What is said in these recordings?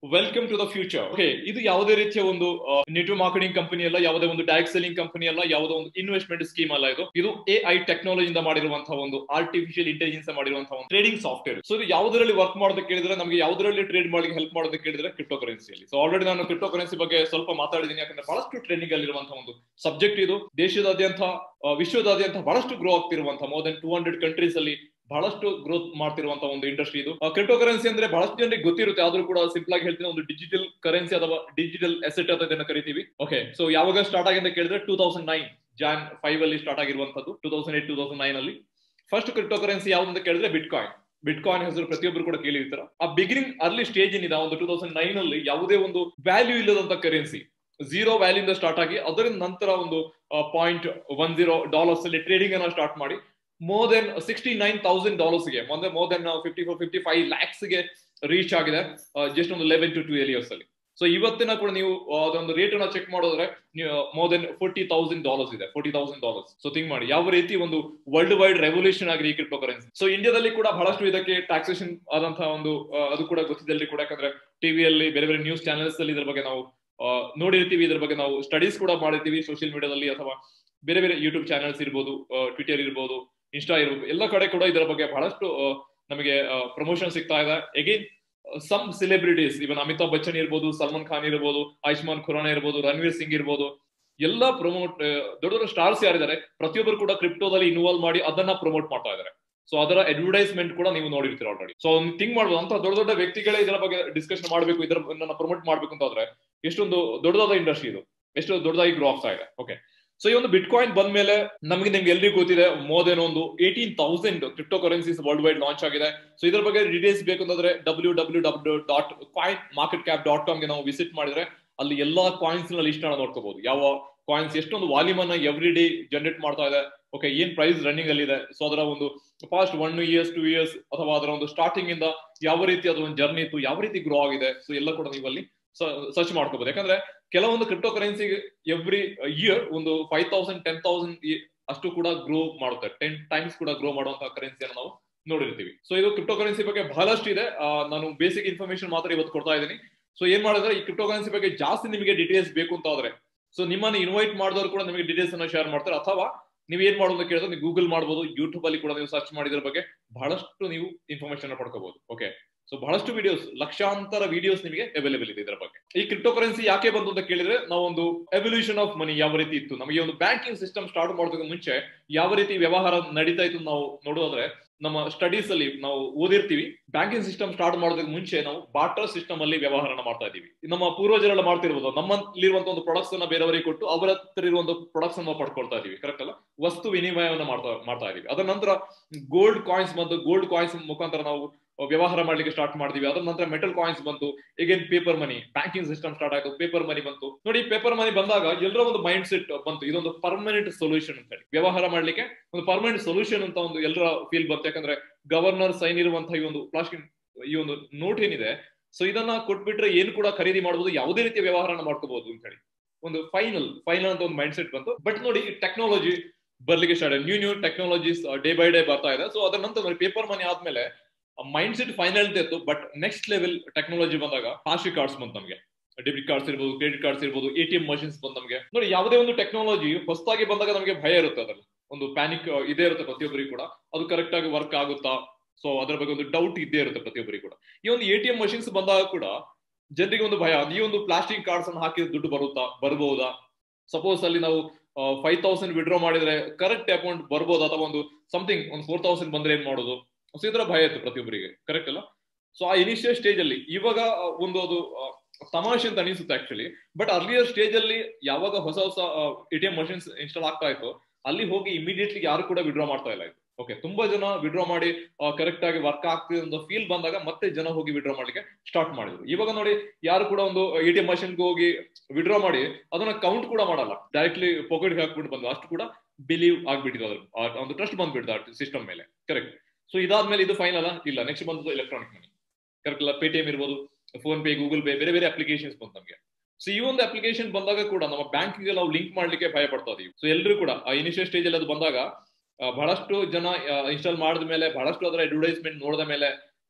welcome to the future okay ಇದು ಯಾವುದೇ ರೀತಿಯ ಒಂದು ನೆಟ್ವರ್ಕ್ ಮಾರ್ಕೆಟಿಂಗ್ ಕಂಪನಿ ಅಲ್ಲ ಯಾವುದೇ ಒಂದು ಡೈರೆಕ್ಟ್ ಸೆಲ್ಲಿಂಗ್ ಕಂಪನಿ ಅಲ್ಲ ಯಾವುದೇ ಒಂದು ಇನ್ವೆಸ್ಟ್ಮೆಂಟ್ ಸ್ಕೀಮ್ ಅಲ್ಲ ಇದು ಇದು ಎ ಐ ಟೆಕ್ನಾಲಜಿಯಿಂದ ಮಾಡಿರುವಂತಹ ಒಂದು ಆರ್ಟಿಫಿಷಿಯಲ್ ಇಂಟೆಲಿಜೆನ್ಸ್ ಮಾಡಿರುವಂತಹ ಒಂದು ಟ್ರೇಡಿಂಗ್ ಸಾಫ್ಟ್ವೇರ್ ಸೊ ಇದು ಯಾವುದರಲ್ಲಿ ವರ್ಕ್ ಮಾಡೋದಕ್ಕೆ ಕೇಳಿದ್ರೆ ನಮಗೆ ಯಾವುದರಲ್ಲಿ ಟ್ರೇಡ್ ಮಾಡಲಿಕ್ಕೆ ಹೆಲ್ಪ್ ಮಾಡೋದಕ್ಕೆ ಕೇಳಿದ್ರೆ ಕ್ರಿಪ್ಟೋ ಕರೆನ್ಸಿಯಲ್ಲಿ ಸೊ ಆಲ್ರೆಡಿ ನಾನು ಕ್ರಿಪ್ಟೋ ಕರೆನ್ಸಿ ಬಗ್ಗೆ ಸ್ವಲ್ಪ ಮಾತಾಡಿದ್ದೀನಿ ಯಾಕಂದ್ರೆ ಬಹಳಷ್ಟು ಟ್ರೆಂಡಿಂಗ್ ಅಲ್ಲಿರುವಂತಹ ಒಂದು ಸಬ್ಜೆಕ್ಟ್ ಇದು ದೇಶದಾದ್ಯಂತ ಆ, ವಿಶ್ವದಾದ್ಯಂತ ಬಹಳಷ್ಟು ಗ್ರೋ ಆಗ್ತಿರುವಂತಹ more than two hundred countries ಅಲ್ಲಿ ಬಹಳಷ್ಟು ಗ್ರೋತ್ ಮಾಡ್ತಿರುವಂತಹ ಒಂದು ಇಂಡಸ್ಟ್ರಿ ಇದು ಕ್ರಿಪ್ಟೋ ಕರೆನ್ಸಿ ಅಂದ್ರೆ ಬಹಳಷ್ಟು ಜನರಿಗೆ ಗೊತ್ತಿರುತ್ತೆ ಆದ್ರೂ ಕೂಡ ಸಿಂಪಲ್ ಆಗಿ ಹೇಳ್ತೀನಿ ಒಂದು ಡಿಜಿಟಲ್ ಕರೆನ್ಸಿ ಅಥವಾ ಡಿಜಿಟಲ್ ಅಸೆಟ್ ಅಂತ ಇದನ್ನ ಕರಿತೀವಿ ಓಕೆ ಸೊ ಯಾವಾಗ ಸ್ಟಾರ್ಟ್ ಆಗಿದೆ ಅಂತ ಕೇಳಿದ್ರೆ two thousand nine Jan five ಅಲ್ಲಿ ಸ್ಟಾರ್ಟ್ ಆಗಿರುವಂತದ್ದು two thousand eight two thousand nine ಅಲ್ಲಿ ಫಸ್ಟ್ ಕ್ರಿಪ್ಟೋ ಕರೆನ್ಸಿ ಯಾವ್ದು ಅಂತ ಕೇಳಿದ್ರೆ ಬಿಟ್ ಕಾಯಿನ್ ಬಿಟ್ ಕಾಯಿನ್ ಹೆಸರು ಪ್ರತಿಯೊಬ್ಬರು ಕೂಡ ಕೇಳಿರ್ತಾರ ಆ ಬಿಗಿನಿಂಗ್ ಅರ್ಲಿ ಸ್ಟೇಜ್ ಏನಿದೆ ಒಂದು ಟೂ ತೌಸಂಡ್ ನೈನ್ ಅಲ್ಲಿ ಯಾವುದೇ ಒಂದು ವ್ಯಾಲ್ಯೂ ಇಲ್ಲದಂತ ಕರೆನ್ಸಿ ಝೀರೋ ವ್ಯಾಲ್ಯೂ ಇಂದ ಸ್ಟಾರ್ಟ್ ಆಗಿ ಅದರಿಂದ ನಂತರ ಒಂದು ಪಾಯಿಂಟ್ ಒನ್ ಜೀರೋ ಡಾಲರ್ಸ್ ಅಲ್ಲಿ ಟ್ರೇಡಿಂಗ್ ಅನ್ನ ಸ್ಟಾರ್ಟ್ ಮಾಡಿ more than sixty nine thousand dollars ಗೆ ಅಂದ್ರೆ more than fifty four fifty five lakhs ಗೆ ರೀಚ್ ಆಗಿದೆ ಜಸ್ಟ್ ಒಂದು ಲೆವೆನ್ ಟು ಟೂ ಇಯರ್ಸ್ ಅಲ್ಲಿ ಸೊ ಇವತ್ತಿನ ಕೂಡ ನೀವು ಆ, ಅದೊಂದು ರೇಟ್ ಅನ್ನ ಚೆಕ್ ಮಾಡಿದ್ರೆ more than forty thousand dollars ಇದೆ forty thousand dollars so think ಮಾಡಿ ಯಾವ ರೀತಿ ಒಂದು ವರ್ಲ್ಡ್ ವೈಡ್ ರೆವಲ್ಯೂಷನ್ ಆಗಿದೆ ಈ ಕ್ರಿಪ್ಟೋ ಕರೆನ್ಸಿ ಸೊ ಇಂಡಿಯಾದಲ್ಲಿ ಕೂಡ ಬಹಳಷ್ಟು ಇದಕ್ಕೆ ಟ್ಯಾಕ್ಸೇಷನ್ ಆದಂತಹ ಒಂದು ಆ, ಅದು ಕೂಡ ಗೊತ್ತಿದೆ ಕೂಡ ಯಾಕಂದ್ರೆ ಟಿವಿಯಲ್ಲಿ ಬೇರೆ ಬೇರೆ ನ್ಯೂಸ್ ಚಾನೆಲ್ಸ್ ಅಲ್ಲಿ ಇದ್ರ ಬಗ್ಗೆ ನಾವು ಆ, ನೋಡಿರ್ತೀವಿ ಇದ್ರ ಬಗ್ಗೆ ನಾವು ಸ್ಟಡೀಸ್ ಕೂಡ ಮಾಡಿರ್ತೀವಿ ಸೋಷಿಯಲ್ ಮೀಡಿಯಾದಲ್ಲಿ ಅಥವಾ ಬೇರೆ ಬೇರೆ ಯೂಟ್ಯೂಬ್ ಚಾನೆಲ್ಸ್ ಇರ್ಬೋದು ಟ್ವಿಟರ್ ಇರ್ಬೋದು ಇನ್ಸ್ಟಾ ಇರ್ಬೋದು ಎಲ್ಲ ಕಡೆ ಕೂಡ ಇದರ ಬಗ್ಗೆ ಬಹಳಷ್ಟು ಆ, ನಮಗೆ ಪ್ರಮೋಷನ್ ಸಿಗ್ತಾ ಇದೆ again some celebrities even Amitabh Bachchan ಇರ್ಬೋದು ಸಲ್ಮಾನ್ ಖಾನ್ ಇರ್ಬೋದು ಆಯುಷ್ಮಾನ್ ಖುರಾನ ಇರ್ಬೋದು ರಣವೀರ್ ಸಿಂಗ್ ಇರ್ಬೋದು ಎಲ್ಲ ಪ್ರಮೋಟ್ ದೊಡ್ಡ ದೊಡ್ಡ ಸ್ಟಾರ್ಸ್ ಯಾರಿದ್ದಾರೆ ಪ್ರತಿಯೊಬ್ಬರು ಕೂಡ ಕ್ರಿಪ್ಟೋದಲ್ಲಿ ಇನ್ವಾಲ್ವ್ ಮಾಡಿ ಅದನ್ನ ಪ್ರಮೋಟ್ ಮಾಡ್ತಾ ಇದ್ದಾರೆ ಸೊ ಅದರ ಅಡ್ವರ್ಟೈಸ್ಮೆಂಟ್ ಕೂಡ ನೀವು ನೋಡಿರ್ತೀರ ಆಲ್ರೆಡಿ ಸೊ ಥಿಂಕ್ ಮಾಡ್ಬೋದು ಅಂತ ದೊಡ್ಡ ದೊಡ್ಡ ವ್ಯಕ್ತಿಗಳೇ ಇದರ ಬಗ್ಗೆ ಡಿಸ್ಕಷನ್ ಮಾಡಬೇಕು ಇದರ ಪ್ರಮೋಟ್ ಮಾಡ್ಬೇಕು ಅಂತ ಆದ್ರೆ ಎಷ್ಟೊಂದು ದೊಡ್ಡದಾದ ಇಂಡಸ್ಟ್ರಿ ಇದು ಎಷ್ಟು ದೊಡ್ಡದಾಗಿ ಗ್ರೋ ಆಗ್ತಾ ಇದೆ ಓಕೆ ಸೊ ಈ ಒಂದು ಬಿಟ್ ಕಾಯಿನ್ ಬಂದ್ಮೇಲೆ ನಮಗೆ ನಿಮ್ಗೆ ಎಲ್ರಿಗೂ ಗೊತ್ತಿದೆ ಮೋರ್ ದೆನ್ ಒಂದು eighteen thousand cryptocurrencies world wide launch ಆಗಿದೆ ಸೊ ಇದ್ರ ಬಗ್ಗೆ ಡೀಟೇಲ್ಸ್ ಬೇಕು ಅಂತಂದ್ರೆ W W W dot coin market cap dot ಕಾಮ್ಗೆ ನಾವು ವಿಸಿಟ್ ಮಾಡಿದ್ರೆ ಅಲ್ಲಿ ಎಲ್ಲಾ ಕಾಯಿನ್ಸ್ ನ ಲಿಸ್ಟ್ ಅನ್ನ ನೋಡ್ಕೋಬಹುದು ಯಾವ ಕಾಯಿನ್ಸ್ ಎಷ್ಟೊಂದು ವಾಲ್ಯೂಮ್ ಅನ್ನ ಎವ್ರಿ ಡೇ ಜನರೇಟ್ ಮಾಡ್ತಾ ಇದೆ ಓಕೆ ಏನ್ ಪ್ರೈಸ್ ರನ್ನಿಂಗ್ ಅಲ್ಲಿ ಇದೆ ಸೊ ಅದರ ಒಂದು past one years two years ಅಥವಾ ಅದರ ಒಂದು ಸ್ಟಾರ್ಟಿಂಗ್ ಇಂದ ಯಾವ ರೀತಿ ಅದರ ಒಂದು ಜರ್ನಿ ಇತ್ತು ಯಾವ ರೀತಿ ಗ್ರೋ ಆಗಿದೆ ಸೊ ಎಲ್ಲ ಕೂಡ ನೀವು ಅಲ್ಲಿ ಸರ್ಚ್ ಮಾಡ್ಕೋಬಹುದು ಯಾಕಂದ್ರೆ ಕೆಲವೊಂದು ಕ್ರಿಪ್ಟೋ ಕರೆನ್ಸಿ ಎವ್ರಿ ಇಯರ್ ಒಂದು ಫೈವ್ ತೌಸಂಡ್ ಟೆನ್ ತೌಸಂಡ್ ಅಷ್ಟು ಕೂಡ ಗ್ರೋ ಮಾಡುತ್ತೆ ಟೆನ್ ಟೈಮ್ಸ್ ಕೂಡ ಗ್ರೋ ಮಾಡುವಂತಹ ಕರೆನ್ಸಿಯನ್ನು ನಾವು ನೋಡಿರ್ತೀವಿ ಸೊ ಇದು ಕ್ರಿಪ್ಟೋ ಕರೆನ್ಸಿ ಬಗ್ಗೆ ಬಹಳಷ್ಟು ಇದೆ ಆ, ನಾನು ಬೇಸಿಕ್ ಇನ್ಫಾರ್ಮೇಶನ್ ಮಾತ್ರ ಇವತ್ತು ಕೊಡ್ತಾ ಇದ್ದೀನಿ ಸೊ ಏನ್ ಮಾಡಿದ್ರೆ ಈ ಕ್ರಿಪ್ಟೋ ಕರೆನ್ಸಿ ಬಗ್ಗೆ ಜಾಸ್ತಿ ನಿಮಗೆ ಡೀಟೇಲ್ಸ್ ಬೇಕು ಅಂತ ಆದ್ರೆ ಸೊ ನಿಮ್ಮನ್ನ ಇನ್ವೈಟ್ ಮಾಡಿದವರು ಕೂಡ ನಿಮಗೆ ಡೀಟೇಲ್ಸ್ ಅನ್ನ ಶೇರ್ ಮಾಡ್ತಾರೆ ಅಥವಾ ನೀವು ಏನ್ ಮಾಡೋದು ಅಂತ ಕೇಳಿದ್ರೆ ನೀವು ಗೂಗಲ್ ಮಾಡಬಹುದು ಯೂಟ್ಯೂಬ್ ಅಲ್ಲಿ ಕೂಡ ನೀವು ಸರ್ಚ್ ಮಾಡಿದ್ರ ಬಗ್ಗೆ ಬಹಳಷ್ಟು ನೀವು ಇನ್ಫಾರ್ಮೇಶನ್ ಪಡ್ಕೋಬಹುದು ಓಕೆ ಸೊ ಬಹಳಷ್ಟು ವಿಡಿಯೋಸ್ ಲಕ್ಷಾಂತರ ವಿಡಿಯೋಸ್ ನಿಮಗೆ ಅವೈಲೇಬಲ್ ಇದೆ ಇದರ ಬಗ್ಗೆ ಈ ಕ್ರಿಪ್ಟೋ ಕರೆನ್ಸಿ ಯಾಕೆ ಬಂತು ಅಂತ ಕೇಳಿದ್ರೆ ನಾವು ಒಂದು ಎವಲ್ಯೂಷನ್ ಆಫ್ ಮನಿ ಯಾವ ರೀತಿ ಇತ್ತು ನಮಗೆ ಒಂದು ಬ್ಯಾಂಕಿಂಗ್ ಸಿಸ್ಟಮ್ ಸ್ಟಾರ್ಟ್ ಮಾಡೋದಕ್ಕೆ ಮುಂಚೆ ಯಾವ ರೀತಿ ವ್ಯವಹಾರ ನಡೀತಾ ಇತ್ತು ನಾವು ನೋಡೋದಾದ್ರೆ ನಮ್ಮ ಸ್ಟಡೀಸ್ ಅಲ್ಲಿ ನಾವು ಓದಿರ್ತೀವಿ ಬ್ಯಾಂಕಿಂಗ್ ಸಿಸ್ಟಮ್ ಸ್ಟಾರ್ಟ್ ಮಾಡೋದಕ್ಕೆ ಮುಂಚೆ ನಾವು ಬಾಟರ್ ಸಿಸ್ಟಮ್ ಅಲ್ಲಿ ವ್ಯವಹಾರನ ಮಾಡ್ತಾ ಇದೀವಿ ನಮ್ಮ ಪೂರ್ವಜರೆಲ್ಲ ಮಾಡ್ತಿರ್ಬೋದು ನಮ್ಮಲ್ಲಿರುವಂತ ಒಂದು ಪ್ರಾಡಕ್ಟ್ಸ್ ಅನ್ನ ಬೇರೆಯವರಿಗೆ ಕೊಟ್ಟು ಅವರ ಹತ್ರ ಇರುವಂತ ಪ್ರಾಡಕ್ಟ್ಸ್ ಅನ್ನ ಪಡ್ಕೊಳ್ತಾ ಇದೀವಿ ಕರೆಕ್ಟ್ ಅಲ್ಲ ವಸ್ತು ವಿನಿಮಯವನ್ನ ಮಾಡ್ತಾ ಮಾಡ್ತಾ ಇದೀವಿ ಅದರ ನಂತರ ಗೋಲ್ಡ್ ಕಾಯಿನ್ಸ್ ಬಂತು ಗೋಲ್ಡ್ ಕಾಯಿನ್ಸ್ ಮುಖಾಂತರ ನಾವು ವ್ಯವಹಾರ ಮಾಡ್ಲಿಕ್ಕೆ ಸ್ಟಾರ್ಟ್ ಮಾಡಿದ್ವಿ ಅದರ ನಂತರ ಮೆಟಲ್ ಕಾಯಿನ್ಸ್ ಬಂತು ಈಗೇನ್ paper money banking system start ಆಯ್ತು ಪೇಪರ್ ಮನಿ ಬಂತು ನೋಡಿ ಪೇಪರ್ ಮನಿ ಬಂದಾಗ ಎಲ್ಲರ ಒಂದು ಮೈಂಡ್ ಸೆಟ್ ಬಂತು ಇದೊಂದು ಪರ್ಮನೆಂಟ್ ಸೊಲ್ಯೂಷನ್ ಅಂತ ಹೇಳಿ ವ್ಯವಹಾರ ಮಾಡ್ಲಿಕ್ಕೆ ಒಂದು ಪರ್ಮನೆಂಟ್ ಸೊಲ್ಯೂಷನ್ ಅಂತ ಒಂದು ಎಲ್ಲರ ಫೀಲ್ ಬಂತು ಯಾಕಂದ್ರೆ ಗವರ್ನರ್ ಸೈನ್ ಇರುವಂತಹ ಈ ಒಂದು ಪ್ಲಾಸ್ಟಿಕ್ ಈ ಒಂದು ನೋಟ್ ಏನಿದೆ ಸೊ ಇದನ್ನ ಕೊಟ್ಬಿಟ್ರೆ ಏನು ಕೂಡ ಖರೀದಿ ಮಾಡಬಹುದು ಯಾವುದೇ ರೀತಿಯ ವ್ಯವಹಾರನ ಮಾಡ್ಕೋಬಹುದು ಅಂತ ಹೇಳಿ ಒಂದು ಫೈನಲ್ ಫೈನಲ್ ಅಂತ ಒಂದು ಮೈಂಡ್ ಸೆಟ್ ಬಂತು ಬಟ್ ನೋಡಿ ಟೆಕ್ನಾಲಜಿ ಬರ್ಲಿಕ್ಕೆ start new new technologies day by day ಬರ್ತಾ ಇದೆ ಸೊ ಅದರ ನಂತರ ನೋಡಿ ಪೇಪರ್ ಮನಿ ಆದ್ಮೇಲೆ ಮೈಂಡ್ ಸೆಟ್ ಫೈನಲ್ ಇತ್ತು ಬಟ್ ನೆಕ್ಸ್ಟ್ ಲೆವೆಲ್ ಟೆಕ್ನಾಲಜಿ ಬಂದಾಗ ಪ್ಲಾಸ್ಟಿಕ್ ಕಾರ್ಡ್ಸ್ ಬಂತು ನಮಗೆ ಡೆಬಿಟ್ ಕಾರ್ಡ್ಸ್ ಇರ್ಬೋದು ಕ್ರೆಡಿಟ್ ಕಾರ್ಡ್ಸ್ ಇರ್ಬೋದು ಎ ಟಿ ಎಂ ಮಷಿನ್ಸ್ ಬಂದು ನಮಗೆ ನೋಡಿ ಯಾವುದೇ ಒಂದು ಟೆಕ್ನಾಲಜಿ ಹೊಸದಾಗಿ ಬಂದಾಗ ನಮಗೆ ಭಯ ಇರುತ್ತೆ ಅದ್ರಲ್ಲಿ ಒಂದು ಪ್ಯಾನಿಕ್ ಇದೇ ಇರುತ್ತೆ ಪ್ರತಿಯೊಬ್ಬರಿಗೂ ಕೂಡ ಅದು ಕರೆಕ್ಟ್ ಆಗಿ ವರ್ಕ್ ಆಗುತ್ತಾ ಸೊ ಅದರ ಬಗ್ಗೆ ಒಂದು ಡೌಟ್ ಇದ್ದೇ ಇರುತ್ತೆ ಪ್ರತಿಯೊಬ್ಬರಿಗೂ ಕೂಡ ಈ ಒಂದು ಎ ಟಿ ಎಂ ಮಷಿನ್ಸ್ ಬಂದಾಗ ಕೂಡ ಜನರಿಗೆ ಒಂದು ಭಯ ಈ ಒಂದು ಪ್ಲಾಸ್ಟಿಕ್ ಕಾರ್ಡ್ಸ್ ಅನ್ನು ಹಾಕಿದ್ರೆ ದುಡ್ಡು ಬರುತ್ತಾ ಬರ್ಬಹುದಾ ಸಪೋಸ್ ಅಲ್ಲಿ ನಾವು ಫೈವ್ ತೌಸಂಡ್ ವಿಡ್ರಾ ಮಾಡಿದ್ರೆ ಕರೆಕ್ಟ್ ಅಮೌಂಟ್ ಬರ್ಬೋದು ಅಥವಾ ಒಂದು ಸಮಥಿಂಗ್ ಒಂದು ಫೋರ್ ತೌಸಂಡ್ ಬಂದ್ರೆ ಏನ್ ಮಾಡೋದು ಸೊ ಇದರ ಭಯ ಇತ್ತು ಪ್ರತಿಯೊಬ್ಬರಿಗೆ ಕರೆಕ್ಟ್ ಅಲ್ಲ ಸೊ ಆ ಇನಿಷಿಯಲ್ ಸ್ಟೇಜ್ ಅಲ್ಲಿ ಇವಾಗ ಒಂದು ಅದು ಆ, ತಮಾಷೆ ಅಂತ ಅನಿಸುತ್ತೆ ಆಕ್ಚುಲಿ ಬಟ್ ಅರ್ಲಿಯರ್ ಸ್ಟೇಜ್ ಅಲ್ಲಿ ಯಾವಾಗ ಹೊಸ ಹೊಸ A T M machines install ಆಗ್ತಾ ಇತ್ತು ಅಲ್ಲಿ ಹೋಗಿ ಇಮಿಡಿಯೇಟ್ಲಿ ಯಾರು ಕೂಡ ವಿಡ್ರಾ ಮಾಡ್ತಾ ಇಲ್ಲ ಇತ್ತು ಓಕೆ ತುಂಬಾ ಜನ ವಿಡ್ರಾ ಮಾಡಿ ಕರೆಕ್ಟ್ ಆಗಿ ವರ್ಕ್ ಆಗ್ತಿದೆ ಅಂತ ಫೀಲ್ ಬಂದಾಗ ಮತ್ತೆ ಜನ ಹೋಗಿ ವಿಡ್ರಾ ಮಾಡ್ಲಿಕ್ಕೆ ಸ್ಟಾರ್ಟ್ ಮಾಡಿದ್ರು ಇವಾಗ ನೋಡಿ ಯಾರು ಕೂಡ ಒಂದು ಎ ಟಿ ಎಂ ಮಷಿನ್ಗೆ ಹೋಗಿ ವಿಡ್ರಾ ಮಾಡಿ ಅದನ್ನ ಕೌಂಟ್ ಕೂಡ ಮಾಡಲ್ಲ ಡೈರೆಕ್ಟ್ಲಿ ಪಾಕೆಟ್ ಹಾಕ್ಬಿಟ್ಟು ಬಂದು ಅಷ್ಟು ಕೂಡ ಬಿಲೀವ್ ಆಗ್ಬಿಟ್ಟಿದೆ ಅದ್ರ ಆ ಒಂದು ಟ್ರಸ್ಟ್ ಬಂದ್ಬಿಡ್ತು ಸಿಸ್ಟಮ್ ಮೇಲೆ ಕರೆಕ್ಟ್ ಸೊ ಇದಾದ್ಮೇಲೆ ಇದು ಫೈನಲ್ ಇಲ್ಲ ನೆಕ್ಸ್ಟ್ ಬಂದದ್ದು ಎಲೆಕ್ಟ್ರಾನಿಕ್ ಮನಿ ಕರೆಕ್ಟ್ ಅಲ್ಲ ಪೇಟಿಎಂ ಇರ್ಬೋದು ಫೋನ್ ಪೇ ಗೂಗಲ್ ಪೇ ಬೇರೆ ಬೇರೆ ಅಪ್ಲಿಕೇಶನ್ಸ್ ಬಂತು ನಮಗೆ ಸೊ ಈ ಒಂದು ಅಪ್ಲಿಕೇಶನ್ ಬಂದಾಗ ಕೂಡ ನಮ್ಮ ಬ್ಯಾಂಕಿಗೆ ನಾವು ಲಿಂಕ್ ಮಾಡ್ಲಿಕ್ಕೆ ಭಯ ಪಡ್ತಾ ಇದೀವಿ ಸೊ ಎಲ್ಲರೂ ಕೂಡ ಆ ಇನಿಷಿಯಲ್ ಸ್ಟೇಜ್ ಅಲ್ಲಿ ಅದು ಬಂದಾಗ ಆ, ಬಹಳಷ್ಟು ಜನ ಇನ್ಸ್ಟಾಲ್ ಮಾಡಿದ ಮೇಲೆ ಬಹಳಷ್ಟು ಅದರ ಅಡ್ವರ್ಟೈಸ್ಮೆಂಟ್ ನೋಡಿದ ಮೇಲೆ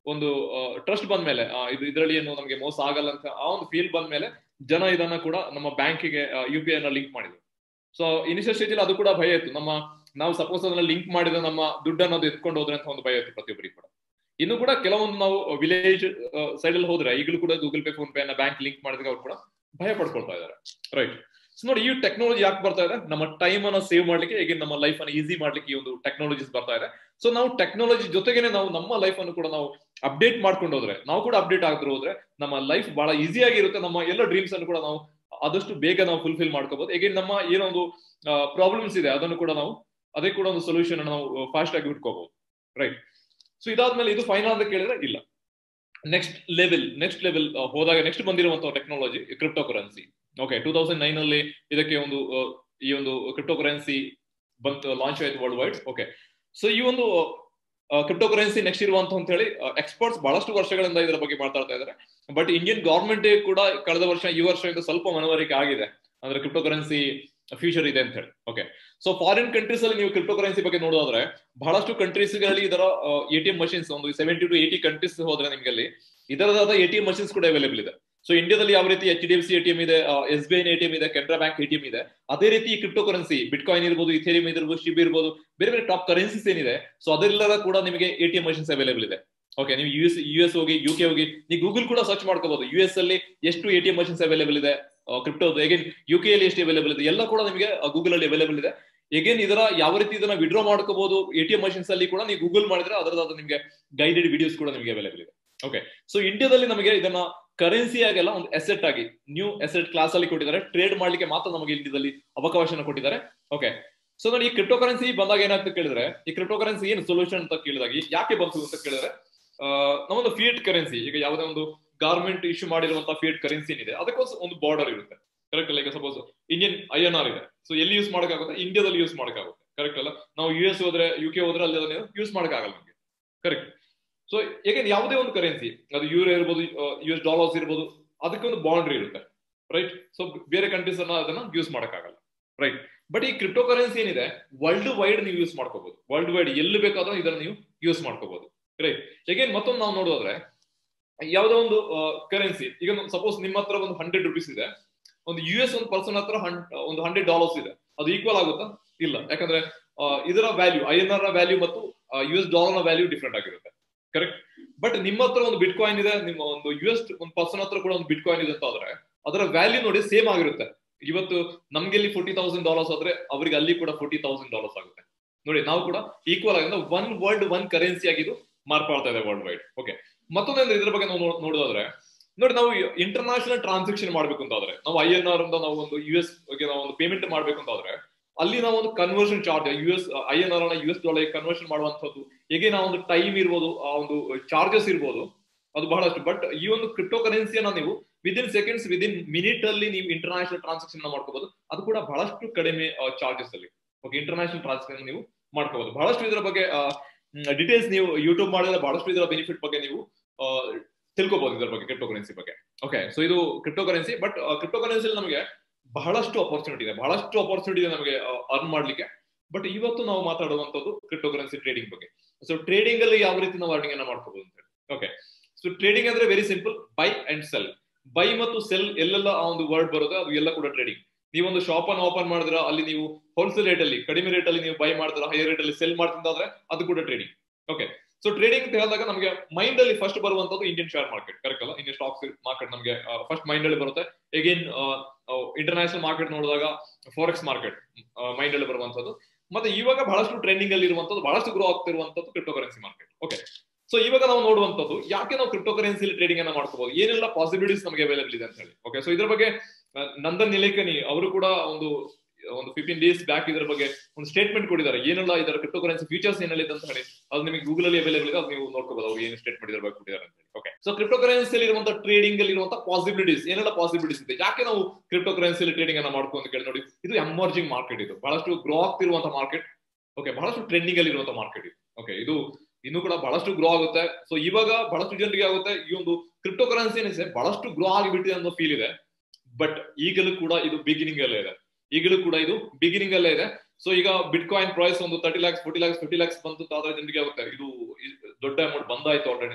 ಒಂದು ಟ್ರಸ್ಟ್ ಬಂದ ಮೇಲೆ ಇದು ಇದರಲ್ಲಿ ಏನು ನಮಗೆ ಮೋಸ ಆಗಲ್ಲ ಅಂತ ಆ ಒಂದು ಫೀಲ್ ಬಂದ ಮೇಲೆ ಜನ ಇದನ್ನ ಕೂಡ ನಮ್ಮ ಬ್ಯಾಂಕಿಗೆ ಯು ಪಿ ಐ ನ ಲಿಂಕ್ ಮಾಡಿದ್ರು ಸೊ ಇನಿಷಿಯಲ್ ಸ್ಟೇಜ್ ಅದು ಕೂಡ ಭಯ ಇತ್ತು ನಮ್ಮ ನಾವು ಸಪೋಸ್ ಅದನ್ನ ಲಿಂಕ್ ಮಾಡಿದ ನಮ್ಮ ದುಡ್ಡನ್ನು ಅದು ಎತ್ಕೊಂಡು ಹೋದ್ರೆ ಅಂತ ಒಂದು ಭಯ ಇತ್ತು ಪ್ರತಿಯೊಬ್ಬರಿಗೆ ಕೂಡ ಇನ್ನು ಕೂಡ ಕೆಲವೊಂದು ನಾವು ವಿಲೇಜ್ ಸೈಡ್ ಅಲ್ಲಿ ಹೋದ್ರೆ ಈಗಲೂ ಕೂಡ ಗೂಗಲ್ ಪೇ ಫೋನ್ ಪೇ ಅನ್ನ ಬ್ಯಾಂಕ್ ಲಿಂಕ್ ಮಾಡಿದಾಗ ಅವ್ರು ಕೂಡ ಭಯ ಪಡ್ಕೊಳ್ತಾ ಇದ್ದಾರೆ ರೈಟ್ ಸೊ ನೋಡಿ ಈ ಟೆಕ್ನಾಲಜಿ ಯಾಕೆ ಬರ್ತಾ ಇದೆ ನಮ್ಮ ಟೈಮ್ ಅನ್ನ ಸೇವ್ ಮಾಡ್ಲಿಕ್ಕೆ ಈಗ ನಮ್ಮ ಲೈಫ್ ಅನ್ನ ಈಸಿ ಮಾಡ್ಲಿಕ್ಕೆ ಈ ಒಂದು ಟೆಕ್ನಾಲಜೀಸ್ ಬರ್ತಾ ಇದೆ ಸೊ ನಾವು ಟೆಕ್ನಾಲಜಿ ಜೊತೆಗೇನೆ ನಾವು ನಮ್ಮ ಲೈಫ್ ಅನ್ನು ಕೂಡ ನಾವು ಅಪ್ಡೇಟ್ ಮಾಡ್ಕೊಂಡು ಹೋದ್ರೆ ನಾವು ಕೂಡ ಅಪ್ಡೇಟ್ ಆಗ್ತಿರೋ ಹೋದ್ರೆ ನಮ್ಮ ಲೈಫ್ ಬಹಳ ಈಸಿ ಆಗಿರುತ್ತೆ ನಮ್ಮ ಎಲ್ಲ ಡ್ರೀಮ್ಸ್ ಅನ್ನು ಕೂಡ ನಾವು ಆದಷ್ಟು ಬೇಗ ನಾವು ಫುಲ್ಫಿಲ್ ಮಾಡ್ಕೋಬಹುದು ಹೇಗೆ ನಮ್ಮ ಏನೊಂದು ಪ್ರಾಬ್ಲಮ್ಸ್ ಇದೆ ಅದನ್ನು ಕೂಡ ನಾವು ಅದೇ ಕೂಡ ಒಂದು ಸೊಲ್ಯೂಷನ್ ನಾವು ಫಾಸ್ಟ್ ಆಗಿ ಬಿಟ್ಕೋಬಹುದು ರೈಟ್ ಸೊ ಇದಾದ್ಮೇಲೆ ಇದು ಫೈನಲ್ ಅಂತ ಕೇಳಿದ್ರೆ ಇಲ್ಲ ನೆಕ್ಸ್ಟ್ ಲೆವೆಲ್ ನೆಕ್ಸ್ಟ್ ಲೆವೆಲ್ ಹೋದಾಗ ನೆಕ್ಸ್ಟ್ ಬಂದಿರುವಂತಹ technology cryptocurrency okay two thousand nine ಅಲ್ಲಿ ಇದಕ್ಕೆ ಒಂದು ಈ ಒಂದು ಕ್ರಿಪ್ಟೋ ಕರೆನ್ಸಿ ಬಂತು ಲಾಂಚ್ ಆಯ್ತು ವರ್ಲ್ಡ್ ವೈಡ್ ಓಕೆ ಸೊ ಈ ಒಂದು ಕ್ರಿಪ್ಟೋ ಕರೆನ್ಸಿ ನೆಕ್ಸ್ಟ್ ಇರುವಂತ ಅಂತ ಹೇಳಿ ಎಕ್ಸ್ಪರ್ಟ್ಸ್ ಬಹಳಷ್ಟು ವರ್ಷಗಳಿಂದ ಇದರ ಬಗ್ಗೆ ಮಾತಾಡ್ತಾ ಇದ್ದಾರೆ ಬಟ್ ಇಂಡಿಯನ್ ಗವರ್ಮೆಂಟ್ ಕೂಡ ಕಳೆದ ವರ್ಷ ಈ ವರ್ಷ ಇದು ಸ್ವಲ್ಪ ಮನವರಿಕೆ ಆಗಿದೆ ಅಂದ್ರೆ ಕ್ರಿಪ್ಟೋ ಕರೆನ್ಸಿ ಫ್ಯೂಚರ್ ಇದೆ ಅಂತ ಹೇಳಿ ಓಕೆ ಸೊ ಫಾರಿನ್ ಕಂಟ್ರೀಸ್ ಅಲ್ಲಿ ನೀವು ಕ್ರಿಪ್ಟೋ ಕರೆನ್ಸಿ ಬಗ್ಗೆ ನೋಡೋದ್ರೆ ಬಹಳಷ್ಟು ಕಂಟ್ರೀಸ್ ಗಳಲ್ಲಿ ಇದರ ಎ ಟಿ ಎಂ ಮಷಿನ್ಸ್ ಒಂದು ಸೆವೆಂಟಿ ಟು ಏಟಿ ಕಂಟ್ರೀಸ್ ಹೋದ್ರೆ ನಿಮ್ಗೆ ಅಲ್ಲಿ ಇದರದಾದ ಎ ಟಿ ಎಂ ಮಷಿನ್ಸ್ ಕೂಡ ಅವೈಲೇಬಲ್ ಇದೆ ಸೊ ಇಂಡಿಯಾದಲ್ಲಿ ಯಾವ ರೀತಿ H D F C ATM ಇದೆ ಎಸ್ ಬಿ ಐ ಎಟಿಎಂ ಇದೆ ಕೆನರಾ ಬ್ಯಾಂಕ್ ಎಟಿಎಂ ಇದೆ ಅದೇ ರೀತಿ ಕ್ರಿಪ್ಟೋ ಕರೆನ್ಸಿ ಬಿಟ್ ಕಾಯಿನ್ ಇರ್ಬೋದು ಇಥೇರಿಯಂ ಇರ್ಬೋದು ಶಿಬ್ ಇರ್ಬೋದು ಬೇರೆ ಬೇರೆ ಟಾಪ್ ಕರೆನ್ಸೀಸ್ ಏನಿದೆ ಸೊ ಅದೆಲ್ಲದ ಕೂಡ ನಿಮಗೆ ಎಟಿಎಂ ಮಷಿನ್ಸ್ ಅವೈಲೇಬಲ್ ಇದೆ ಓಕೆ ನೀವು ಯು ಎಸ್ ಯು ಎಸ್ ಹೋಗಿ ಯು ಕೆ ಹೋಗಿ ನೀವು ಗೂಗಲ್ ಕೂಡ ಸರ್ಚ್ ಮಾಡ್ಕೋಬಹುದು ಯು ಎಸ್ ಅಲ್ಲಿ ಎಷ್ಟು ಎಟಿಎಂ ಮಷಿನ್ಸ್ ಅವೈಲೇಬಲ್ ಇದೆ ಕ್ರಿಪ್ಟೋ ಎಗೇನ್ ಯು ಕೆ ಅಲ್ಲಿ ಎಷ್ಟು ಅವೈಲೇಬಲ್ ಇದೆ ಎಲ್ಲ ಕೂಡ ನಿಮಗೆ ಗೂಗಲ್ ಅಲ್ಲಿ ಅವೈಲೇಬಲ್ ಇದೆ ಎಗೇನ್ ಇದರ ಯಾವ ರೀತಿ ಇದನ್ನ ವಿಡ್ರಾ ಮಾಡ್ಕೋಬಹುದು ಎಟಿಎಂ ಮಷಿನ್ಸ್ ಅಲ್ಲಿ ಕೂಡ ನೀವು ಗೂಗಲ್ ಮಾಡಿದ್ರೆ ಅದರದಾದ ನಿಮಗೆ ಗೈಡೆಡ್ ವಿಡಿಯೋಸ್ ಕೂಡ ನಿಮಗೆ ಅವೈಲೇಬಲ್ ಇದೆ ಓಕೆ ಸೊ ಇಂಡಿಯಾದಲ್ಲಿ ನಮಗೆ ಇದನ್ನ ಕರೆನ್ಸಿ ಆಗೆಲ್ಲ ಒಂದು ಎಸೆಟ್ ಆಗಿ ನ್ಯೂ ಎಸೆಟ್ ಕ್ಲಾಸ್ ಅಲ್ಲಿ ಕೊಟ್ಟಿದ್ದಾರೆ ಟ್ರೇಡ್ ಮಾಡ್ಲಿಕ್ಕೆ ಮಾತ್ರ ನಮಗೆ ಇಂಡಿಯಾದಲ್ಲಿ ಅವಕಾಶನ ಕೊಟ್ಟಿದ್ದಾರೆ ಓಕೆ ಸೊ ನೋಡಿ ಈ ಕ್ರಿಪ್ಟೋ ಕರೆನ್ಸಿ ಬಂದಾಗ ಏನಾಗ್ತದೆ ಕೇಳಿದ್ರೆ ಈ ಕ್ರಿಪ್ಟೋ ಕರೆನ್ಸಿ ಏನು ಸೊಲ್ಯೂಷನ್ ಅಂತ ಕೇಳಿದಾಗ ಯಾಕೆ ಬಂತು ಅಂತ ಕೇಳಿದ್ರೆ ನಮ್ಮೊಂದು ಫಿಯಟ್ ಕರೆನ್ಸಿ ಈಗ ಯಾವುದೇ ಒಂದು ಗಾರ್ಮೆಂಟ್ ಇಶ್ಯೂ ಮಾಡಿರುವಂತಹ ಫಿಯಟ್ ಕರೆನ್ಸಿ ಏನಿದೆ ಅದಕ್ಕೋಸ್ಕರ ಒಂದು ಬಾರ್ಡರ್ ಇರುತ್ತೆ ಕರೆಕ್ಟ್ ಅಲ್ಲ ಈಗ suppose Indian I N R ಇದೆ ಸೊ ಎಲ್ಲಿ ಯೂಸ್ ಮಾಡೋಕ್ಕಾಗುತ್ತೆ ಇಂಡಿಯಾದಲ್ಲಿ ಯೂಸ್ ಮಾಡೋಕ್ಕಾಗುತ್ತೆ ಕರೆಕ್ಟ್ ಅಲ್ಲ ನಾವು ಯು ಎಸ್ ಹೋದ್ರೆ ಯು ಕೆ ಹೋದ್ರೆ ಅಲ್ಲಿ ಅದನ್ನ ಯೂಸ್ ಮಾಡೋಕ್ಕಾಗಲ್ಲ ನಮಗೆ ಕರೆಕ್ಟ್ ಸೊ ಏಕೆಂದ್ರೆ ಯಾವುದೇ ಒಂದು ಕರೆನ್ಸಿ ಅದು ಯೂರೋ ಇರ್ಬೋದು ಯು ಎಸ್ ಡಾಲರ್ಸ್ ಇರ್ಬೋದು ಅದಕ್ಕೆ ಒಂದು ಬೌಂಡ್ರಿ ಇರುತ್ತೆ ರೈಟ್ ಸೊ ಬೇರೆ ಕಂಟ್ರೀಸ್ ಅನ್ನ ಅದನ್ನ ಯೂಸ್ ಮಾಡೋಕ್ಕಾಗಲ್ಲ ರೈಟ್ ಬಟ್ ಈ ಕ್ರಿಪ್ಟೋ ಕರೆನ್ಸಿ ಏನಿದೆ ವರ್ಲ್ಡ್ ವೈಡ್ ನೀವು ಯೂಸ್ ಮಾಡ್ಕೋಬಹುದು ವರ್ಲ್ಡ್ ವೈಡ್ ಎಲ್ಲಿ ಬೇಕಾದ್ರೂ ಇದನ್ನ ನೀವು ಯೂಸ್ ಮಾಡ್ಕೋಬಹುದು ರೈಟ್ ಹೇಗೇನ್ ಮತ್ತೊಂದು ನಾವು ನೋಡೋದ್ರೆ ಯಾವುದೋ ಒಂದು ಕರೆನ್ಸಿ ಈಗ ಸಪೋಸ್ ನಿಮ್ಮ ಹತ್ರ ಒಂದು ಹಂಡ್ರೆಡ್ ರುಪೀಸ್ ಇದೆ ಒಂದು ಯು ಎಸ್ ಒಂದು ಪರ್ಸನ್ ಹತ್ರ ಒಂದು ಹಂಡ್ರೆಡ್ ಡಾಲರ್ಸ್ ಇದೆ ಅದು ಈಕ್ವಲ್ ಆಗುತ್ತಾ ಇಲ್ಲ ಯಾಕಂದ್ರೆ ಇದರ ವ್ಯಾಲ್ಯೂ ಐ ಎನ್ ಆರ್ ನ ವ್ಯಾಲ್ಯೂ ಮತ್ತು ಯು ಎಸ್ ಡಾಲರ್ ನ ವ್ಯಾಲ್ಯೂ ಡಿಫ್ರೆಂಟ್ ಆಗಿರುತ್ತೆ ಕರೆಕ್ಟ್ ಬಟ್ ನಿಮ್ಮ ಹತ್ರ ಒಂದು ಬಿಟ್ ಕಾಯಿನ್ ಇದೆ ನಿಮ್ಮ ಒಂದು ಯು ಎಸ್ ಒಂದು ಪರ್ಸನ್ ಹತ್ರ ಕೂಡ ಒಂದು ಬಿಟ್ ಕಾಯಿನ್ ಇದೆ ಅಂತ ಆದ್ರೆ ಅದರ ವ್ಯಾಲ್ಯೂ ನೋಡಿ ಸೇಮ್ ಆಗಿರುತ್ತೆ ಇವತ್ತು ನಮ್ಗೆ ಇಲ್ಲಿ ಫೋರ್ಟಿ ತೌಸಂಡ್ ಡಾಲರ್ಸ್ ಆದ್ರೆ ಅವರಿಗೆ ಅಲ್ಲಿ ಕೂಡ ಫೋರ್ಟಿ ತೌಸಂಡ್ ಡಾಲರ್ಸ್ ಆಗುತ್ತೆ ನೋಡಿ ನಾವು ಕೂಡ ಈಕ್ವಲ್ ಆಗಿ ಒನ್ ವರ್ಲ್ಡ್ ಒನ್ ಕರೆನ್ಸಿ ಆಗಿದ್ದು ಮಾರ್ಪಾಡ್ತಾ ಇದೆ ವರ್ಲ್ಡ್ ವೈಡ್ ಓಕೆ ಮತ್ತೊಂದು ಇದ್ರ ಬಗ್ಗೆ ನಾವು ನೋಡೋದಾದ್ರೆ ನೋಡಿ ನಾವು ಇಂಟರ್ನ್ಯಾಷನಲ್ ಟ್ರಾನ್ಸಾಕ್ಷನ್ ಮಾಡ್ಬೇಕು ಅಂತ ಆದ್ರೆ ನಾವು ಐ ಎನ್ ಆರ್ ಅಂತ ನಾವು ಒಂದು ಯು ಎಸ್ ನಾವು ಒಂದು ಪೇಮೆಂಟ್ ಮಾಡ್ಬೇಕು ಅಂತ ಆದ್ರೆ ಅಲ್ಲಿ ನಾವು ಒಂದು conversion charge U S I N R U S dollar conversion ಮಾಡುವಂತದ್ದು ಹೇಗೆ ನಾವು ಒಂದು ಟೈಮ್ ಇರ್ಬೋದು ಆ ಒಂದು ಚಾರ್ಜಸ್ ಇರ್ಬೋದು ಅದು ಬಹಳಷ್ಟು ಬಟ್ ಈ ಒಂದು ಕ್ರಿಪ್ಟೋ ಕರೆನ್ಸಿಯನ್ನ ನೀವು ವಿದಿನ್ ಸೆಕೆಂಡ್ಸ್ ವಿದಿನ್ ಮಿನಿಟ್ ಅಲ್ಲಿ ನೀವು ಇಂಟರ್ನ್ಯಾಷನಲ್ ಟ್ರಾನ್ಸಾಕ್ಷನ್ ಮಾಡ್ಕೋಬಹುದು ಅದು ಕೂಡ ಬಹಳಷ್ಟು ಕಡಿಮೆ ಚಾರ್ಜಸ್ ಅಲ್ಲಿ ಓಕೆ ಇಂಟರ್ನ್ಯಾಷನಲ್ ಟ್ರಾನ್ಸಾಕ್ಷನ್ ನೀವು ಮಾಡ್ಕೋಬಹುದು ಬಹಳಷ್ಟು ಇದರ ಬಗ್ಗೆ ಡೀಟೇಲ್ಸ್ ನೀವು ಯೂಟ್ಯೂಬ್ ಮಾಡಿದ್ರೆ ಬಹಳಷ್ಟು ಇದರ ಬೆನಿಫಿಟ್ ಬಗ್ಗೆ ನೀವು ತಿಳ್ಕೊಬಹುದು ಇದರ ಬಗ್ಗೆ ಕ್ರಿಪ್ಟೋ ಕರೆನ್ಸಿ ಬಗ್ಗೆ ಓಕೆ ಸೊ ಇದು cryptocurrency but cryptocurrency ನಮಗೆ ಬಹಳಷ್ಟು ಅಪರ್ಚುನಿಟಿ ಇದೆ ಬಹಳಷ್ಟು ಅಪರ್ಚುನಿಟಿ ಇದೆ ನಮಗೆ ಅರ್ನ್ ಮಾಡ್ಲಿಕ್ಕೆ ಬಟ್ ಇವತ್ತು ನಾವು ಮಾತಾಡುವಂತದ್ದು ಕ್ರಿಪ್ಟೋ ಕರೆನ್ಸಿ ಟ್ರೇಡಿಂಗ್ ಬಗ್ಗೆ ಸೊ ಟ್ರೇಡಿಂಗ್ ಅಲ್ಲಿ ಯಾವ ರೀತಿ ನಾವು ಅರ್ನಿಂಗ್ ಅನ್ನ ಮಾಡ್ಕೋಬಹುದು ಅಂತ ಹೇಳಿ ಓಕೆ ಸೊ ಟ್ರೇಡಿಂಗ್ ಅಂದ್ರೆ very simple buy and sell buy ಮತ್ತು ಸೆಲ್ ಎಲ್ಲೆಲ್ಲ ಆ ಒಂದು ವರ್ಡ್ ಬರುತ್ತೆ ಅದು ಎಲ್ಲ ಕೂಡ ಟ್ರೇಡಿಂಗ್ ನೀವೊಂದು ಶಾಪ್ ಅನ್ನು ಓಪನ್ ಮಾಡಿದ್ರ ಅಲ್ಲಿ ನೀವು ಹೋಲ್ಸೇಲ್ ರೇಟ್ ಅಲ್ಲಿ ಕಡಿಮೆ ರೇಟ್ ಅಲ್ಲಿ ನೀವು ಬೈ ಮಾಡಿದ್ರ ಹೈಯರ್ ರೇಟ್ ಅಲ್ಲಿ ಸೆಲ್ ಮಾಡ್ತಿದ್ದಾದ್ರೆ ಅದು ಕೂಡ ಟ್ರೇಡಿಂಗ್ ಓಕೆ ಸೊ ಟ್ರೇಡಿಂಗ್ ಅಂತ ಹೇಳಿದಾಗ ನಮಗೆ ಮೈಂಡ್ ಅಲ್ಲಿ ಫಸ್ಟ್ ಬರುವಂತದ್ದು ಇಂಡಿಯನ್ ಶೇರ್ ಮಾರ್ಕೆಟ್ ಕರೆಕ್ಟ್ ಅಲ್ಲ ಇಂಡಿಯನ್ ಸ್ಟಾಕ್ಸ್ ಮಾರ್ಕೆಟ್ ನಮಗೆ ಫಸ್ಟ್ ಮೈಂಡ್ ಅಲ್ಲಿ ಬರುತ್ತೆ ಎಗೇನ್ ಇಂಟರ್ನ್ಯಾಷನಲ್ ಮಾರ್ಕೆಟ್ ನೋಡಿದಾಗ ಫಾರೆಕ್ಸ್ ಮಾರ್ಕೆಟ್ ಮೈಂಡ್ ಅಲ್ಲಿ ಬರುವಂತದ್ದು ಮತ್ತೆ ಇವಾಗ ಬಹಳಷ್ಟು ಟ್ರೆಂಡಿಂಗ್ ಅಲ್ಲಿ ಇರುವಂತದ್ದು ಬಹಳಷ್ಟು ಗ್ರೋ ಆಗ್ತಿರುವಂತದ್ದು cryptocurrency market okay so ಇವಾಗ ನಾವು ನೋಡುವಂತದ್ದು ಯಾಕೆ ನಾವು ಕ್ರಿಪ್ಟೋ ಕರೆನ್ಸಿ ಟ್ರೇಡಿಂಗ್ ಅನ್ನ ಮಾಡ್ಕೋಬಹುದು ಏನೆಲ್ಲ ಪಾಸಿಬಿಲಿಟೀಸ್ ನಮಗೆ ಅವೈಲೇಬಲ್ ಇದೆ ಅಂತ ಹೇಳಿ ಓಕೆ ಸೊ ಇದ್ರ ಬಗ್ಗೆ ನಂದನ್ ನಿಲೇಕನಿ ಅವರು ಕೂಡ ಒಂದು ಒಂದು ಫಿಫ್ಟೀನ್ ಡೇಸ್ ಬ್ಯಾಕ್ ಇದರ ಬಗ್ಗೆ ಒಂದು ಸ್ಟೇಟ್ಮೆಂಟ್ ಕೊಟ್ಟಿದ್ದಾರೆ ಏನೆಲ್ಲ ಇದರ ಕ್ರಿಪ್ಟೋ ಕರೆನ್ಸಿ ಫೀಚರ್ಸ್ ಏನೆಲ್ಲ ಅಂತ ಹೇಳಿ ಅದು ನಿಮಗೆ ಗೂಗಲ್ ಅಲ್ಲಿ ಅವೈಲೇಬಲ್ ಇದೆ ಅದು ನೀವು ನೋಡ್ಕೋಬಹುದು ಅವ್ರು ಏನು ಸ್ಟೇಟ್ಮೆಂಟ್ ಇದ್ರ ಬಗ್ಗೆ ಕೊಟ್ಟಿದ್ದಾರೆ ಅಂತ ಹೇಳಿ ಓಕೆ ಸೊ ಕ್ರಿಪ್ಟೋ ಕರೆನ್ಸಿ ಅಲ್ಲಿ ಇರುವಂತಹ ಟ್ರೇಡಿಂಗ್ ಅಲ್ಲಿ ಇರುವಂತಹ ಪಾಸಿಬಿಲಿಟೀಸ್ ಏನೆಲ್ಲ ಪಾಸಿಬಿಲಿಟೀಸ್ ಇದೆ ಯಾಕೆ ನಾವು ಕ್ರಿಪ್ಟೋ ಕರೆನ್ಸಿ ಟ್ರೇಡಿಂಗ್ ಅನ್ನ ಮಾಡ್ಕೊಂಡು ಕೇಳಿ ನೋಡಿ ಇದು ಎಮರ್ಜಿಂಗ್ ಮಾರ್ಕೆಟ್ ಇದು ಬಹಳಷ್ಟು ಗ್ರೋ ಆಗ್ತಿರುವಂತಹ ಮಾರ್ಕೆಟ್ ಓಕೆ ಬಹಳಷ್ಟು ಟ್ರೆಂಡಿಂಗ್ ಅಲ್ಲಿ ಇರುವಂತಹ ಮಾರ್ಕೆಟ್ ಇದು ಓಕೆ ಇದು ಇನ್ನು ಕೂಡ ಬಹಳಷ್ಟು ಗ್ರೋ ಆಗುತ್ತೆ ಸೊ ಇವಾಗ ಬಹಳಷ್ಟು ಜನರಿಗೆ ಆಗುತ್ತೆ ಈ ಒಂದು ಕ್ರಿಪ್ಟೋ ಕರೆನ್ಸಿ ಏನಿದೆ ಬಹಳಷ್ಟು ಗ್ರೋ ಆಗಿಬಿಟ್ಟಿದೆ ಅನ್ನೋ ಫೀಲ್ ಇದೆ ಬಟ್ ಈಗಲೂ ಕೂಡ ಇದು ಬಿಗಿನಿಂಗ್ ಅಲ್ಲೇ ಇದೆ ಈಗಲೂ ಕೂಡ ಇದು ಬಿಗಿನಿಂಗ್ ಅಲ್ಲೇ ಇದೆ ಸೊ ಈಗ ಬಿಟ್ ಕಾಯಿನ್ ಪ್ರೈಸ್ ಒಂದು thirty lakhs forty lakhs fifty lakhs ಬಂತು ಆದ್ರೆ ಜನರಿಗೆ ಆಗುತ್ತೆ ಇದು ದೊಡ್ಡ ಅಮೌಂಟ್ ಬಂದಾಯ್ತು ಆಲ್ರೆಡಿ ಅಂತೇಳಿ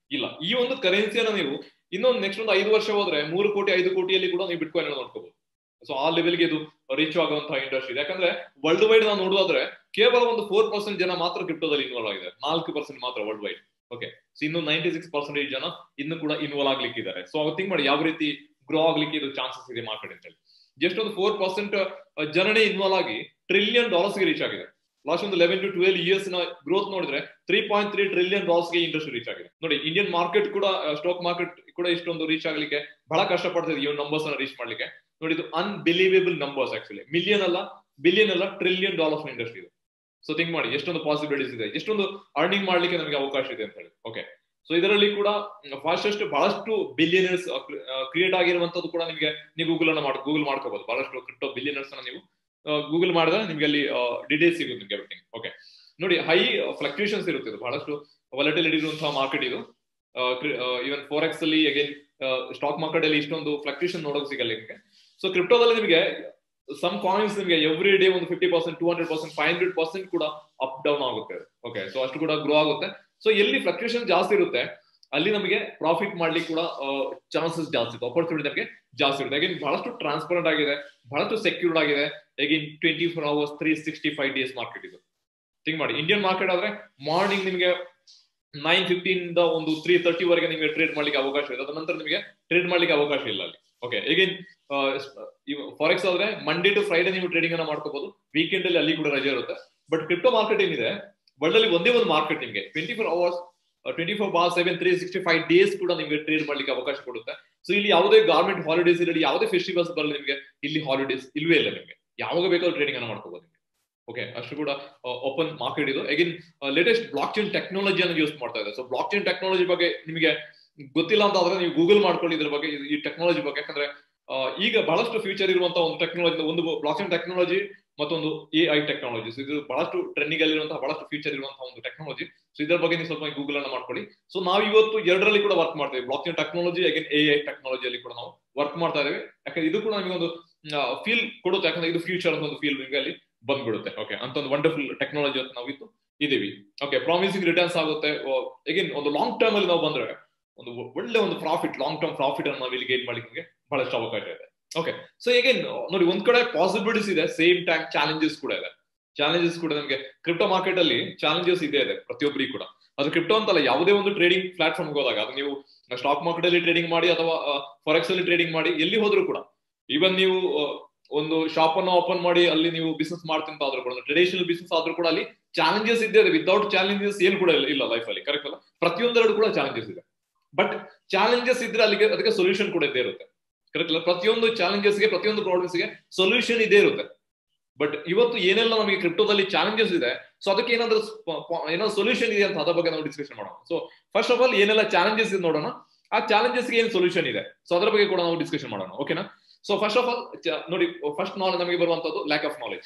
ಇಲ್ಲ ಈ ಒಂದು ಕರೆನ್ಸಿಯನ್ನ ನೀವು ಇನ್ನೊಂದು ನೆಕ್ಸ್ಟ್ ಒಂದು ಐದು ವರ್ಷ ಹೋದ್ರೆ ಮೂರು ಕೋಟಿ ಐದು ಕೋಟಿಯಲ್ಲಿ ಕೂಡ ನೀವು ಬಿಟ್ಕಾಯಿನ್ ನೋಡ್ಕೋಬಹುದು ಸೊ ಆ ಲೆವೆಲ್ಗೆ ಇದು ರೀಚ್ ಆಗುವಂತಹ ಇಂಡಸ್ಟ್ರಿ ಇದೆ ಯಾಕಂದ್ರೆ ವರ್ಲ್ಡ್ ವೈಡ್ ನಾವು ನೋಡೋದಾದ್ರೆ ಕೇವಲ ಒಂದು ಫೋರ್ ಪರ್ಸೆಂಟ್ ಜನ ಮಾತ್ರ ಕ್ರಿಪ್ಟೋದಲ್ಲಿ ಇನ್ವಾಲ್ವ್ ಆಗಿದೆ ನಾಲ್ಕು ಪರ್ಸೆಂಟ್ ಮಾತ್ರ ವರ್ಲ್ಡ್ ವೈಡ್ ಓಕೆ ಸೊ ಇನ್ನು ನೈಂಟಿ ಸಿಕ್ಸ್ ಪರ್ಸೆಂಟೇಜ್ ಜನ ಇನ್ನು ಕೂಡ ಇನ್ವಾಲ್ವ್ ಆಗ್ಲಿಕ್ಕೆ ಇದ್ದಾರೆ ಸೊ ಅವಾಗ ಥಿಂಕ್ ಮಾಡಿ ಯಾವ ರೀತಿ ಗ್ರೋ ಆಗ್ಲಿಕ್ಕೆ ಇದು ಚಾನ್ಸಸ್ ಇದೆ ಮಾರ್ಕೆಟ್ ಅಂತ ಹೇಳಿ ಜಸ್ಟ್ ಒಂದು ಫೋರ್ ಪರ್ಸೆಂಟ್ ಜನನೇ ಇನ್ವಾಲ್ವ್ ಆಗಿ ಟ್ರಿಲಿಯನ್ ಡಾಲರ್ಸ್ಗೆ ರೀಚ್ ಆಗಿದೆ ಲಾಸ್ಟ್ ಒಂದು ಲೆವೆನ್ ಟು ಟ್ವೆಲ್ ಇಯರ್ಸ್ ನ ಗ್ರೋತ್ ನೋಡಿದ್ರೆ ತ್ರೀ ಪಾಯಿಂಟ್ ತ್ರೀ ಟ್ರಿಲಿಯನ್ ಡಾಲರ್ಸ್ಗೆ ಇಂಡಸ್ಟ್ರಿ ರೀಚ್ ಆಗಿದೆ ನೋಡಿ ಇಂಡಿಯನ್ ಮಾರ್ಕೆಟ್ ಕೂಡ ಸ್ಟಾಕ್ ಮಾರ್ಕೆಟ್ ಕೂಡ ಇಷ್ಟೊಂದು ರೀಚ್ ಆಗ್ಲಿಕ್ಕೆ ಬಹಳ ಕಷ್ಟ ಪಡ್ತಿದೆ ಈ ನಂಬರ್ಸ್ ಅನ್ನ ರೀಚ್ ಮಾಡ್ಲಿಕ್ಕೆ ನೋಡಿ ಇದು ಅನ್ಬಿಲೀವೇಬಲ್ ನಂಬರ್ಸ್ ಆಕ್ಚುಲಿ ಮಿಲಿಯನ್ ಅಲ್ಲ ಬಿಲಿಯನ್ ಅಲ್ಲ ಟ್ರಿಲಿಯನ್ ಡಾಲರ್ಸ್ ಇಂಡಸ್ಟ್ರಿ ಇದು ಸೊ ಥಿಂಕ್ ಮಾಡಿ ಎಷ್ಟೊಂದು ಪಾಸಿಬಿಲಿಟೀಸ್ ಇದೆ ಎಷ್ಟೊಂದು ಅರ್ನಿಂಗ್ ಮಾಡ್ಲಿಕ್ಕೆ ನಮಗೆ ಅವಕಾಶ ಇದೆ ಅಂತ ಹೇಳಿ ಓಕೆ ಸೊ ಇದರಲ್ಲಿ ಕೂಡ ಫಾಸ್ಟೆಸ್ಟ್ ಬಹಳಷ್ಟು ಬಿಲಿಯನರ್ಸ್ ಕ್ರಿಯೇಟ್ ಆಗಿರುವಂತದ್ದು ಕೂಡ ನಿಮಗೆ ನೀವು ಗೂಗಲ್ ಅನ್ನ ಮಾಡಿ ಗೂಗಲ್ ಮಾಡ್ಕೋಬಹುದು ಬಹಳಷ್ಟು ಕ್ರಿಪ್ಟೋ ಬಿಲಿಯನರ್ಸ್ ಅನ್ನ ನೀವು ಗೂಗಲ್ ಮಾಡಿದ್ರೆ ನಿಮ್ಗೆ ಅಲ್ಲಿ ಡಿಟೇಲ್ಸ್ ಸಿಗುತ್ತೆ ನಿಮ್ಗೆ ಎವ್ರಿಥಿಂಗ್ ಓಕೆ ನೋಡಿ ಹೈ ಫ್ಲಕ್ಚುಯೇಷನ್ಸ್ ಇರುತ್ತೆ ಇದು ಬಹಳಷ್ಟು ವಾಲಟಿಲಿಟಿ ಇರುವಂತಹ ಮಾರ್ಕೆಟ್ ಇದು ಇವನ್ ಫೋರ್ ಎಕ್ಸ್ ಅಲ್ಲಿ ಅಗೇನ್ ಸ್ಟಾಕ್ ಮಾರ್ಕೆಟ್ ಅಲ್ಲಿ ಇಷ್ಟೊಂದು ಫ್ಲಕ್ಚುಯೇಷನ್ ನೋಡೋಕೆ ಸಿಗಲ್ಲ ನಿಮಗೆ ಸೊ ಕ್ರಿಪ್ಟೋದಲ್ಲಿ ನಿಮಗೆ ಸಮ್ ಕಾಯಿನ್ಸ್ ನಿಮಗೆ ಎವ್ರಿ ಡೇ ಒಂದು fifty percent two hundred percent five hundred percent ಕೂಡ ಅಪ್ ಡೌನ್ ಆಗುತ್ತೆ ಓಕೆ ಸೊ ಅಷ್ಟು ಕೂಡ ಗ್ರೋ ಆಗುತ್ತೆ ಸೊ ಎಲ್ಲಿ ಫ್ಲಕ್ಚುಯೇಷನ್ ಜಾಸ್ತಿ ಇರುತ್ತೆ ಅಲ್ಲಿ ನಮಗೆ ಪ್ರಾಫಿಟ್ ಮಾಡ್ಲಿಕ್ಕೆ ಕೂಡ ಚಾನ್ಸಸ್ ಜಾಸ್ತಿ ಇದೆ ಅಪರ್ಚುನಿಟಿ ನಮಗೆ ಜಾಸ್ತಿ ಇರುತ್ತೆ ಅಗೇನ್ ಬಹಳಷ್ಟು ಟ್ರಾನ್ಸ್ಪರೆಂಟ್ ಆಗಿದೆ ಬಹಳಷ್ಟು ಸೆಕ್ಯೂರ್ಡ್ ಆಗಿದೆ again twenty four hours three sixty five days market ಇದು ಥಿಂಕ್ ಮಾಡಿ ಇಂಡಿಯನ್ ಮಾರ್ಕೆಟ್ ಆದ್ರೆ ಮಾರ್ನಿಂಗ್ ನಿಮಗೆ ನೈನ್ ಫಿಫ್ಟೀನ್ ಒಂದು ತ್ರೀ ತರ್ಟಿ ವರೆಗೆ ನಿಮಗೆ ಟ್ರೇಡ್ ಮಾಡ್ಲಿಕ್ಕೆ ಅವಕಾಶ ಇದೆ ಅದ ನಂತರ ನಿಮಗೆ ಟ್ರೇಡ್ ಮಾಡ್ಲಿಕ್ಕೆ ಅವಕಾಶ ಇಲ್ಲ ಅಲ್ಲಿ ಓಕೆ ಅಗೇನ್ ಫಾರೆಕ್ಸ್ ಆದ್ರೆ ಮಂಡೇ ಟು ಫ್ರೈಡೆ ನೀವು ಟ್ರೇಡಿಂಗ್ ಅನ್ನ ಮಾಡ್ಕೋಬಹುದು ವೀಕೆಂಡ್ ಅಲ್ಲಿ ಅಲ್ಲಿ ಕೂಡ ರಜೆ ಇರುತ್ತೆ ಬಟ್ ಕ್ರಿಪ್ಟೋ ಮಾರ್ಕೆಟ್ ಏನಿದೆ ವರ್ಲ್ಡ್ ಅಲ್ಲಿ ಒಂದೇ ಒಂದು ಮಾರ್ಕೆಟ್ ನಿಮಗೆ twenty four hours twenty four bar seven three sixty five days ಕೂಡ ನಿಮಗೆ ಟ್ರೇಡ್ ಮಾಡ್ಲಿಕ್ಕೆ ಅವಕಾಶ ಕೊಡುತ್ತೆ ಸೊ ಇಲ್ಲಿ ಯಾವುದೇ ಗವರ್ಮೆಂಟ್ ಹಾಲಿಡೇಸ್ ಇರಲಿ ಯಾವುದೇ ಫೆಸ್ಟಿವಲ್ಸ್ ಬರಲಿ ನಿಮಗೆ ಇಲ್ಲಿ ಹಾಲಿಡೇಸ್ ಇಲ್ವೇ ಇಲ್ಲ ನಿಮಗೆ ಯಾವಾಗ ಬೇಕಾದ್ರೂ ಟ್ರೇಡಿಂಗ್ ಅನ್ನ ಮಾಡ್ಕೋಬಹುದು ನಿಮಗೆ ಓಕೆ ಅಷ್ಟು ಕೂಡ ಓಪನ್ ಮಾರ್ಕೆಟ್ ಇದು ಅಗೇನ್ ಲೇಟೆಸ್ಟ್ ಬ್ಲಾಕ್ ಚೈನ್ ಟೆಕ್ನಾಲಜಿಯನ್ನು ಯೂಸ್ ಮಾಡ್ತಾ ಇದೆ ಸೊ ಬ್ಲಾಕ್ ಚೈನ್ ಟೆಕ್ನಾಲಜಿ ಬಗ್ಗೆ ನಿಮಗೆ ಗೊತ್ತಿಲ್ಲ ಅಂತ ಆದ್ರೆ ನೀವು ಗೂಗಲ್ ಮಾಡ್ಕೊಳ್ಳಿ ಇದ್ರ ಬಗ್ಗೆ ಈ ಟೆಕ್ನಾಲಜಿ ಬಗ್ಗೆ ಯಾಕಂದ್ರೆ ಈಗ ಬಹಳಷ್ಟು ಫ್ಯೂಚರ್ ಇರುವಂತಹ ಒಂದು ಟೆಕ್ನಾಲಜಿ ಒಂದು ಬ್ಲಾಕ್ ಚೈನ್ ಟೆಕ್ನಾಲಜಿ ಮತ್ತೊಂದು ಎ ಐ ಟೆಕ್ನಾಲಜೀಸ್ ಇದು ಬಹಳಷ್ಟು ಟ್ರೆಂಡಿಂಗ್ ಅಲ್ಲಿರುವಂತಹ ಬಹಳಷ್ಟು ಫ್ಯೂಚರ್ ಇರುವಂತಹ ಒಂದು ಟೆಕ್ನಾಲಜಿ ಸೊ ಇದರ ಬಗ್ಗೆ ನೀವು ಸ್ವಲ್ಪ ಗೂಗಲ್ ಅನ್ನ ಮಾಡ್ಕೊಳ್ಳಿ ಸೊ ನಾವು ಇವತ್ತು ಎರಡರಲ್ಲಿ ಕೂಡ ವರ್ಕ್ ಮಾಡ್ತೇವೆ block chain technology again A I ಟೆಕ್ನಾಲಜಿಯಲ್ಲಿ ಕೂಡ ನಾವು ವರ್ಕ್ ಮಾಡ್ತಾ ಇದ್ದೇವೆ ಯಾಕಂದ್ರೆ ಇದು ಕೂಡ ನಮಗೆ ಒಂದು ಫೀಲ್ ಕೊಡುತ್ತೆ ಯಾಕಂದ್ರೆ ಇದು ಫ್ಯೂಚರ್ ಅಂತ ಒಂದು ಫೀಲ್ ನಿಮಗೆ ಅಲ್ಲಿ ಬಂದ್ಬಿಡುತ್ತೆ ಓಕೆ ಅಂತ ಒಂದು ವಂಡರ್ಫುಲ್ ಟೆಕ್ನಾಲಜಿ ಅಂತ ನಾವು ಇತ್ತು ಇದೀವಿ ಓಕೆ ಪ್ರಾಮಿಸಿಂಗ್ ರಿಟರ್ನ್ಸ್ ಆಗುತ್ತೆ ಅಗೇನ್ ಒಂದು ಲಾಂಗ್ ಟರ್ಮ್ ಅಲ್ಲಿ ನಾವು ಬಂದ್ರೆ ಒಂದು ಒಳ್ಳೆ ಒಂದು ಪ್ರಾಫಿಟ್ ಲಾಂಗ್ ಟರ್ಮ್ ಪ್ರಾಫಿಟ್ ಅನ್ನು ನಾವು ಇಲ್ಲಿ ಗೇನ್ ಮಾಡ್ಲಿಕ್ಕೆ ಬಹಳಷ್ಟು ಅವಕಾಶ ಇದೆ ಓಕೆ ಸೊ ಅಗೇನ್ ನೋಡಿ ಒಂದ್ ಕಡೆ ಪಾಸಿಬಿಲಿಟೀಸ್ ಇದೆ ಸೇಮ್ ಟೈಮ್ ಚಾಲೆಂಜಸ್ ಕೂಡ ಇದೆ ಚಾಲೆಂಜಸ್ ಕೂಡ ನಮಗೆ ಕ್ರಿಪ್ಟೋ ಮಾರ್ಕೆಟ್ ಅಲ್ಲಿ ಚಾಲೆಂಜಸ್ ಇದೆ ಇದೆ ಪ್ರತಿಯೊಬ್ಬರಿಗೂ ಕೂಡ ಅದು ಕ್ರಿಪ್ಟೋ ಅಂತಲ್ಲ ಯಾವುದೇ ಒಂದು ಟ್ರೇಡಿಂಗ್ ಪ್ಲಾಟ್ಫಾರ್ಮ್ ಹೋದಾಗ ಅದು ನೀವು ಸ್ಟಾಕ್ ಮಾರ್ಕೆಟ್ ಅಲ್ಲಿ ಟ್ರೇಡಿಂಗ್ ಮಾಡಿ ಅಥವಾ ಫಾರೆಕ್ಸ್ ಅಲ್ಲಿ ಟ್ರೇಡಿಂಗ್ ಮಾಡಿ ಎಲ್ಲಿ ಹೋದ್ರು ಕೂಡ ಈವನ್ ನೀವು ಒಂದು ಶಾಪ್ ಅನ್ನು ಓಪನ್ ಮಾಡಿ ಅಲ್ಲಿ ನೀವು ಬಿಸ್ನೆಸ್ ಮಾಡ್ತೀನಿ ಆದ್ರೂ ಕೂಡ ಟ್ರೆಡಿಷನಲ್ ಬಿಸ್ನೆಸ್ ಆದ್ರೂ ಕೂಡ ಅಲ್ಲಿ ಚಾಲೆಂಜಸ್ ಇದೆ ವಿತೌಟ್ ಚಾಲೆಂಜಸ್ ಏನು ಕೂಡ ಇಲ್ಲ ಲೈಫ್ ಅಲ್ಲಿ ಕರೆಕ್ಟ್ ಅಲ್ಲ ಪ್ರತಿಯೊಂದೆರಡು ಕೂಡ ಚಾಲೆಂಜಸ್ ಇದೆ ಬಟ್ ಚಾಲೆಂಜಸ್ ಇದ್ರೆ ಅಲ್ಲಿಗೆ ಅದಕ್ಕೆ ಸೊಲ್ಯೂಷನ್ ಕೂಡ ಇದ್ದೇ ಇರುತ್ತೆ ಕರೆಕ್ಟ್ ಅಲ್ಲ ಪ್ರತಿಯೊಂದು ಚಾಲೆಂಜಸ್ಗೆ ಪ್ರತಿಯೊಂದು ಪ್ರಾಬ್ಲಮ್ಸ್ಗೆ ಸೊಲ್ಯೂಷನ್ ಇದೇ ಇರುತ್ತೆ ಬಟ್ ಇವತ್ತು ಏನೆಲ್ಲ ನಮಗೆ ಕ್ರಿಪ್ಟೋದಲ್ಲಿ ಚಾಲೆಂಜಸ್ ಇದೆ ಸೊ ಅದಕ್ಕೆ ಏನಾದ್ರೂ ಏನಾದ್ರು ಸೊಲ್ಯೂಷನ್ ಇದೆ ಅಂತ ಅದ್ರ ಬಗ್ಗೆ ನಾವು ಡಿಸ್ಕಷನ್ ಮಾಡೋಣ ಸೊ ಫಸ್ಟ್ ಆಫ್ ಆಲ್ ಏನೆಲ್ಲ ಚಾಲೆಂಜಸ್ ಇದೆ ನೋಡೋಣ ಆ ಚಾಲೆಂಜಸ್ಗೆ ಏನು ಸೊಲ್ಯೂಷನ್ ಇದೆ ಸೊ ಅದ್ರ ಬಗ್ಗೆ ಕೂಡ ನಾವು ಡಿಸ್ಕಷನ್ ಮಾಡೋಣ ಓಕೆನಾ ಸೊ ಫಸ್ಟ್ ಆಫ್ ಆಲ್ ನೋಡಿ ಫಸ್ಟ್ ನಾಲೆಜ್ ನಮಗೆ ಬರುವಂತದ್ದು lack of knowledge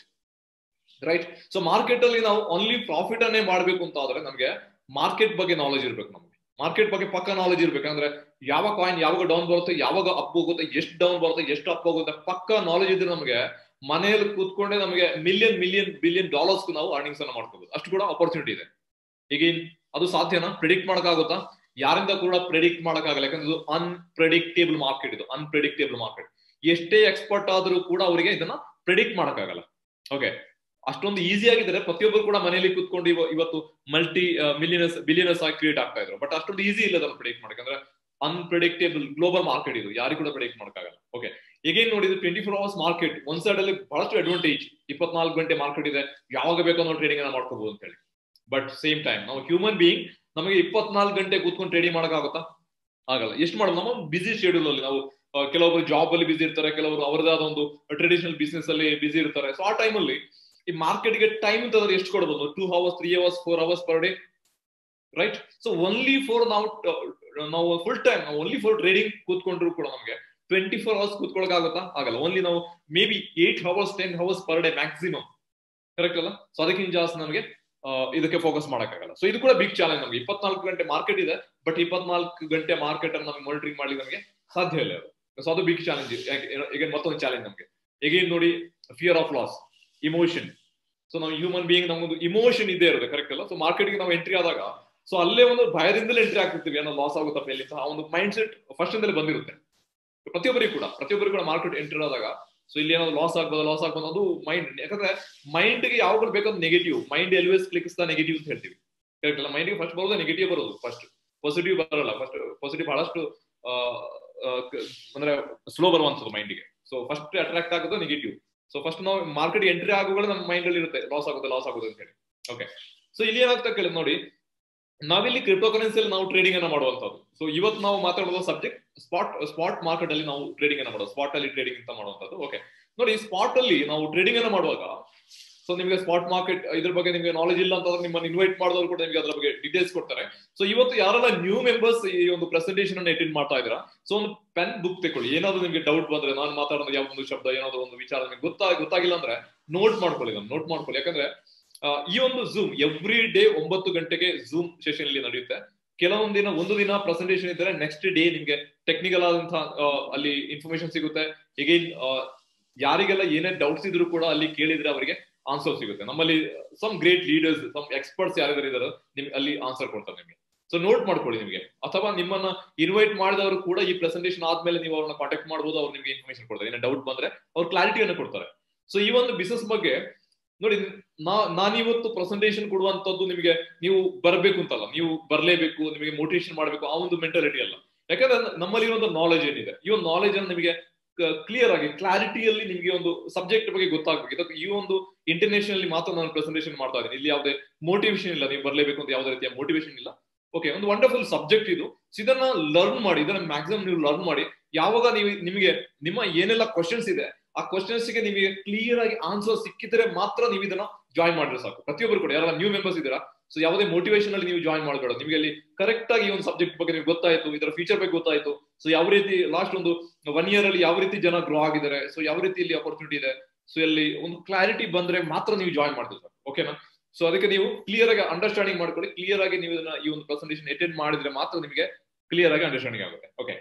right so market ಅಲ್ಲಿ ನಾವು ಓನ್ಲಿ ಪ್ರಾಫಿಟ್ ಅನ್ನೇ ಮಾಡ್ಬೇಕು ಅಂತ ಆದ್ರೆ ನಮಗೆ ಮಾರ್ಕೆಟ್ ಬಗ್ಗೆ ನಾಲೆಜ್ ಇರ್ಬೇಕು ನಮಗೆ ಮಾರ್ಕೆಟ್ ಬಗ್ಗೆ ಪಕ್ಕ ನಾಲೆಜ್ ಇರ್ಬೇಕಂದ್ರೆ ಯಾವ ಕಾಯಿನ್ ಯಾವಾಗ ಡೌನ್ ಬರುತ್ತೆ ಯಾವಾಗ ಅಪ್ ಹೋಗುತ್ತೆ ಎಷ್ಟು ಡೌನ್ ಬರುತ್ತೆ ಎಷ್ಟು ಅಪ್ ಹೋಗುತ್ತೆ ಪಕ್ಕ ನಾಲೆಜ್ ಇದ್ರೆ ನಮಗೆ ಮನೆಯಲ್ಲಿ ಕೂತ್ಕೊಂಡೆ ನಮಗೆ ಮಿಲಿಯನ್ ಮಿಲಿಯನ್ ಬಿಲಿಯನ್ ಡಾಲರ್ಸ್ ನಾವು ಅರ್ನಿಂಗ್ಸ್ ಅನ್ನ ಮಾಡ್ಕೋಬಹುದು ಅಷ್ಟು ಕೂಡ ಅಪರ್ಚುನಿಟಿ ಇದೆ ಈಗ ಅದು ಸಾಧ್ಯನಾ ಪ್ರಿಡಿಕ್ಟ್ ಮಾಡಕ್ಕಾಗುತ್ತಾ ಯಾರಿಂದ ಕೂಡ ಪ್ರಿಡಿಕ್ಟ್ ಮಾಡಕ್ಕಾಗಲ್ಲ ಯಾಕಂದ್ರೆ ಇದು ಅನ್ಪ್ರೆಡಿಕ್ಟೇಬಲ್ ಮಾರ್ಕೆಟ್ ಇದು ಅನ್ಪ್ರೆಡಿಕ್ಟೇಬಲ್ ಮಾರ್ಕೆಟ್ ಎಷ್ಟೇ ಎಕ್ಸ್ಪರ್ಟ್ ಆದ್ರೂ ಕೂಡ ಅವರಿಗೆ ಇದನ್ನ ಪ್ರಿಡಿಕ್ಟ್ ಮಾಡಕ್ಕಾಗಲ್ಲ ಓಕೆ ಅಷ್ಟೊಂದು ಈಸಿ ಆಗಿದ್ರೆ ಪ್ರತಿಯೊಬ್ಬರು ಕೂಡ ಮನೆಯಲ್ಲಿ ಕೂತ್ಕೊಂಡು ಇವತ್ತು ಮಲ್ಟಿ ಮಿಲಿಯನರ್ಸ್ ಬಿಲಿಯನರ್ಸ್ ಆಗಿ ಕ್ರಿಯೇಟ್ ಆಗ್ತಾ ಇದ್ರು ಬಟ್ ಅಷ್ಟೊಂದು ಈಸಿ ಇಲ್ಲ ಅದನ್ನು ಪ್ರಿಡಿಕ್ಟ್ ಮಾಡಕ್ಕೆ ಅನ್ಪ್ರೆಡಿಕ್ಟೇಬಲ್ ಗ್ಲೋಬಲ್ ಮಾರ್ಕೆಟ್ ಇದು ಯಾರಿಗೂ ಕೂಡ ಪ್ರಿಡಿಕ್ಟ್ ಮಾಡಕ್ಕಾಗಲ್ಲ ಓಕೆ ಈಗೇನ್ ನೋಡಿದ್ರೆ ಟ್ವೆಂಟಿ ಫೋರ್ ಅವರ್ಸ್ ಮಾರ್ಕೆಟ್ ಒಂದ್ ಸೈಡ್ ಅಲ್ಲಿ ಬಹಳಷ್ಟು ಅಡ್ವಾಂಟೇಜ್ ಇಪ್ಪತ್ನಾಲ್ಕು ಗಂಟೆ ಮಾರ್ಕೆಟ್ ಇದೆ ಯಾವಾಗ ಬೇಕೋ ನಾವು ಟ್ರೇಡಿಂಗ್ ಅನ್ನ ಮಾಡ್ಕೋಬಹುದು ಅಂತ ಹೇಳಿ ಬಟ್ ಸೇಮ್ ಟೈಮ್ ನಾವು ಹ್ಯೂಮನ್ ಬೀಯಿಂಗ್ ನಮಗೆ ಇಪ್ಪತ್ನಾಲ್ಕು ಗಂಟೆ ಕೂತ್ಕೊಂಡು ಟ್ರೇಡಿಂಗ್ ಮಾಡಕ್ಕಾಗುತ್ತಾ ಆಗಲ್ಲ ಎಷ್ಟು ಮಾಡೋದು ನಮ್ಮ ಬಿಸಿ ಶೆಡ್ಯೂಲ್ ಅಲ್ಲಿ ನಾವು ಕೆಲವೊಬ್ರು ಜಾಬ್ ಅಲ್ಲಿ ಬಿಸಿ ಇರ್ತಾರೆ ಕೆಲವರು ಅವರದಾದ ಒಂದು ಟ್ರೆಡಿಷನಲ್ ಬಿಸ್ನೆಸ್ ಅಲ್ಲಿ ಬಿಸಿ ಇರ್ತಾರೆ ಸೊ ಆ ಟೈಮ್ ಅಲ್ಲಿ ಈ ಮಾರ್ಕೆಟ್ಗೆ ಟೈಮ್ ಅಂತಂದ್ರೆ ಎಷ್ಟು ಕೊಡಬಹುದು two hours three hours four hours per day right so only for ನಾವು ನಾವು ಫುಲ್ ಟೈಮ್ ನಾವು ಓನ್ಲಿ ಫೋರ್ ಟ್ರೇಡಿಂಗ್ ಕೂತ್ಕೊಂಡ್ರು ಕೂಡ ನಮಗೆ ಟ್ವೆಂಟಿ ಫೋರ್ ಅವರ್ಸ್ ಕೂತ್ಕೊಳಕ್ ಆಗುತ್ತಾ ಆಗಲ್ಲ ಓನ್ಲಿ ನಾವು maybe eight hours ten hours per day maximum correct ಅಲ್ಲ ಸೊ ಅದಕ್ಕಿಂತ ಜಾಸ್ತಿ ನಮಗೆ ಇದಕ್ಕೆ ಫೋಕಸ್ ಮಾಡಕ್ಕಾಗಲ್ಲ ಸೊ ಇದು ಕೂಡ ಬಿಗ್ ಚಾಲೆಂಜ್ ನಮಗೆ ಇಪ್ಪತ್ನಾಲ್ಕು ಗಂಟೆ ಮಾರ್ಕೆಟ್ ಇದೆ ಬಟ್ ಇಪ್ಪತ್ನಾಲ್ಕು ಗಂಟೆ ಮಾರ್ಕೆಟ್ ಅನ್ನು ನಮಗೆ ಮಾನಿಟರಿಂಗ್ ಮಾಡ್ಲಿಕ್ಕೆ ನಮಗೆ ಸಾಧ್ಯ ಇಲ್ಲ ಸೊ ಅದು ಬಿಗ್ ಚಾಲೆಂಜ್ ಈಗ ಮತ್ತೊಂದು ಚಾಲೆಂಜ್ ನಮಗೆ ಈಗ ನೋಡಿ fear of loss emotion so ನಾವು ಹ್ಯೂಮನ್ ಬೀಯಿಂಗ್ ನಮಗೊಂದು ಇಮೋಷನ್ ಇದೇ ಇರುತ್ತೆ ಕರೆಕ್ಟ್ ಅಲ್ಲ ಸೊ ಮಾರ್ಕೆಟ್ಗೆ ನಾವು ಎಂಟ್ರಿ ಆದಾಗ ಸೊ ಅಲ್ಲೇ ಒಂದು ಭಯದಿಂದಲೇ ಎಂಟ್ರಿ ಆಗ್ತಿರ್ತೀವಿ ಏನೋ ಲಾಸ್ ಆಗುತ್ತಾ ಫೇಲ್ ಆ ಒಂದು ಮೈಂಡ್ ಸೆಟ್ ಫಸ್ಟ್ ಇಂದಲೇ ಬಂದಿರುತ್ತೆ ಪ್ರತಿಯೊಬ್ಬರಿಗೂ ಕೂಡ ಪ್ರತಿಯೊಬ್ಬರಿಗೂ ಕೂಡ ಮಾರ್ಕೆಟ್ ಎಂಟ್ರಿ ಆದಾಗ ಸೊ ಇಲ್ಲಿ ಏನಾದ್ರು ಲಾಸ್ ಆಗ್ಬೋದು ಲಾಸ್ ಆಗ್ಬೋದು ಅದು ಮೈಂಡ್ ಯಾಕಂದ್ರೆ ಮೈಂಡ್ ಗೆ ಯಾವಾಗ ಬೇಕಂದ್ರೆ negative mind always clicks the negative ಅಂತ ಹೇಳ್ತೀವಿ ಕರೆಕ್ಟ್ ಅಲ್ಲ ಮೈಂಡ್ ಗೆ ಫಸ್ಟ್ ಬರೋದು ನೆಗೆಟಿವ್ ಬರೋದು ಫಸ್ಟ್ ಪಾಸಿಟಿವ್ ಬರಲ್ಲ ಫಸ್ಟ್ ಪಾಸಿಟಿವ್ ಬಹಳಷ್ಟು ಅಂದ್ರೆ ಸ್ಲೋ ಬರುವಂತದ್ದು ಮೈಂಡ್ಗೆ ಸೊ ಫಸ್ಟ್ ಅಟ್ರಾಕ್ಟ್ ಆಗೋದು ನೆಗೆಟಿವ್ ಸೊ ಫಸ್ಟ್ ನಾವು ಮಾರ್ಕೆಟ್ ಎಂಟ್ರಿ ಆಗುಗಳು ನಮ್ಮ ಮೈಂಡ್ ಅಲ್ಲಿ ಇರುತ್ತೆ ಲಾಸ್ ಆಗುತ್ತೆ ಲಾಸ್ ಆಗುತ್ತೆ ಅಂತ ಹೇಳಿ ಓಕೆ ಸೊ ಇಲ್ಲಿ ಏನಾಗ್ತಾ ಕೇಳಿ ನೋಡಿ ನಾವಿಲ್ಲಿ ಕ್ರಿಪ್ಟೋ ಕರೆನ್ಸಿಯಲ್ಲಿ ನಾವು ಟ್ರೇಡಿಂಗ್ ಅನ್ನ ಮಾಡುವಂತದ್ದು ಸೊ ಇವತ್ತು ನಾವು ಮಾತಾಡೋದು ಸಬ್ಜೆಕ್ಟ್ ಸ್ಪಾಟ್ ಸ್ಪಾಟ್ ಮಾರ್ಕೆಟ್ ಅಲ್ಲಿ ನಾವು ಟ್ರೇಡಿಂಗ್ ಅನ್ನ ಮಾಡೋದು ಸ್ಪಾಟ್ ಅಲ್ಲಿ ಟ್ರೇಡಿಂಗ್ ಅಂತ ಮಾಡುವಂತದ್ದು ಓಕೆ ನೋಡಿ ಸ್ಪಾಟ್ ಅಲ್ಲಿ ನಾವು ಟ್ರೇಡಿಂಗ್ ಅನ್ನ ಮಾಡುವಾಗ ಸೊ ನಿಮಗೆ ಸ್ಪಾಟ್ ಮಾರ್ಕೆಟ್ ಇದ್ರ ಬಗ್ಗೆ ನಿಮಗೆ ನಾಲೆಜ್ ಇಲ್ಲ ಅಂತಂದ್ರೆ ನಿಮ್ಮನ್ನು ಇನ್ವೈಟ್ ಮಾಡಿದವರು ಕೂಡ ನಿಮಗೆ ಅದ್ರ ಬಗ್ಗೆ ಡೀಟೇಲ್ಸ್ ಕೊಡ್ತಾರೆ ಸೊ ಇವತ್ತು ಯಾರೆಲ್ಲ ನ್ಯೂ ಮೆಂಬರ್ಸ್ ಈ ಒಂದು ಪ್ರೆಸೆಂಟೇಷನ್ ಅನ್ನು ಅಟೆಂಡ್ ಮಾಡ್ತಾ ಇದ್ದೀರಾ ಸೊ ಒಂದು ಪೆನ್ ಬುಕ್ ತಗೊಳ್ಳಿ ಏನಾದ್ರು ನಿಮಗೆ ಡೌಟ್ ಬಂದ್ರೆ ನಾನು ಮಾತಾಡೋದು ಯಾವ ಒಂದು ಶಬ್ದ ಏನಾದ್ರು ಒಂದು ವಿಚಾರ ನಿಮಗೆ ಗೊತ್ತಾ ಗೊತ್ತಾಗಿಲ್ಲ ಅಂದ್ರೆ ನೋಟ್ ಮಾಡ್ಕೊಳ್ಳಿ ನಾನು ನೋಟ್ ಮಾಡ್ಕೊಳ್ಳಿ ಯಾಕಂದ್ರೆ ಈ ಒಂದು ಝೂಮ್ ಎವ್ರಿ ಡೇ ಒಂಬತ್ತು ಗಂಟೆಗೆ ಝೂಮ್ ಸೆಷನ್ ಇಲ್ಲಿ ನಡೆಯುತ್ತೆ ಕೆಲವೊಂದು ದಿನ ಒಂದು ದಿನ ಪ್ರೆಸೆಂಟೇಷನ್ ಇದ್ದರೆ ನೆಕ್ಸ್ಟ್ ಡೇ ನಿಮ್ಗೆ ಟೆಕ್ನಿಕಲ್ ಆದಂತಹ ಅಲ್ಲಿ ಇನ್ಫಾರ್ಮೇಶನ್ ಸಿಗುತ್ತೆ ಎಗೈನ್ ಯಾರಿಗೆಲ್ಲ ಏನೇ ಡೌಟ್ಸ್ ಇದ್ರು ಕೂಡ ಅಲ್ಲಿ ಕೇಳಿದ್ರೆ ಅವರಿಗೆ ಆನ್ಸರ್ ಸಿಗುತ್ತೆ ನಮ್ಮಲ್ಲಿ some great leaders some experts ಯಾರಿಗಾರು ಇದಾರೆ ನಿಮ್ಗೆ ಅಲ್ಲಿ ಆನ್ಸರ್ ಕೊಡ್ತಾರೆ ನಿಮಗೆ ಸೊ ನೋಟ್ ಮಾಡ್ಕೊಳ್ಳಿ ನಿಮಗೆ ಅಥವಾ ನಿಮ್ಮನ್ನ ಇನ್ವೈಟ್ ಮಾಡಿದವರು ಕೂಡ ಈ ಪ್ರೆಸೆಂಟೇಷನ್ ಆದ್ಮೇಲೆ ನೀವು ಅವ್ರನ್ನ ಕಾಂಟ್ಯಾಕ್ಟ್ ಮಾಡಬಹುದು ಅವ್ರು ನಿಮ್ಗೆ ಇನ್ಫಾರ್ಮೇಶನ್ ಕೊಡ್ತಾರೆ ಏನೋ ಡೌಟ್ ಬಂದ್ರೆ ಅವ್ರು ಕ್ಲಾರಿಟಿಯನ್ನು ಕೊಡ್ತಾರೆ ಸೊ ಈ ಒಂದು ಬಿಸ್ನೆಸ್ ಬಗ್ಗೆ ನೋಡಿ ನಾ ನಾನಿವತ್ತು ಪ್ರೆಸೆಂಟೇಷನ್ ಕೊಡುವಂತದ್ದು ನಿಮಗೆ ನೀವು ಬರಬೇಕು ಅಂತಲ್ಲ ನೀವು ಬರಲೇಬೇಕು ನಿಮಗೆ ಮೋಟಿವೇಶನ್ ಮಾಡಬೇಕು ಆ ಒಂದು ಮೆಂಟಾಲಿಟಿ ಅಲ್ಲ ಯಾಕಂದ್ರೆ ನಮ್ಮಲ್ಲಿ ಒಂದು ನಾಲೆಜ್ ಏನಿದೆ ಈ ಒಂದು ನಾಲೆಜ್ ಅನ್ನು ನಿಮಗೆ ಕ್ಲಿಯರ್ ಆಗಿ ಕ್ಲಾರಿಟಿಯಲ್ಲಿ ನಿಮಗೆ ಒಂದು ಸಬ್ಜೆಕ್ಟ್ ಬಗ್ಗೆ ಗೊತ್ತಾಗಬೇಕು ಇದಕ್ಕೆ ಈ ಒಂದು ಇಂಟರ್ನ್ಯಾಷನಲ್ ಮಾತ್ರ ನಾನು ಪ್ರೆಸೆಂಟೇಷನ್ ಮಾಡ್ತಾ ಇದ್ದೀನಿ ಇಲ್ಲಿ ಯಾವುದೇ ಮೋಟಿವೇಶನ್ ಇಲ್ಲ ನೀವು ಬರಲೇಬೇಕು ಅಂತ ಯಾವುದೇ ರೀತಿಯ ಮೋಟಿವೇಶನ್ ಇಲ್ಲ ಓಕೆ ಒಂದು ವಂಡರ್ಫುಲ್ ಸಬ್ಜೆಕ್ಟ್ ಇದು ಇದನ್ನ ಲರ್ನ್ ಮಾಡಿ ಇದನ್ನ ಮ್ಯಾಕ್ಸಿಮಮ್ ನೀವು ಲರ್ನ್ ಮಾಡಿ ಯಾವಾಗ ನೀವು ನಿಮಗೆ ನಿಮ್ಮ ಏನೆಲ್ಲ ಕ್ವಶನ್ಸ್ ಇದೆ ಆ ಕ್ವಶನ್ಸ್ ಗೆ ನಿಮಗೆ ಕ್ಲಿಯರ್ ಆಗಿ ಆನ್ಸರ್ ಸಿಕ್ಕಿದ್ರೆ ಮಾತ್ರ ನೀವು ಇದನ್ನ ಜಾಯ್ನ್ ಮಾಡಿದ್ರೆ ಸಾಕು ಪ್ರತಿಯೊಬ್ಬರು ಕೂಡ ಯಾರೆಲ್ಲ ನ್ಯೂ ಮೆಂಬರ್ಸ್ ಇದ್ದೀರಾ ಸೊ ಯಾವುದೇ ಮೋಟಿವೇಶನ್ ಅಲ್ಲಿ ನೀವು ಜಾಯ್ನ್ ಮಾಡಬೇಡ ನಿಮಗೆ ಅಲ್ಲಿ ಕರೆಕ್ಟ್ ಆಗಿ ಒಂದು ಸಬ್ಜೆಕ್ಟ್ ಬಗ್ಗೆ ನಿಮ್ಗೆ ಗೊತ್ತಾಯ್ತು ಇದರ ಫೀಚರ್ ಬಗ್ಗೆ ಗೊತ್ತಾಯ್ತು ಸೊ ಯಾವ ರೀತಿ ಲಾಸ್ಟ್ ಒಂದು ಒನ್ ಇಯರ್ ಅಲ್ಲಿ ಯಾವ ರೀತಿ ಜನ ಗ್ರೋ ಆಗಿದ್ದಾರೆ ಸೊ ಯಾವ ರೀತಿ ಇಲ್ಲಿ ಅಪರ್ಚುನಿಟಿ ಇದೆ ಸೊ ಇಲ್ಲಿ ಒಂದು ಕ್ಲಾರಿಟಿ ಬಂದ್ರೆ ಮಾತ್ರ ನೀವು ಜಾಯ್ನ್ ಮಾಡ್ತೀವಿ ಸರ್ ಓಕೆನಾ ಸೊ ಅದಕ್ಕೆ ನೀವು ಕ್ಲಿಯರ್ ಆಗಿ ಅಂಡರ್ಸ್ಟ್ಯಾಂಡಿಂಗ್ ಮಾಡ್ಕೊಳ್ಳಿ ಕ್ಲಿಯರ್ ಆಗಿ ನೀವು ಇದನ್ನ ಈ ಒಂದು ಪ್ರೆಸೆಂಟೇಷನ್ ಅಟೆಂಡ್ ಮಾಡಿದ್ರೆ ಮಾತ್ರ ನಿಮಗೆ ಕ್ಲಿಯರ್ ಆಗಿ ಅಂಡರ್ಸ್ಟ್ಯಾಂಡಿಂಗ್ ಆಗುತ್ತೆ ಓಕೆ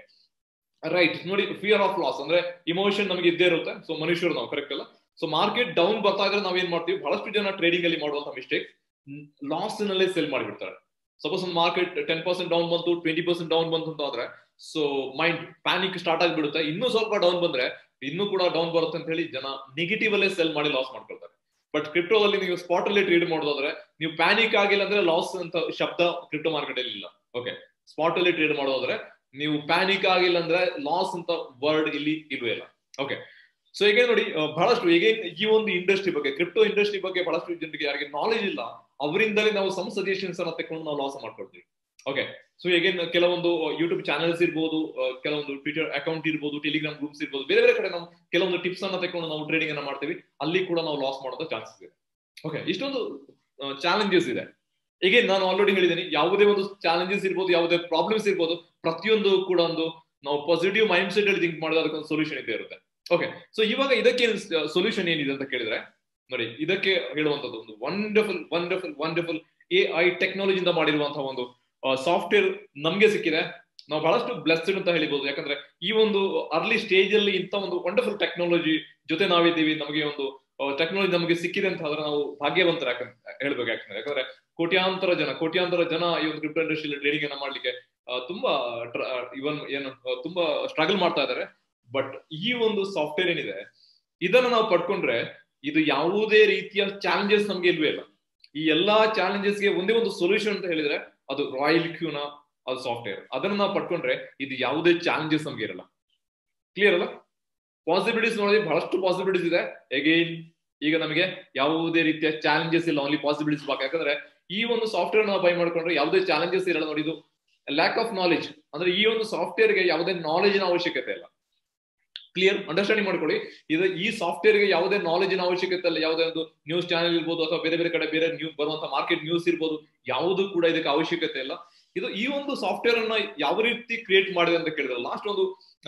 ರೈಟ್ ನೋಡಿ ಫಿಯರ್ ಆಫ್ ಲಾಸ್ ಅಂದ್ರೆ ಇಮೋಷನ್ ನಮಗೆ ಇದ್ದೇ ಇರುತ್ತೆ ಸೊ ಮನುಷ್ಯರು ನಾವು ಕರೆಕ್ಟ್ ಅಲ್ಲ ಸೊ ಮಾರ್ಕೆಟ್ ಡೌನ್ ಬರ್ತಾ ಇದ್ರೆ ನಾವ್ ಏನ್ ಮಾಡ್ತೀವಿ ಬಹಳಷ್ಟು ಜನ ಟ್ರೇಡಿಂಗ್ ಅಲ್ಲಿ ಮಾಡುವಂತ ಮಿಸ್ಟೇಕ್ ಲಾಸ್ ನಲ್ಲೇ ಸೆಲ್ ಮಾಡಿಬಿಡ್ತಾರೆ ಸಪೋಸ್ ಒಂದು ಮಾರ್ಕೆಟ್ ಟೆನ್ ಪರ್ಸೆಂಟ್ ಡೌನ್ ಬಂತು ಟ್ವೆಂಟಿ ಪರ್ಸೆಂಟ್ ಡೌನ್ ಬಂತು ಅಂತ ಆದ್ರೆ ಸೊ ಮೈಂಡ್ ಪ್ಯಾನಿಕ್ ಸ್ಟಾರ್ಟ್ ಆಗಿಬಿಡುತ್ತೆ ಇನ್ನೂ ಸ್ವಲ್ಪ ಡೌನ್ ಬಂದ್ರೆ ಇನ್ನೂ ಕೂಡ ಡೌನ್ ಬರುತ್ತೆ ಅಂತ ಹೇಳಿ ಜನ ನೆಗೆಟಿವ್ ಅಲ್ಲೇ ಸೆಲ್ ಮಾಡಿ ಲಾಸ್ ಮಾಡ್ಕೊಳ್ತಾರೆ ಬಟ್ ಕ್ರಿಪ್ಟೋದಲ್ಲಿ ನೀವು ಸ್ಪಾಟ್ ಅಲ್ಲಿ ಟ್ರೇಡ್ ಮಾಡೋದಾದ್ರೆ ನೀವು ಪ್ಯಾನಿಕ್ ಆಗಿಲ್ಲ ಅಂದ್ರೆ ಲಾಸ್ ಅಂತ ಶಬ್ದ ಕ್ರಿಪ್ಟೋ ಮಾರ್ಕೆಟ್ ಅಲ್ಲಿ ಇಲ್ಲ ಓಕೆ ಸ್ಪಾಟ್ ಅಲ್ಲಿ ಟ್ರೇಡ್ ಮಾಡೋದಾದ್ರೆ ನೀವು ಪ್ಯಾನಿಕ್ ಆಗಿಲ್ಲ ಅಂದ್ರೆ ಲಾಸ್ ಅಂತ ವರ್ಡ್ ಇಲ್ಲಿ ಇಲ್ವೇ ಇಲ್ಲ ಓಕೆ ಸೊ ಈಗ ನೋಡಿ ಬಹಳಷ್ಟು ಈಗ ಈ ಒಂದು ಇಂಡಸ್ಟ್ರಿ ಬಗ್ಗೆ ಕ್ರಿಪ್ಟೋ ಇಂಡಸ್ಟ್ರಿ ಬಗ್ಗೆ ಬಹಳಷ್ಟು ಜನರಿಗೆ ಯಾರಿಗೆ ನಾಲೆಜ್ ಇಲ್ಲ ಅವರಿಂದಲೇ ನಾವು ಸಮ್ ಸಜೆಷನ್ಸ್ ಅನ್ನ ತಕೊಂಡು ನಾವು ಲಾಸ್ ಮಾಡ್ಕೊಳ್ತೀವಿ ಓಕೆ ಸೊ ಈಗ ಕೆಲವೊಂದು ಯೂಟ್ಯೂಬ್ ಚಾನೆಲ್ಸ್ ಇರ್ಬೋದು ಕೆಲವೊಂದು ಟ್ವಿಟರ್ ಅಕೌಂಟ್ ಇರ್ಬೋದು ಟೆಲಿಗ್ರಾಮ್ ಗ್ರೂಪ್ಸ್ ಇರ್ಬೋದು ಬೇರೆ ಬೇರೆ ಕಡೆ ನಾವು ಕೆಲವೊಂದು ಟಿಪ್ಸ್ ಅನ್ನ ತಕೊಂಡು ನಾವು ಟ್ರೇಡಿಂಗ್ ಅನ್ನ ಮಾಡ್ತೀವಿ ಅಲ್ಲಿ ಕೂಡ ನಾವು ಲಾಸ್ ಮಾಡೋದ ಚಾನ್ಸಸ್ ಇದೆ ಓಕೆ ಇಷ್ಟೊಂದು ಚಾಲೆಂಜಸ್ ಇದೆ ಈಗ ನಾನು ಆಲ್ರೆಡಿ ಹೇಳಿದ್ದೀನಿ ಯಾವುದೇ ಒಂದು ಚಾಲೆಂಜಸ್ ಇರ್ಬೋದು ಯಾವುದೇ ಪ್ರಾಬ್ಲಮ್ಸ್ ಇರ್ಬೋದು ಪ್ರತಿಯೊಂದು ಕೂಡ ಒಂದು ನಾವು ಪಾಸಿಟಿವ್ ಮೈಂಡ್ ಸೆಟ್ ಅಲ್ಲಿ ಥಿಂಕ್ ಮಾಡಿದ್ರೆ ಅದಕ್ಕೊಂದು ಸೊಲ್ಯೂಷನ್ ಇದ್ದೇ ಇರುತ್ತೆ ಓಕೆ ಸೊ ಇವಾಗ ಇದಕ್ಕೆ ಸೊಲ್ಯೂಷನ್ ಏನಿದೆ ಅಂತ ಕೇಳಿದ್ರೆ ನೋಡಿ ಇದಕ್ಕೆ ಹೇಳುವಂತದ್ದು ಒಂದು wonderful wonderful wonderful A I ಟೆಕ್ನಾಲಜಿಯಿಂದ ಮಾಡಿರುವಂತಹ ಒಂದು ಸಾಫ್ಟ್ವೇರ್ ನಮ್ಗೆ ಸಿಕ್ಕಿದೆ ನಾವು ಬಹಳಷ್ಟು ಬ್ಲೆಸ್ಡ್ ಅಂತ ಹೇಳಿಬಹುದು ಯಾಕಂದ್ರೆ ಈ ಒಂದು ಅರ್ಲಿ ಸ್ಟೇಜ್ ಅಲ್ಲಿ ಇಂಥ ಒಂದು ವಂಡರ್ಫುಲ್ ಟೆಕ್ನಾಲಜಿ ಜೊತೆ ನಾವಿದ್ದೀವಿ ನಮಗೆ ಒಂದು ಟೆಕ್ನಾಲಜಿ ನಮಗೆ ಸಿಕ್ಕಿದೆ ಅಂತ ಆದ್ರೆ ನಾವು ಭಾಗ್ಯವಂತರ ಯಾಕಂತ ಹೇಳ್ಬೇಕು ಯಾಕಂದ್ರೆ ಯಾಕಂದ್ರೆ ಕೋಟ್ಯಾಂತರ ಜನ ಕೋಟ್ಯಾಂತರ ಜನ ಈ ಒಂದು ಕ್ರಿಪ್ಟೋ ಇಂಡಸ್ಟ್ರಿ ಟ್ರೇಡಿಂಗ್ ಅನ್ನ ಮಾಡ್ಲಿಕ್ಕೆ ತುಂಬಾ ಇವನ್ ಏನು ತುಂಬಾ ಸ್ಟ್ರಗಲ್ ಮಾಡ್ತಾ ಇದ್ದಾರೆ ಬಟ್ ಈ ಒಂದು ಸಾಫ್ಟ್ವೇರ್ ಏನಿದೆ ಇದನ್ನ ನಾವು ಪಡ್ಕೊಂಡ್ರೆ ಇದು ಯಾವುದೇ ರೀತಿಯ ಚಾಲೆಂಜಸ್ ನಮ್ಗೆ ಇಲ್ವೇ ಇಲ್ಲ ಈ ಎಲ್ಲಾ ಚಾಲೆಂಜಸ್ಗೆ ಒಂದೇ ಒಂದು ಸೊಲ್ಯೂಷನ್ ಅಂತ ಹೇಳಿದ್ರೆ ಅದು ರಾಯಲ್ ಕ್ಯೂನ ಅದು ಸಾಫ್ಟ್ವೇರ್ ಅದನ್ನ ನಾವು ಪಡ್ಕೊಂಡ್ರೆ ಇದು ಯಾವುದೇ ಚಾಲೆಂಜಸ್ ನಮ್ಗೆ ಇರಲ್ಲ ಕ್ಲಿಯರ್ ಅಲ್ಲ ಪಾಸಿಬಿಲಿಟೀಸ್ ನೋಡಿದ್ರೆ ಬಹಳಷ್ಟು ಪಾಸಿಬಿಲಿಟೀಸ್ ಇದೆ ಅಗೈನ್ ಈಗ ನಮಗೆ ಯಾವುದೇ ರೀತಿಯ ಚಾಲೆಂಜಸ್ ಇಲ್ಲ ಓನ್ಲಿ ಪಾಸಿಬಿಲಿಟೀಸ್ ಬೇಕು ಯಾಕಂದ್ರೆ ಈ ಒಂದು ಸಾಫ್ಟ್ವೇರ್ ನಾವು ಬೈ ಮಾಡ್ಕೊಂಡ್ರೆ ಯಾವುದೇ ಚಾಲೆಂಜಸ್ ಇರಲ್ಲ ನೋಡಿ ಇದು ಲ್ಯಾಕ್ ಆಫ್ ನಾಲೆಜ್ ಅಂದ್ರೆ ಈ ಒಂದು ಸಾಫ್ಟ್ವೇರ್ಗೆ ಯಾವುದೇ ನಾಲೆಜಿನ ಅವಶ್ಯಕತೆ ಇಲ್ಲ ಕ್ಲಿಯರ್ ಅಂಡರ್ಸ್ಟ್ಯಾಂಡಿಂಗ್ ಮಾಡ್ಕೊಳ್ಳಿ ಇದು ಈ ಸಾಫ್ಟ್ವೇರ್ಗೆ ಯಾವುದೇ ನಾಲೆಜಿನ ಅವಶ್ಯಕತೆ ಇಲ್ಲ ಯಾವುದೇ ಒಂದು ನ್ಯೂಸ್ ಚಾನೆಲ್ ಇರ್ಬೋದು ಅಥವಾ ಬೇರೆ ಬೇರೆ ಕಡೆ ಬೇರೆ ನ್ಯೂ ಬರುವಂತ ಮಾರ್ಕೆಟ್ ನ್ಯೂಸ್ ಇರ್ಬೋದು ಯಾವುದು ಕೂಡ ಇದಕ್ಕೆ ಅವಶ್ಯಕತೆ ಇಲ್ಲ ಇದು ಈ ಒಂದು ಸಾಫ್ಟ್ವೇರ್ ಅನ್ನ ಯಾವ ರೀತಿ ಕ್ರಿಯೇಟ್ ಮಾಡಿದೆ ಅಂತ ಕೇಳಿದ್ರೆ ಲಾಸ್ಟ್ ಒಂದು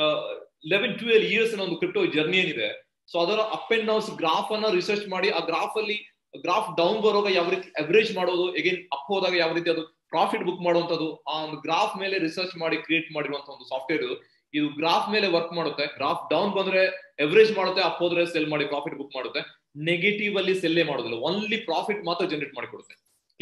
ಲೆವೆನ್ ಟ್ವೆಲ್ ಇಯರ್ಸ್ ಒಂದು ಕ್ರಿಪ್ಟೋ ಜರ್ನಿ ಏನಿದೆ ಸೊ ಅದರ ಅಪ್ ಅಂಡ್ ಡೌನ್ಸ್ ಗ್ರಾಫ್ ಅನ್ನ ರಿಸರ್ಚ್ ಮಾಡಿ ಆ ಗ್ರಾಫ್ ಅಲ್ಲಿ ಗ್ರಾಫ್ ಡೌನ್ ಬರುವಾಗ ಯಾವ ರೀತಿ ಅವರೇಜ್ ಮಾಡೋದು ಎಗೇನ್ ಅಪ್ ಹೋದಾಗ ಯಾವ ರೀತಿ ಅದು ಪ್ರಾಫಿಟ್ ಬುಕ್ ಮಾಡುವಂತದ್ದು ಆ ಒಂದು ಗ್ರಾಫ್ ಮೇಲೆ ರಿಸರ್ಚ್ ಮಾಡಿ ಕ್ರಿಯೇಟ್ ಮಾಡಿರುವಂತ ಒಂದು ಸಾಫ್ಟ್ವೇರ್ ಇದು ಇದು ಗ್ರಾಫ್ ಮೇಲೆ ವರ್ಕ್ ಮಾಡುತ್ತೆ ಗ್ರಾಫ್ ಡೌನ್ ಬಂದ್ರೆ ಎವರೇಜ್ ಮಾಡುತ್ತೆ ಅಪ್ ಹೋದ್ರೆ ಸೆಲ್ ಮಾಡಿ ಪ್ರಾಫಿಟ್ ಬುಕ್ ಮಾಡುತ್ತೆ ನೆಗೆಟಿವ್ ಅಲ್ಲಿ ಸೆಲ್ಲೇ ಮಾಡೋದಿಲ್ಲ ಓನ್ಲಿ ಪ್ರಾಫಿಟ್ ಮಾತ್ರ ಜನರೇಟ್ ಮಾಡಿ ಕೊಡುತ್ತೆ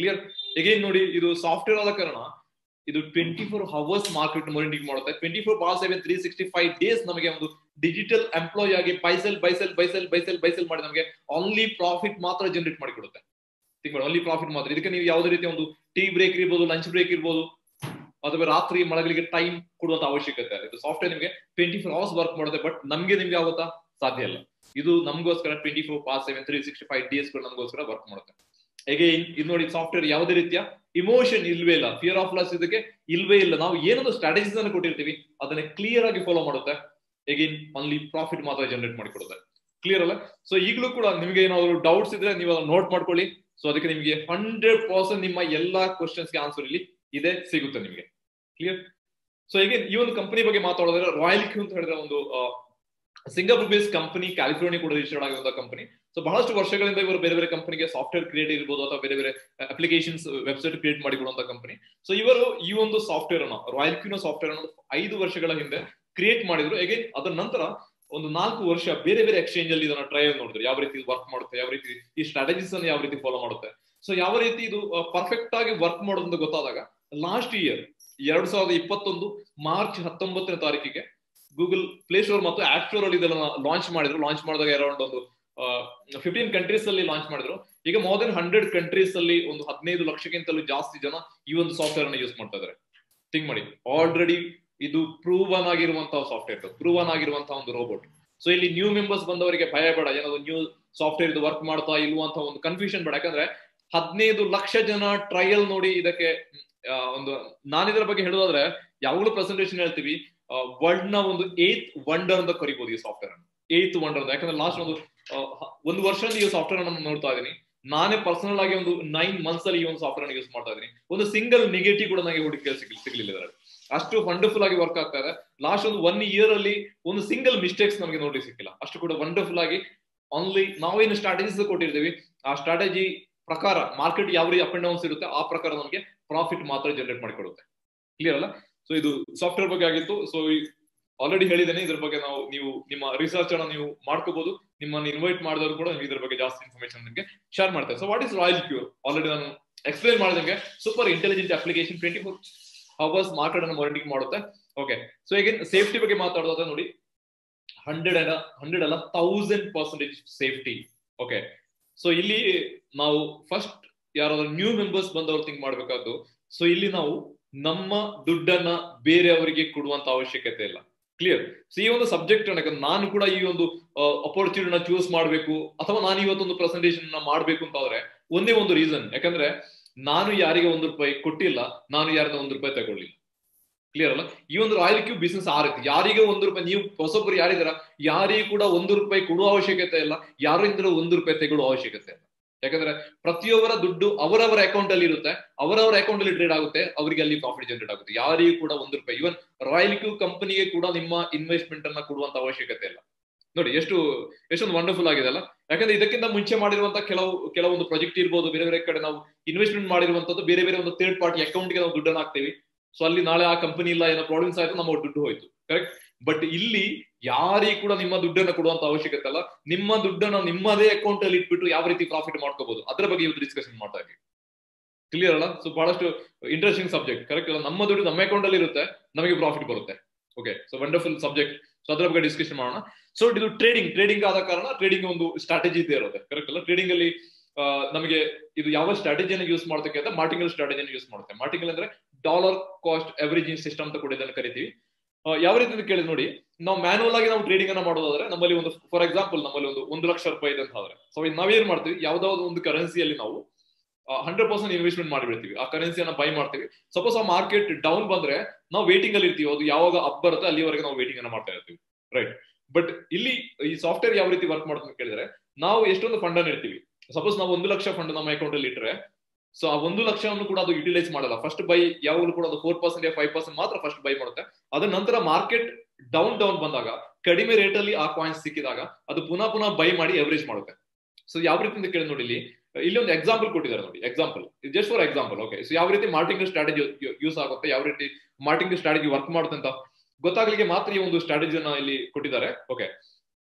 ಕ್ಲಿಯರ್ ಎಗೇನ್ ನೋಡಿ ಇದು ಸಾಫ್ಟ್ವೇರ್ ಆದ ಕಾರಣ ಇದು twenty four hours market monitoring ಮಾಡುತ್ತೆ twenty four bar seven three sixty five days ನಮಗೆ ಒಂದು ಡಿಜಿಟಲ್ ಎಂಪ್ಲಾಯ್ ಆಗಿ buy sell buy sell buy sell buy sell buy sell ಮಾಡಿ ನಮಗೆ ಓನ್ಲಿ ಪ್ರಾಫಿಟ್ ಮಾತ್ರ ಜನರೇಟ್ ಮಾಡಿ ಕೊಡುತ್ತೆ ಥಿಂಕ್ ಮಾಡಿ ಓನ್ಲಿ ಪ್ರಾಫಿಟ್ ಮಾತ್ರ ಇದಕ್ಕೆ ನೀವು ಯಾವುದೇ ರೀತಿ ಒಂದು ಟೀ ಬ್ರೇಕ್ ಇರ್ಬೋದು ಲಂಚ್ ಬ್ರೇಕ್ ಇರ್ಬೋದು ಅಥವಾ ರಾತ್ರಿ ಮಳಗಳಿಗೆ ಟೈಮ್ ಕೊಡುವಂತ ಅವಶ್ಯಕತೆ ಇದೆ ಇದು ಸಾಫ್ಟ್ವೇರ್ ನಿಮಗೆ ಟ್ವೆಂಟಿ ಫೋರ್ ಅವರ್ಸ್ ವರ್ಕ್ ಮಾಡುತ್ತೆ ಬಟ್ ನಮಗೆ ನಿಮ್ಗೆ ಆಗುತ್ತಾ ಸಾಧ್ಯ ಇಲ್ಲ ಇದು ನಮಗೋಸ್ಕರ twenty four by seven three sixty five days ನಮಗೋಸ್ಕರ ವರ್ಕ್ ಮಾಡುತ್ತೆ ಹೇಗೆ ಇದು ನೋಡಿ ಸಾಫ್ಟ್ವೇರ್ ಯಾವುದೇ ರೀತಿಯ ಇಮೋಷನ್ ಇಲ್ವೇ ಇಲ್ಲ ಫಿಯರ್ ಆಫ್ ಲಾಸ್ ಇದಕ್ಕೆ ಇಲ್ವೇ ಇಲ್ಲ ನಾವು ಏನೊಂದು ಸ್ಟ್ರಾಟಜೀಸ್ ಅನ್ನು ಕೊಟ್ಟಿರ್ತೀವಿ ಅದನ್ನ ಕ್ಲಿಯರ್ ಆಗಿ ಫಾಲೋ ಮಾಡುತ್ತೆ ಎಗೇನ್ ಓನ್ಲಿ ಪ್ರಾಫಿಟ್ ಮಾತ್ರ ಜನರೇಟ್ ಮಾಡಿಕೊಡುತ್ತೆ ಕ್ಲಿಯರ್ ಅಲ್ಲ ಸೊ ಈಗಲೂ ಕೂಡ ನಿಮಗೆ ಏನಾದ್ರು ಡೌಟ್ಸ್ ಇದ್ರೆ ನೀವು ಅದನ್ನ ನೋಟ್ ಮಾಡ್ಕೊಳ್ಳಿ ಸೊ ಅದಕ್ಕೆ ನಿಮಗೆ ಹಂಡ್ರೆಡ್ ಪರ್ಸೆಂಟ್ ನಿಮ್ಮ ಎಲ್ಲಾ ಕ್ವಶನ್ಸ್ಗೆ ಆನ್ಸರ್ ಇಲ್ಲಿ ಇದೆ ಸಿಗುತ್ತೆ ನಿಮಗೆ ಕ್ಲಿಯರ್ ಸೊ ಈಗ ಈ ಒಂದು ಕಂಪನಿ ಬಗ್ಗೆ ಮಾತಾಡೋದ್ರೆ ರಾಯಲ್ ಕ್ಯೂ ಅಂತ ಹೇಳಿದ್ರೆ ಒಂದು ಸಿಂಗಾಪುರ್ ಬೇಸ್ ಕಂಪನಿ ಕ್ಯಾಲಿಫೋರ್ನಿಯಾ ಕೂಡ ರಿಜಿಸ್ಟರ್ಡ್ ಆಗಿರುವಂತಹ ಕಂಪನಿ ಸೊ ಬಹಳಷ್ಟು ವರ್ಷಗಳಿಂದ ಇವರು ಬೇರೆ ಬೇರೆ ಕಂಪನಿಗೆ ಸಾಫ್ಟ್ವೇರ್ ಕ್ರಿಯೇಟ್ ಇರ್ಬೋದು ಅಥವಾ ಬೇರೆ ಬೇರೆ ಅಪ್ಲಿಕೇಶನ್ಸ್ ವೆಬ್ಸೈಟ್ ಕ್ರಿಯೇಟ್ ಮಾಡಿಕೊಡುವಂತ ಕಂಪನಿ ಸೊ ಇವರು ಈ ಒಂದು ಸಾಫ್ಟ್ವೇರ್ ಅನ್ನು ರಾಯಲ್ ಕ್ಯೂನ ಸಾಫ್ಟ್ವೇರ್ ಅನ್ನು ಐದು ವರ್ಷಗಳ ಹಿಂದೆ ಕ್ರಿಯೇಟ್ ಮಾಡಿದ್ರು ಹೇಗೆ ಅದರ ನಂತರ ಒಂದು ನಾಲ್ಕು ವರ್ಷ ಬೇರೆ ಬೇರೆ ಎಕ್ಸ್ಚೇಂಜ್ ಅಲ್ಲಿ ಇದನ್ನ ಟ್ರಯಲ್ ನೋಡಿದ್ರು ಯಾವ ರೀತಿ ವರ್ಕ್ ಮಾಡುತ್ತೆ ಯಾವ ರೀತಿ ಈ ಸ್ಟ್ರಾಟಜೀಸ್ ಅನ್ನು ಯಾವ ರೀತಿ ಫಾಲೋ ಮಾಡುತ್ತೆ ಸೊ ಯಾವ ರೀತಿ ಇದು ಪರ್ಫೆಕ್ಟ್ ಆಗಿ ವರ್ಕ್ ಮಾಡೋದು ಅಂತ ಗೊತ್ತಾದಾಗ ಲಾಸ್ಟ್ ಇಯರ್ ಎರಡ್ ಸಾವಿರದ ಇಪ್ಪತ್ತೊಂದು ಮಾರ್ಚ್ ಹತ್ತೊಂಬತ್ತನೇ ತಾರೀಕಿಗೆ ಗೂಗಲ್ ಪ್ಲೇ ಸ್ಟೋರ್ ಮತ್ತು ಆಪ್ ಸ್ಟೋರ್ ಅಲ್ಲಿ ಇದನ್ನ ಲಾಂಚ್ ಮಾಡಿದ್ರು ಲಾಂಚ್ ಮಾಡಿದಾಗ ಅರೌಂಡ್ ಒಂದು ಫಿಫ್ಟೀನ್ ಕಂಟ್ರೀಸ್ ಅಲ್ಲಿ ಲಾಂಚ್ ಮಾಡಿದ್ರು ಈಗ ಮೋರ್ ದೆನ್ ಹಂಡ್ರೆಡ್ ಕಂಟ್ರೀಸ್ ಅಲ್ಲಿ ಒಂದು ಹದಿನೈದು ಲಕ್ಷಕ್ಕಿಂತಲೂ ಜಾಸ್ತಿ ಜನ ಈ ಒಂದು ಸಾಫ್ಟ್ವೇರ್ ಅನ್ನು ಯೂಸ್ ಮಾಡ್ತಾ ಇದಾರೆ ಥಿಂಕ್ ಮಾಡಿ ಆಲ್ರೆಡಿ ಇದು ಪ್ರೂವನ್ ಆಗಿರುವಂತಹ ಸಾಫ್ಟ್ವೇರ್ ಪ್ರೂವನ್ ಆಗಿರುವಂತಹ ಒಂದು ರೋಬೋಟ್ ಸೊ ಇಲ್ಲಿ ನ್ಯೂ ಮೆಂಬರ್ಸ್ ಬಂದವರಿಗೆ ಭಯ ಬೇಡ ಏನಾದ್ರು ನ್ಯೂ ಸಾಫ್ಟ್ವೇರ್ ಇದು ವರ್ಕ್ ಮಾಡ್ತಾ ಇಲ್ವಾ ಅಂತ ಒಂದು ಕನ್ಫ್ಯೂಷನ್ ಬೇಡ ಯಾಕಂದ್ರೆ ಹದಿನೈದು ಲಕ್ಷ ಜನ ಟ್ರಯಲ್ ನೋಡಿ ಇದಕ್ಕೆ ಒಂದು ನಾನು ಇದರ ಬಗ್ಗೆ ಹೇಳೋದಾದ್ರೆ ಯಾವಾಗಲೂ ಪ್ರೆಸೆಂಟೇಷನ್ ಹೇಳ್ತೀವಿ ವರ್ಲ್ಡ್ ನ ಒಂದು ಏತ್ ವಂಡರ್ ಅಂತ ಕರಿಬಹುದು ಈ ಸಾಫ್ಟ್ವೇರ್ ಅನ್ನು ಏತ್ ವಂಡರ್ ಅಂತ ಯಾಕಂದ್ರೆ ಲಾಸ್ಟ್ ಒಂದು ಒಂದು ವರ್ಷ ಈ ಸಾಫ್ಟ್ವೇರ್ ಅನ್ನು ನೋಡ್ತಾ ಇದೀನಿ ನಾನೇ ಪರ್ಸನಲ್ ಆಗಿ ಒಂದು ನೈನ್ ಮಂತ್ಸ್ ಅಲ್ಲಿ ಈ ಒಂದು ಸಾಫ್ಟ್ವೇರ್ ಅನ್ನು ಯೂಸ್ ಮಾಡ್ತಾ ಇದೀನಿ ಒಂದು ಸಿಂಗಲ್ ನೆಗೆಟಿವ್ ಕೂಡ ನನಗೆ ಹುಡುಕಿ ಸಿಗ್ಲಿಲ್ಲ ಇದರಲ್ಲಿ ಅಷ್ಟು ವಂಡರ್ಫುಲ್ ಆಗಿ ವರ್ಕ್ ಆಗ್ತಾ ಇದೆ ಲಾಸ್ಟ್ ಒಂದು ಒನ್ ಇಯರ್ ಅಲ್ಲಿ ಒಂದು ಸಿಂಗಲ್ ಮಿಸ್ಟೇಕ್ಸ್ ನಮಗೆ ನೋಡ್ಲಿಕ್ಕೆ ಸಿಕ್ಕಿಲ್ಲ ಅಷ್ಟು ಕೂಡ ವಂಡರ್ಫುಲ್ ಆಗಿ ಓನ್ಲಿ ನಾವೇನು ಸ್ಟ್ರಾಟಜೀಸ್ ಕೊಟ್ಟಿರ್ತೀವಿ ಆ ಸ್ಟ್ರಾಟಜಿ ಪ್ರಕಾರ ಮಾರ್ಕೆಟ್ ಯಾವ ರೀತಿ ಅಪ್ ಅಂಡ್ ಡೌನ್ಸ್ ಇರುತ್ತೆ ಆ ಪ್ರಕಾರ ನಮಗೆ ಪ್ರಾಫಿಟ್ ಮಾತ್ರ ಜನರೇಟ್ ಮಾಡಿಕೊಡುತ್ತೆ ಕ್ಲಿಯರ್ ಅಲ್ಲ ಸೊ ಇದು ಸಾಫ್ಟ್ವೇರ್ ಬಗ್ಗೆ ಆಗಿತ್ತು ಸೊ ಆಲ್ರೆಡಿ ಹೇಳಿದ್ದೇನೆ ಇದ್ರ ಬಗ್ಗೆ ನಾವು ನೀವು ನಿಮ್ಮ ರಿಸರ್ಚ್ ಅನ್ನ ನೀವು ಮಾಡ್ಕೋಬಹುದು ನಿಮ್ಮನ್ನು ಇನ್ವೈಟ್ ಮಾಡಿದವರು ಕೂಡ ಇದ್ರ ಬಗ್ಗೆ ಜಾಸ್ತಿ ಇನ್ಫಾರ್ಮೇಶನ್ ನಿಮಗೆ ಶೇರ್ ಮಾಡ್ತಾರೆ so what is Royal Q already ನಾನು ಎಕ್ಸ್ಪ್ಲೈನ್ ಮಾಡಿದಂಗೆ super intelligent application twenty four hours market ಅನ್ನು ಮಾನಿಟರಿಂಗ್ ಮಾಡುತ್ತೆ ಓಕೆ ಸೊ ಈಗ ಸೇಫ್ಟಿ ಬಗ್ಗೆ ಮಾತಾಡೋದಾದ್ರೆ ನೋಡಿ ಹಂಡ್ರೆಡ್ ಅಲ್ಲ ಹಂಡ್ರೆಡ್ ಅಲ್ಲ thousand percentage safety okay so ಇಲ್ಲಿ ನಾವು ಫಸ್ಟ್ ಯಾರಾದ್ರೂ ನ್ಯೂ ಮೆಂಬರ್ಸ್ ಬಂದವರು ಥಿಂಕ್ ಮಾಡ್ಬೇಕಾದ್ದು ಸೊ ಇಲ್ಲಿ ನಾವು ನಮ್ಮ ದುಡ್ಡನ್ನ ಬೇರೆಯವರಿಗೆ ಕೊಡುವಂತ ಅವಶ್ಯಕತೆ ಇಲ್ಲ ಕ್ಲಿಯರ್ ಸೊ ಈ ಒಂದು ಸಬ್ಜೆಕ್ಟ್ ನಾನು ಕೂಡ ಈ ಒಂದು ಅಪರ್ಚುನಿಟಿನ ಚೂಸ್ ಮಾಡಬೇಕು ಅಥವಾ ನಾನು ಇವತ್ತೊಂದು ಪ್ರೆಸೆಂಟೇಷನ್ ಮಾಡಬೇಕು ಅಂತ ಆದ್ರೆ ಒಂದೇ ಒಂದು ರೀಸನ್ ಯಾಕಂದ್ರೆ ನಾನು ಯಾರಿಗೆ ಒಂದು ರೂಪಾಯಿ ಕೊಟ್ಟಿಲ್ಲ ನಾನು ಯಾರದ ಒಂದು ರೂಪಾಯಿ ತಗೊಳ್ಳಿಲ್ಲ ಕ್ಲಿಯರ್ ಅಲ್ಲ ಈ ಒಂದು ರಾಯಲ್ ಕ್ಯೂ ಬಿಸ್ನೆಸ್ ಆ ರೀತಿ ಯಾರಿಗೆ ಒಂದು ರೂಪಾಯಿ ನೀವು ಹೊಸೊಬ್ಬರು ಯಾರಿದಾರ ಯಾರಿಗೂ ಕೂಡ ಒಂದು ರೂಪಾಯಿ ಕೊಡುವ ಅವಶ್ಯಕತೆ ಇಲ್ಲ ಯಾರಿಂದ ಒಂದು ರೂಪಾಯಿ ತಗೊಳ್ಳುವ ಅವಶ್ಯಕತೆ ಇಲ್ಲ ಯಾಕಂದ್ರೆ ಪ್ರತಿಯೊಬ್ಬರ ದುಡ್ಡು ಅವರವರ ಅಕೌಂಟ್ ಅಲ್ಲಿ ಇರುತ್ತೆ ಅವರವರ ಅಕೌಂಟ್ ಅಲ್ಲಿ ಟ್ರೇಡ್ ಆಗುತ್ತೆ ಅವರಿಗೆ ಅಲ್ಲಿ ಪ್ರಾಫಿಟ್ ಜನರೇಟ್ ಆಗುತ್ತೆ ಯಾರಿಗೂ ಕೂಡ ಒಂದು ರೂಪಾಯಿ ಇವನ್ ರಾಯಲ್ ಕ್ಯೂ ಕಂಪನಿಗೆ ಕೂಡ ನಿಮ್ಮ ಇನ್ವೆಸ್ಟ್ಮೆಂಟ್ ಅನ್ನ ಕೊಡುವಂತ ಅವಶ್ಯಕತೆ ಇಲ್ಲ ನೋಡಿ ಎಷ್ಟು ಎಷ್ಟೊಂದು ವಂಡರ್ಫುಲ್ ಆಗಿದೆ ಅಲ್ಲ ಯಾಕಂದ್ರೆ ಇದಕ್ಕಿಂತ ಮುಂಚೆ ಮಾಡಿರುವಂತ ಕೆಲವು ಕೆಲವೊಂದು ಪ್ರಾಜೆಕ್ಟ್ ಇರ್ಬೋದು ಬೇರೆ ಬೇರೆ ಕಡೆ ನಾವು ಇನ್ವೆಸ್ಟ್ಮೆಂಟ್ ಮಾಡಿರುವಂತದ್ದು ಬೇರೆ ಬೇರೆ ಒಂದು ಥರ್ಡ್ ಪಾರ್ಟಿ ಅಕೌಂಟ್ಗೆ ನಾವು ದುಡ್ಡನ್ನು ಹಾಕ್ತೀವಿ ಸೊ ಅಲ್ಲಿ ನಾಳೆ ಆ ಕಂಪನಿ ಇಲ್ಲ ಏನೋ ಪ್ರಾಬ್ಲಮ್ಸ್ ಆಯ್ತು ನಮ್ಮ ದುಡ್ಡು ಹೋಯ್ತು ಕರೆಕ್ಟ್ ಬಟ್ ಇಲ್ಲಿ ಯಾರಿಗೂ ಕೂಡ ನಿಮ್ಮ ದುಡ್ಡನ್ನು ಕೊಡುವಂತ ಅವಶ್ಯಕತೆ ಅಲ್ಲ ನಿಮ್ಮ ದುಡ್ಡನ್ನು ನಿಮ್ಮದೇ ಅಕೌಂಟ್ ಅಲ್ಲಿ ಇಟ್ಬಿಟ್ಟು ಯಾವ ರೀತಿ ಪ್ರಾಫಿಟ್ ಮಾಡ್ಕೋಬಹುದು ಅದರ ಬಗ್ಗೆ ಇವತ್ತು ಡಿಸ್ಕಷನ್ ಮಾಡ್ತಾ ಇದ್ದೀವಿ ಕ್ಲಿಯರ್ ಅಲ್ಲ ಸೊ ಬಹಳಷ್ಟು ಇಂಟ್ರೆಸ್ಟಿಂಗ್ ಸಬ್ಜೆಕ್ಟ್ ಕರೆಕ್ಟ್ ಅಲ್ಲ ನಮ್ಮ ದುಡ್ಡು ನಮ್ಮ ಅಕೌಂಟ್ ಅಲ್ಲಿ ಇರುತ್ತೆ ನಮಗೆ ಪ್ರಾಫಿಟ್ ಬರುತ್ತೆ okay so wonderful subject so ಅದರ ಬಗ್ಗೆ ಡಿಸ್ಕಷನ್ ಮಾಡೋಣ ಸೊ ಇದು ಟ್ರೇಡಿಂಗ್ ಟ್ರೇಡಿಂಗ್ ಆದ ಕಾರಣ ಟ್ರೇಡಿಂಗ್ ಒಂದು ಸ್ಟ್ರಾಟಜಿ ಇದ್ದೇ ಇರುತ್ತೆ ಕರೆಕ್ಟ್ ಅಲ್ಲ ಟ್ರೇಡಿಂಗ್ ಅಲ್ಲಿ ನಮಗೆ ಇದು ಯಾವ ಸ್ಟ್ರಾಟಜಿಯನ್ನು ಯೂಸ್ ಮಾಡೋದಕ್ಕೆ ಅಂತ ಮಾರ್ಟಿಂಗಲ್ ಸ್ಟ್ರಾಟಜಿಯನ್ನು ಯೂಸ್ ಮಾಡುತ್ತೆ ಮಾರ್ಟಿಂಗಲ್ ಅಂದ್ರೆ ಡಾಲರ್ ಕಾಸ್ಟ್ ಅವರೇಜಿಂಗ್ ಸಿಸ್ಟಮ್ ಅಂತ ಕೂಡ ಇದನ್ನು ಕರಿತೀವಿ ಯಾವ ರೀತಿ ಅಂತ ಕೇಳಿ ನೋಡಿ ನಾವು ಮ್ಯಾನುವಲ್ ಆಗಿ ನಾವು ಟ್ರೇಡಿಂಗ್ ಅನ್ನ ಮಾಡೋದಾದ್ರೆ ನಮ್ಮಲ್ಲಿ ಒಂದು ಫಾರ್ ಎಕ್ಸಾಂಪಲ್ ನಮ್ಮಲ್ಲಿ ಒಂದು ಒಂದು ಲಕ್ಷ ರೂಪಾಯಿ ಇದೆ ಅಂತ ಆದ್ರೆ ಸೊ ನಾವೇನ್ ಮಾಡ್ತೀವಿ ಯಾವ್ದಾವ್ದು ಒಂದು ಕರೆನ್ಸಿಯಲ್ಲಿ ನಾವು ಹಂಡ್ರೆಡ್ ಪರ್ಸೆಂಟ್ ಇನ್ವೆಸ್ಟ್ಮೆಂಟ್ ಮಾಡಿಬಿಡ್ತೀವಿ ಆ ಕರೆನ್ಸಿಯನ್ನ ಬೈ ಮಾಡ್ತೀವಿ ಸಪೋಸ್ ಆ ಮಾರ್ಕೆಟ್ ಡೌನ್ ಬಂದ್ರೆ ನಾವು ವೇಟಿಂಗ್ ಅಲ್ಲಿ ಇರ್ತೀವಿ ಅದು ಯಾವಾಗ ಅಪ್ ಬರುತ್ತೆ ಅಲ್ಲಿವರೆಗೆ ನಾವು ವೇಟಿಂಗ್ ಅನ್ನ ಮಾಡ್ತಾ ಇರ್ತೀವಿ ರೈಟ್ ಬಟ್ ಇಲ್ಲಿ ಈ ಸಾಫ್ಟ್ವೇರ್ ಯಾವ ರೀತಿ ವರ್ಕ್ ಮಾಡುತ್ತೆ ಅಂತ ಕೇಳಿದ್ರೆ ನಾವು ಎಷ್ಟೊಂದು ಫಂಡ್ ಅನ್ನು ಇರ್ತೀವಿ ಸಪೋಸ್ ನಾವು ಒಂದು ಲಕ್ಷ ಫಂಡ್ ನಮ್ಮ ಅಕೌಂಟ್ ಅಲ್ಲಿ ಇಟ್ಟರೆ ಸೊ ಆ ಒಂದು ಲಕ್ಷವನ್ನು ಕೂಡ ಅದು ಯುಟಿಲೈಸ್ ಮಾಡಲ್ಲ ಫಸ್ಟ್ ಬೈ ಯಾವಾಗಲೂ ಕೂಡ ಅದು ಫೋರ್ ಪರ್ಸೆಂಟ್ ಫೈವ್ ಪರ್ಸೆಂಟ್ ಮಾತ್ರ ಫಸ್ಟ್ ಬೈ ಮಾಡುತ್ತೆ ಅದ ನಂತರ ಮಾರ್ಕೆಟ್ ಡೌನ್ ಡೌನ್ ಬಂದಾಗ ಕಡಿಮೆ ರೇಟ್ ಅಲ್ಲಿ ಆ ಕಾಯಿನ್ಸ್ ಸಿಕ್ಕಿದಾಗ ಅದು ಪುನಃ ಪುನಃ ಬೈ ಮಾಡಿ ಎವರೇಜ್ ಮಾಡುತ್ತೆ ಸೊ ಯಾವ ರೀತಿ ಅಂತ ಕೇಳಿ ನೋಡಿ ಇಲ್ಲಿ ಇಲ್ಲಿ ಒಂದು ಎಕ್ಸಾಂಪಲ್ ಕೊಟ್ಟಿದ್ದಾರೆ ನೋಡಿ example just for example okay so ಯಾವ ರೀತಿ ಮಾರ್ಟಿಂಗ್ ಸ್ಟ್ರಾಟಜಿ ಯೂಸ್ ಆಗುತ್ತೆ ಯಾವ ರೀತಿ ಮಾರ್ಟಿಂಗ್ ಸ್ಟ್ರಾಟಜಿ ವರ್ಕ್ ಮಾಡುತ್ತೆ ಅಂತ ಗೊತ್ತಾಗ್ಲಿಕ್ಕೆ ಮಾತ್ರ ಈ ಒಂದು ಸ್ಟ್ರಾಟಜಿಯನ್ನ ಇಲ್ಲಿ ಕೊಟ್ಟಿದ್ದಾರೆ ಓಕೆ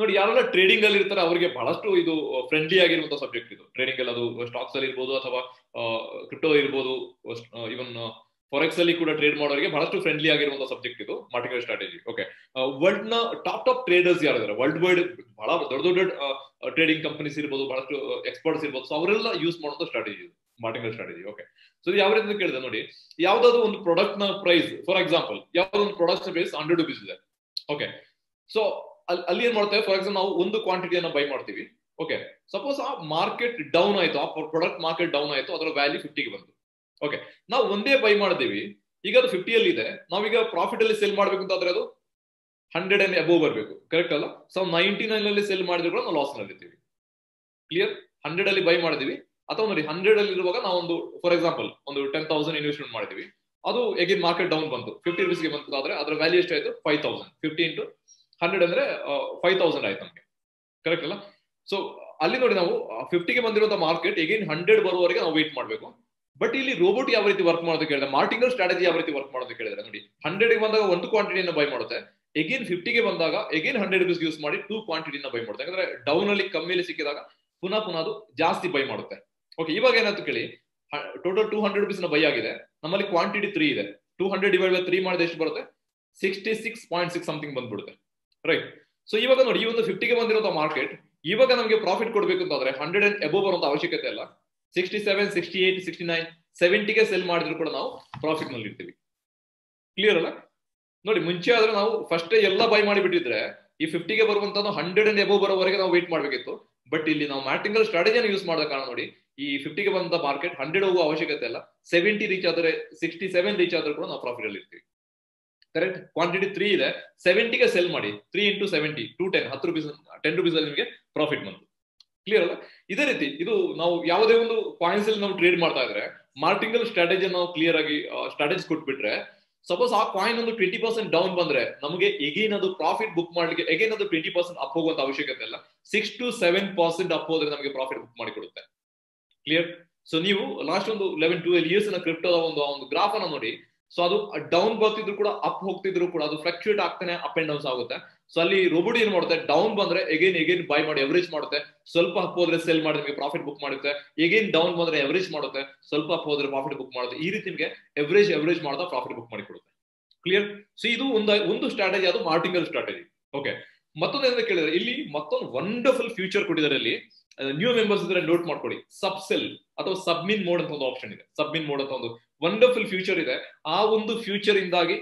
ನೋಡಿ ಯಾರೆಲ್ಲ ಟ್ರೇಡಿಂಗ್ ಅಲ್ಲಿ ಇರ್ತಾರೆ ಅವರಿಗೆ ಬಹಳಷ್ಟು ಇದು ಫ್ರೆಂಡ್ಲಿ ಆಗಿರುವಂತಹ ಸಬ್ಜೆಕ್ಟ್ ಇದು ಟ್ರೇಡಿಂಗ್ ಅಲ್ಲಿ ಅದು ಸ್ಟಾಕ್ಸ್ ಅಲ್ಲಿ ಇರ್ಬೋದು ಅಥವಾ ಕ್ರಿಪ್ಟೋ ಇರ್ಬೋದು ಇವನ್ ಫಾರೆಕ್ಸ್ ಅಲ್ಲಿ ಕೂಡ ಟ್ರೇಡ್ ಮಾಡೋರಿಗೆ ಬಹಳಷ್ಟು ಫ್ರೆಂಡ್ಲಿ ಆಗಿರುವಂತಹ ಸಬ್ಜೆಕ್ಟ್ ಇದು ಮಾರ್ಟಿಕಲ್ ಸ್ಟ್ರಾಟಜಿ ಓಕೆ ವರ್ಲ್ಡ್ ನ ಟಾಪ್ ಟಾಪ್ ಟ್ರೇಡರ್ಸ್ ಯಾರಿದ್ದಾರೆ ವರ್ಲ್ಡ್ ವೈಡ್ ಬಹಳ ದೊಡ್ಡ ದೊಡ್ಡ ಟ್ರೇಡಿಂಗ್ ಕಂಪನೀಸ್ ಇರ್ಬೋದು ಬಹಳಷ್ಟು ಎಕ್ಸ್ಪರ್ಟ್ಸ್ ಇರ್ಬೋದು ಸೊ ಅವರೆಲ್ಲ ಯೂಸ್ ಮಾಡುವಂತ ಸ್ಟ್ರಾಟಜಿ ಇದು ಮಾರ್ಟಿಕಲ್ ಸ್ಟ್ರಾಟಜಿ ಓಕೆ ಸೊ ಯಾವ ರೀತಿ ಕೇಳಿದೆ ನೋಡಿ ಯಾವ್ದಾದ್ರು ಒಂದು ಪ್ರಾಡಕ್ಟ್ ನ ಪ್ರೈಸ್ ಫಾರ್ ಎಕ್ಸಾಂಪಲ್ ಯಾವ್ದೊಂದು ಪ್ರಾಡಕ್ಟ್ ಪ್ರೈಸ್ ಹಂಡ್ರೆಡ್ ರುಪೀಸ್ ಇದೆ ಓಕೆ ಸೊ ಅಲ್ಲಿ ಏನ್ ಮಾಡ್ತೇವೆ ಫಾರ್ ಎಕ್ಸಾಂಪಲ್ ನಾವು ಒಂದು ಕ್ವಾಂಟಿಟಿಯನ್ನ ಬೈ ಮಾಡ್ತೀವಿ ಓಕೆ ಸಪೋಸ್ ಆ ಮಾರ್ಕೆಟ್ ಡೌನ್ ಆಯ್ತು ಆ ಪ್ರಾಡಕ್ಟ್ ಮಾರ್ಕೆಟ್ ಡೌನ್ ಆಯ್ತು ಅದರ ವ್ಯಾಲ್ಯೂ ಫಿಫ್ಟಿಗೆ ಬಂತು ಓಕೆ ನಾವು ಒಂದೇ ಬೈ ಮಾಡಿದೀವಿ ಈಗ ಅದು ಫಿಫ್ಟಿಯಲ್ಲಿ ಇದೆ ನಾವೀಗ ಪ್ರಾಫಿಟ್ ಅಲ್ಲಿ ಸೆಲ್ ಮಾಡ್ಬೇಕು ಅಂತ ಆದ್ರೆ ಅದು ಹಂಡ್ರೆಡ್ ಅಂಡ್ ಅಬೋವ್ ಬರಬೇಕು ಕರೆಕ್ಟ್ ಅಲ್ಲ ಸೊ ನೈಂಟಿ ನೈನ್ ಅಲ್ಲಿ ಸೆಲ್ ಮಾಡಿದ್ರು ಕೂಡ ನಾವು ಲಾಸ್ ನಲ್ಲಿ ಇರ್ತೀವಿ ಕ್ಲಿಯರ್ ಹಂಡ್ರೆಡ್ ಅಲ್ಲಿ ಬೈ ಮಾಡಿದೀವಿ ಅಥವಾ ನೋಡಿ ಹಂಡ್ರೆಡ್ ಅಲ್ಲಿ ಇರುವಾಗ ನಾವು ಒಂದು ಫಾರ್ ಎಕ್ಸಾಂಪಲ್ ಒಂದು ಟೆನ್ ತೌಸಂಡ್ ಇನ್ವೆಸ್ಟ್ಮೆಂಟ್ ಮಾಡಿದೀವಿ ಅದು ಎಗಿನ್ ಮಾರ್ಕೆಟ್ ಡೌನ್ ಬಂತು ಫಿಫ್ಟಿ ರುಪೀಸ್ಗೆ ಬಂತು ಆದ್ರೆ ಅದರ ವ್ಯಾಲ್ಯೂ ಎಷ್ಟಾಯ್ತು five thousand fifty into hundred ಅಂದ್ರೆ ಫೈವ್ ತೌಸಂಡ್ ಆಯ್ತು ನಮಗೆ ಕರೆಕ್ಟ್ ಅಲ್ಲ ಸೊ ಅಲ್ಲಿ ನೋಡಿ ನಾವು ಫಿಫ್ಟಿಗೆ ಬಂದಿರುವಂತ ಮಾರ್ಕೆಟ್ ಎಗೇನ್ ಹಂಡ್ರೆಡ್ ಬರುವವರೆಗೆ ನಾವು ವೇಟ್ ಮಾಡಬೇಕು ಬಟ್ ಇಲ್ಲಿ ರೋಬೋಟ್ ಯಾವ ರೀತಿ ವರ್ಕ್ ಮಾಡೋದು ಕೇಳಿದ್ರೆ ಮಾರ್ಟಿಂಗಲ್ ಸ್ಟ್ರಾಟಜಿ ಯಾವ ರೀತಿ ವರ್ಕ್ ಮಾಡೋದು ಕೇಳಿದ್ರೆ ನೋಡಿ ಹಂಡ್ರೆಡ್ ಬಂದಾಗ ಒಂದು ಕ್ವಾಂಟಿಟಿಯನ್ನು ಬೈ ಮಾಡುತ್ತೆ ಎಗೇನ್ ಫಿಫ್ಟಿಗೆ ಬಂದಾಗ ಎಗೇನ್ ಹಂಡ್ರೆಡ್ ರುಪೀಸ್ ಯೂಸ್ ಮಾಡಿ ಟೂ ಕ್ವಾಂಟಿಟಿನ ಬೈ ಮಾಡುತ್ತೆ ಯಾಕಂದ್ರೆ ಡೌನ್ ಅಲ್ಲಿ ಕಮ್ಮಿಯಲ್ಲಿ ಸಿಕ್ಕಿದಾಗ ಪುನಃ ಪುನಃ ಅದು ಜಾಸ್ತಿ ಬೈ ಮಾಡುತ್ತೆ ಓಕೆ ಇವಾಗ ಏನಾಯ್ತು ಕೇಳಿ ಟೋಟಲ್ ಟೂ ಹಂಡ್ರೆಡ್ ರುಪೀಸ್ ನ ಬೈ ಆಗಿದೆ ನಮ್ಮಲ್ಲಿ ಕ್ವಾಂಟಿಟಿ ತ್ರೀ ಇದೆ two hundred divide by three ಮಾಡಿದ ಎಷ್ಟು ಬರುತ್ತೆ sixty six point six something ಬಂದ್ಬಿಡುತ್ತೆ ರೈಟ್ ಸೊ ಇವಾಗ ನೋಡಿ ಈ ಒಂದು ಫಿಫ್ಟಿಗೆ ಬಂದಿರುವಂತಹ ಮಾರ್ಕೆಟ್ ಇವಾಗ ನಮಗೆ ಪ್ರಾಫಿಟ್ ಕೊಡಬೇಕು ಅಂತಂದ್ರೆ ಹಂಡ್ರೆಡ್ ಅಂಡ್ ಎಬೋ ಬರುವಂತ ಅವಶ್ಯಕತೆ ಇಲ್ಲ sixty seven sixty eight sixty nine ಸೆವೆಂಟಿಗೆ ಸೆಲ್ ಮಾಡಿದ್ರು ಕೂಡ ನಾವು ಪ್ರಾಫಿಟ್ ನಲ್ಲಿ ಇರ್ತೀವಿ ಕ್ಲಿಯರ್ ಅಲ್ಲ ನೋಡಿ ಮುಂಚೆ ಆದ್ರೆ ನಾವು ಫಸ್ಟ್ ಎಲ್ಲ ಬೈ ಮಾಡಿಬಿಟ್ಟಿದ್ರೆ ಈ ಫಿಫ್ಟಿಗೆ ಬರುವಂತ ಹಂಡ್ರೆಡ್ ಅಂಡ್ ಎಬೋ ಬರೋವರೆಗೆ ನಾವು ವೇಟ್ ಮಾಡಬೇಕಿತ್ತು ಬಟ್ ಇಲ್ಲಿ ನಾವು ಮ್ಯಾಟಿಂಗಲ್ ಸ್ಟ್ರಾಟಜಿಯನ್ನು ಯೂಸ್ ಮಾಡದ ಕಾರಣ ನೋಡಿ ಈ ಫಿಫ್ಟಿಗೆ ಬಂದ ಮಾರ್ಕೆಟ್ ಹಂಡ್ರೆಡ್ ಹೋಗುವ ಅವಶ್ಯಕತೆ ಇಲ್ಲ ಸೆವೆಂಟಿ ರೀಚ್ ಆದ್ರೆ ಸಿಕ್ಸ್ಟಿ ಸೆವೆನ್ ರೀಚ್ ಆದ್ರೂ ಕೂಡ ನಾವು ಪ್ರಾಫಿಟ್ ಅಲ್ಲಿ ಇರ್ತೀವಿ ಕರೆಕ್ಟ್ ಕ್ವಾಂಟಿಟಿ ತ್ರೀ ಇದೆ ಸೆವೆಂಟಿಗೆ ಸೆಲ್ ಮಾಡಿ three into seventy two ten ಹತ್ತು ರುಪೀಸ್ ಟೆನ್ ರುಪೀಸ್ ಅಲ್ಲಿ ನಿಮಗೆ ಪ್ರಾಫಿಟ್ ಬಂತು ಕ್ಲಿಯರ್ ಅಲ್ಲ ಇದೇ ರೀತಿ ಇದು ನಾವು ಯಾವುದೇ ಒಂದು ಕಾಯಿನ್ಸ್ ಅಲ್ಲಿ ನಾವು ಟ್ರೇಡ್ ಮಾಡ್ತಾ ಇದ್ರೆ ಮಾರ್ಟಿಂಗಲ್ ಸ್ಟ್ರಾಟಜಿ ನಾವು ಕ್ಲಿಯರ್ ಆಗಿ ಸ್ಟ್ರಾಟಜಿ ಕೊಟ್ಬಿಟ್ರೆ ಸಪೋಸ್ ಆ ಕಾಯಿನ್ ಒಂದು ಟ್ವೆಂಟಿ ಪರ್ಸೆಂಟ್ ಡೌನ್ ಬಂದ್ರೆ ನಮಗೆ ಎಗೇನ್ ಅದು ಪ್ರಾಫಿಟ್ ಬುಕ್ ಮಾಡ್ಲಿಕ್ಕೆ ಎಗೇನ್ ಅದು ಟ್ವೆಂಟಿ ಪರ್ಸೆಂಟ್ ಅಪ್ ಹೋಗುವಂತ ಅವಶ್ಯಕತೆ ಇಲ್ಲ six to seven percent up ಹೋದ್ರೆ ನಮಗೆ ಪ್ರಾಫಿಟ್ ಬುಕ್ ಮಾಡಿ ಕೊಡುತ್ತೆ ಕ್ಲಿಯರ್ ಸೊ ನೀವು ಲಾಸ್ಟ್ ಒಂದು ಲೆವೆನ್ ಟ್ವೆಲ್ ಇಯರ್ಸ್ ನ ಕ್ರಿಪ್ಟೋದ ಒಂದು ಒಂದು ಗ್ರಾಫ್ ಅನ್ನ ನೋಡಿ ಸೊ ಅದು ಡೌನ್ ಬರ್ತಿದ್ರು ಕೂಡ ಅಪ್ ಹೋಗ್ತಿದ್ರು ಕೂಡ ಅದು ಫ್ಲಕ್ಚುಯೇಟ್ ಆಗ್ತಾನೆ ಅಪ್ ಅಂಡ್ ಡೌನ್ಸ್ ಆಗುತ್ತೆ ಸೊ ಅಲ್ಲಿ ರೋಬೋಟ್ ಏನ್ ಮಾಡುತ್ತೆ ಡೌನ್ ಬಂದ್ರೆ ಎಗೇನ್ ಎಗೇನ್ ಬೈ ಮಾಡಿ ಎವರೇಜ್ ಮಾಡುತ್ತೆ ಸ್ವಲ್ಪ ಅಪ್ ಹೋದ್ರೆ ಸೆಲ್ ಮಾಡಿ ನಿಮಗೆ ಪ್ರಾಫಿಟ್ ಬುಕ್ ಮಾಡುತ್ತೆ ಎಗೇನ್ ಡೌನ್ ಬಂದ್ರೆ ಎವರೇಜ್ ಮಾಡುತ್ತೆ ಸ್ವಲ್ಪ ಅಪ್ ಹೋದ್ರೆ ಪ್ರಾಫಿಟ್ ಬುಕ್ ಮಾಡುತ್ತೆ ಈ ರೀತಿ ನಿಮಗೆ ಎವರೇಜ್ ಎವರೇಜ್ ಮಾಡ್ತಾ ಪ್ರಾಫಿಟ್ ಬುಕ್ ಮಾಡಿ ಕೊಡುತ್ತೆ ಕ್ಲಿಯರ್ ಸೊ ಇದು ಒಂದು ಒಂದು ಸ್ಟ್ರಾಟಜಿ ಅದು ಮಾರ್ಟಿಂಗಲ್ ಸ್ಟ್ರಾಟಜಿ ಓಕೆ ಮತ್ತೊಂದು ಏನಂತ ಕೇಳಿದ್ರೆ ಇಲ್ಲಿ ಮತ್ತೊಂದು ವಂಡರ್ಫುಲ್ ಫ್ಯೂಚರ್ ಕೊಟ್ಟಿದ್ದಾರೆ ಇಲ್ಲಿ ನ್ಯೂ ಮೆಂಬರ್ಸ್ ಇದ್ರೆ ನೋಟ್ ಮಾಡ್ಕೊಳ್ಳಿ ಸಬ್ಸೆಲ್ ಅಥವಾ ಸಬ್ಮಿನ್ ಮೋಡ್ ಅಂತ ಒಂದು ಆಪ್ಷನ್ ಇದೆ ಸಬ್ಮಿನ್ ಮೋಡ್ ಅಂತ ಒಂದು ವಂಡರ್ಫುಲ್ ಫ್ಯೂಚರ್ ಇದೆ ಆ ಒಂದು ಫ್ಯೂಚರ್ ಇಂದಾಗಿ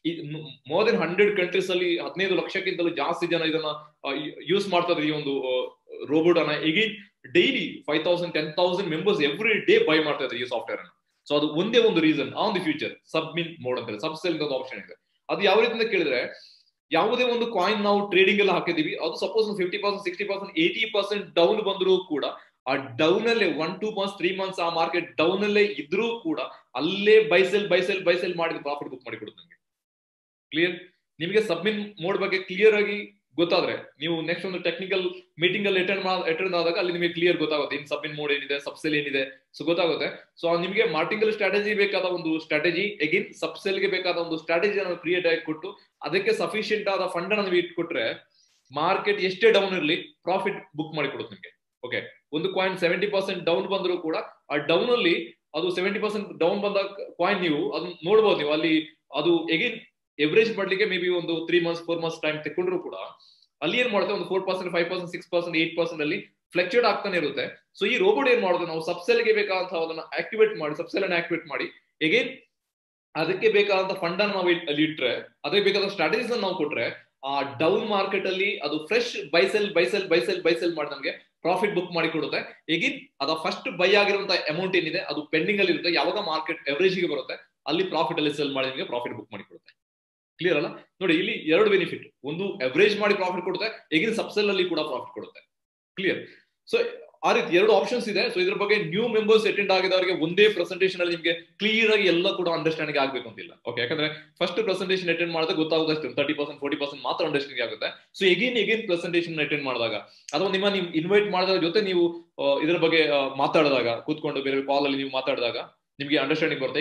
ಮೋರ್ ದೆನ್ ಹಂಡ್ರೆಡ್ ಕಂಟ್ರೀಸ್ ಅಲ್ಲಿ ಹದಿನೈದು ಲಕ್ಷಕ್ಕಿಂತಲೂ ಜಾಸ್ತಿ ಜನ ಇದನ್ನ ಯೂಸ್ ಮಾಡ್ತಾ ಇದ್ದಾರೆ ಈ ಒಂದು ರೋಬೋಟ್ ಅನ್ನ again daily five thousand ten thousand members every day buy ಮಾಡ್ತಾ ಇದ್ದಾರೆ ಈ ಸಾಫ್ಟ್ವೇರ್ ಅನ್ನ ಸೊ ಅದು ಒಂದೇ ಒಂದು ರೀಸನ್ ಆ ಒಂದು ಫ್ಯೂಚರ್ ಸಬ್ಮಿನ್ ಮೋಡ್ ಅಂತ ಹೇಳಿ ಸಬ್ಸೆಲ್ ಒಂದು ಆಪ್ಷನ್ ಇದೆ ಅದು ಯಾವ ರೀತಿ ಕೇಳಿದ್ರೆ ಯಾವುದೇ ಒಂದು ಕಾಯಿನ್ ನಾವು ಟ್ರೇಡಿಂಗ್ ಎಲ್ಲ ಹಾಕಿದೀವಿ ಅದು suppose fifty percent sixty percent eighty percent down ಬಂದರೂ ಕೂಡ ಆ ಡೌನ್ ಅಲ್ಲೇ one two months three months ಆ ಮಾರ್ಕೆಟ್ ಡೌನ್ ಅಲ್ಲೇ ಇದ್ರೂ ಕೂಡ ಅಲ್ಲೇ ಬೈಸೆಲ್ ಬೈಸೆಲ್ ಬೈಸೆಲ್ ಮಾಡಿದ ಪ್ರಾಫಿಟ್ ಬುಕ್ ಮಾಡಿ ಕೊಡುತ್ತೆ ನಂಗೆ ಕ್ಲಿಯರ್ ನಿಮಗೆ ಸಬ್ಮಿನ್ ಮೋಡ್ ಬಗ್ಗೆ ಕ್ಲಿಯರ್ ಆಗಿ ಗೊತ್ತಾದ್ರೆ ನೀವು ನೆಕ್ಸ್ಟ್ ಒಂದು ಟೆಕ್ನಿಕಲ್ ಮೀಟಿಂಗ್ ಅಲ್ಲಿ ಅಟೆಂಡ್ ಅಟೆಂಡ್ ಆದಾಗ ಅಲ್ಲಿ ನಿಮಗೆ ಕ್ಲಿಯರ್ ಗೊತ್ತಾಗುತ್ತೆ ಇನ್ ಸಬ್ಮಿನ್ ಮೋಡ್ ಏನಿದೆ ಸಬ್ಸೆಲ್ ಏನಿದೆ ಸೊ ಗೊತ್ತಾಗುತ್ತೆ ಸೊ ನಿಮಗೆ ಮಾರ್ಟಿಂಗಲ್ ಸ್ಟ್ರಾಟಜಿ ಬೇಕಾದ ಒಂದು ಸ್ಟ್ರಾಟಜಿ ಎಗಿನ್ ಸಬ್ಸೆಲ್ಗೆ ಬೇಕಾದ ಒಂದು ಸ್ಟ್ರಾಟಜಿಯನ್ನು ಕ್ರಿಯೇಟ್ ಆಗಿ ಕೊಟ್ಟು ಅದಕ್ಕೆ ಸಫಿಶಿಯಂಟ್ ಆದ ಫಂಡ್ ಅನ್ನು ನೀವು ಇಟ್ಕೊಟ್ರೆ ಮಾರ್ಕೆಟ್ ಎಷ್ಟೇ ಡೌನ್ ಇರಲಿ ಪ್ರಾಫಿಟ್ ಬುಕ್ ಮಾಡಿ ಕೊಡುತ್ತೆ ನಿಮಗೆ ಓಕೆ ಒಂದು ಕಾಯಿನ್ ಸೆವೆಂಟಿ ಪರ್ಸೆಂಟ್ ಡೌನ್ ಬಂದರೂ ಕೂಡ ಆ ಡೌನ್ ಅಲ್ಲಿ ಅದು ಸೆವೆಂಟಿ ಪರ್ಸೆಂಟ್ ಡೌನ್ ಬಂದ ಕಾಯಿನ್ ನೀವು ಅದನ್ನ ನೋಡ್ಬೋದು ನೀವು ಅಲ್ಲಿ ಅದು ಎಗೇನ್ ಎವರೇಜ್ ಮಾಡ್ಲಿಕ್ಕೆ ಮೇ ಬಿ ಒಂದು three months four months time ತಗೊಂಡ್ರು ಕೂಡ ಅಲ್ಲಿ ಏನ್ ಮಾಡುತ್ತೆ ಒಂದು four percent five percent six percent eight percent ಅಲ್ಲಿ ಫ್ಲೆಕ್ಚುಯೇಟ್ ಆಗ್ತಾನೆ ಇರುತ್ತೆ ಸೊ ಈ ರೋಬೋಟ್ ಏನ್ ಮಾಡುತ್ತೆ ನಾವು ಸಬ್ಸೆಲ್ಗೆ ಬೇಕಾದಂತಹ ಅದನ್ನ ಆಕ್ಟಿವೇಟ್ ಮಾಡಿ ಸಬ್ಸೆಲ್ ಅನ್ನು ಆಕ್ಟಿವೇಟ್ ಮಾಡಿ ಎಗೇನ್ ಅದಕ್ಕೆ ಬೇಕಾದಂತ ಫಂಡ್ ಅನ್ನು ನಾವು ಅಲ್ಲಿ ಇಟ್ರೆ ಅದಕ್ಕೆ ಬೇಕಾದ ಸ್ಟ್ರಾಟಜೀಸ್ ನಾವು ಕೊಟ್ರೆ ಆ ಡೌನ್ ಮಾರ್ಕೆಟ್ ಅಲ್ಲಿ ಅದು fresh buy sell buy sell buy sell buy sell ಮಾಡಿ ನಮಗೆ ಪ್ರಾಫಿಟ್ ಬುಕ್ ಮಾಡಿ ಕೊಡುತ್ತೆ ಎಗಿನ್ ಅದ ಫಸ್ಟ್ ಬೈ ಆಗಿರುವಂತಹ ಅಮೌಂಟ್ ಏನಿದೆ ಅದು ಪೆಂಡಿಂಗ್ ಅಲ್ಲಿ ಇರುತ್ತೆ ಯಾವಾಗ ಮಾರ್ಕೆಟ್ ಎವರೇಜ್ ಗೆ ಬರುತ್ತೆ ಅಲ್ಲಿ ಪ್ರಾಫಿಟ್ ಅಲ್ಲಿ ಸೆಲ್ ಮಾಡಿ ನಿಮಗೆ ಪ್ರಾಫಿಟ್ ಬುಕ್ ಮಾಡಿ ಕೊಡುತ್ತೆ ಕ್ಲಿಯರ್ ಅಲ್ಲ ನೋಡಿ ಇಲ್ಲಿ ಎರಡು ಬೆನಿಫಿಟ್ ಒಂದು ಎವರೇಜ್ ಮಾಡಿ ಪ್ರಾಫಿಟ್ ಕೊಡುತ್ತೆ ಎಗಿನ್ ಸಬ್ಸೆಲ್ ಅಲ್ಲಿ ಕೂಡ ಪ್ರಾಫಿಟ್ ಕೊಡುತ್ತೆ ಕ್ಲಿಯರ್ ಸೊ ಆ ರೀತಿ ಎರಡು ಆಪ್ಷನ್ಸ್ ಇದೆ ಸೊ ಇದ್ರ ಬಗ್ಗೆ ನ್ಯೂ ಮೆಂಬರ್ಸ್ ಅಟೆಂಡ್ ಆಗಿದವರಿಗೆ ಒಂದೇ ಪ್ರೆಸೆಂಟೇಷನ್ ಅಲ್ಲಿ ನಿಮಗೆ ಕ್ಲಿಯರ್ ಆಗಿ ಎಲ್ಲ ಕೂಡ ಅಂಡರ್ಸ್ಟ್ಯಾಂಡಿಂಗ್ ಆಗ್ಬೇಕು ಅಂತಿಲ್ಲ ಓಕೆ ಯಾಕಂದ್ರೆ ಫಸ್ಟ್ ಪ್ರೆಸೆಂಟೇಷನ್ ಅಟೆಂಡ್ ಮಾಡಿದಾಗ ಗೊತ್ತಾಗುತ್ತೆ ಅಷ್ಟು ತರ್ಟಿ ಪರ್ಸೆಂಟ್ ಫೋರ್ಟಿ ಪರ್ಸೆಂಟ್ ಮಾತ್ರ ಅಂಡರ್ಸ್ಟ್ಯಾಂಡಿಂಗ್ ಆಗುತ್ತೆ so again again presentation attend ಮಾಡಿದಾಗ ಅಥವಾ ನಿಮ್ಮ ನೀವು ಇನ್ವೈಟ್ ಮಾಡಿದ ಜೊತೆ ನೀವು ಇದರ ಬಗ್ಗೆ ಮಾತಾಡಿದಾಗ ಕೂತ್ಕೊಂಡು ಬೇರೆ ಕಾಲ್ ಅಲ್ಲಿ ನೀವು ಮಾತಾಡಿದಾಗ ನಿಮಗೆ ಅಂಡರ್ಸ್ಟ್ಯಾಂಡಿಂಗ್ ಬರುತ್ತೆ ಎಗೇನ್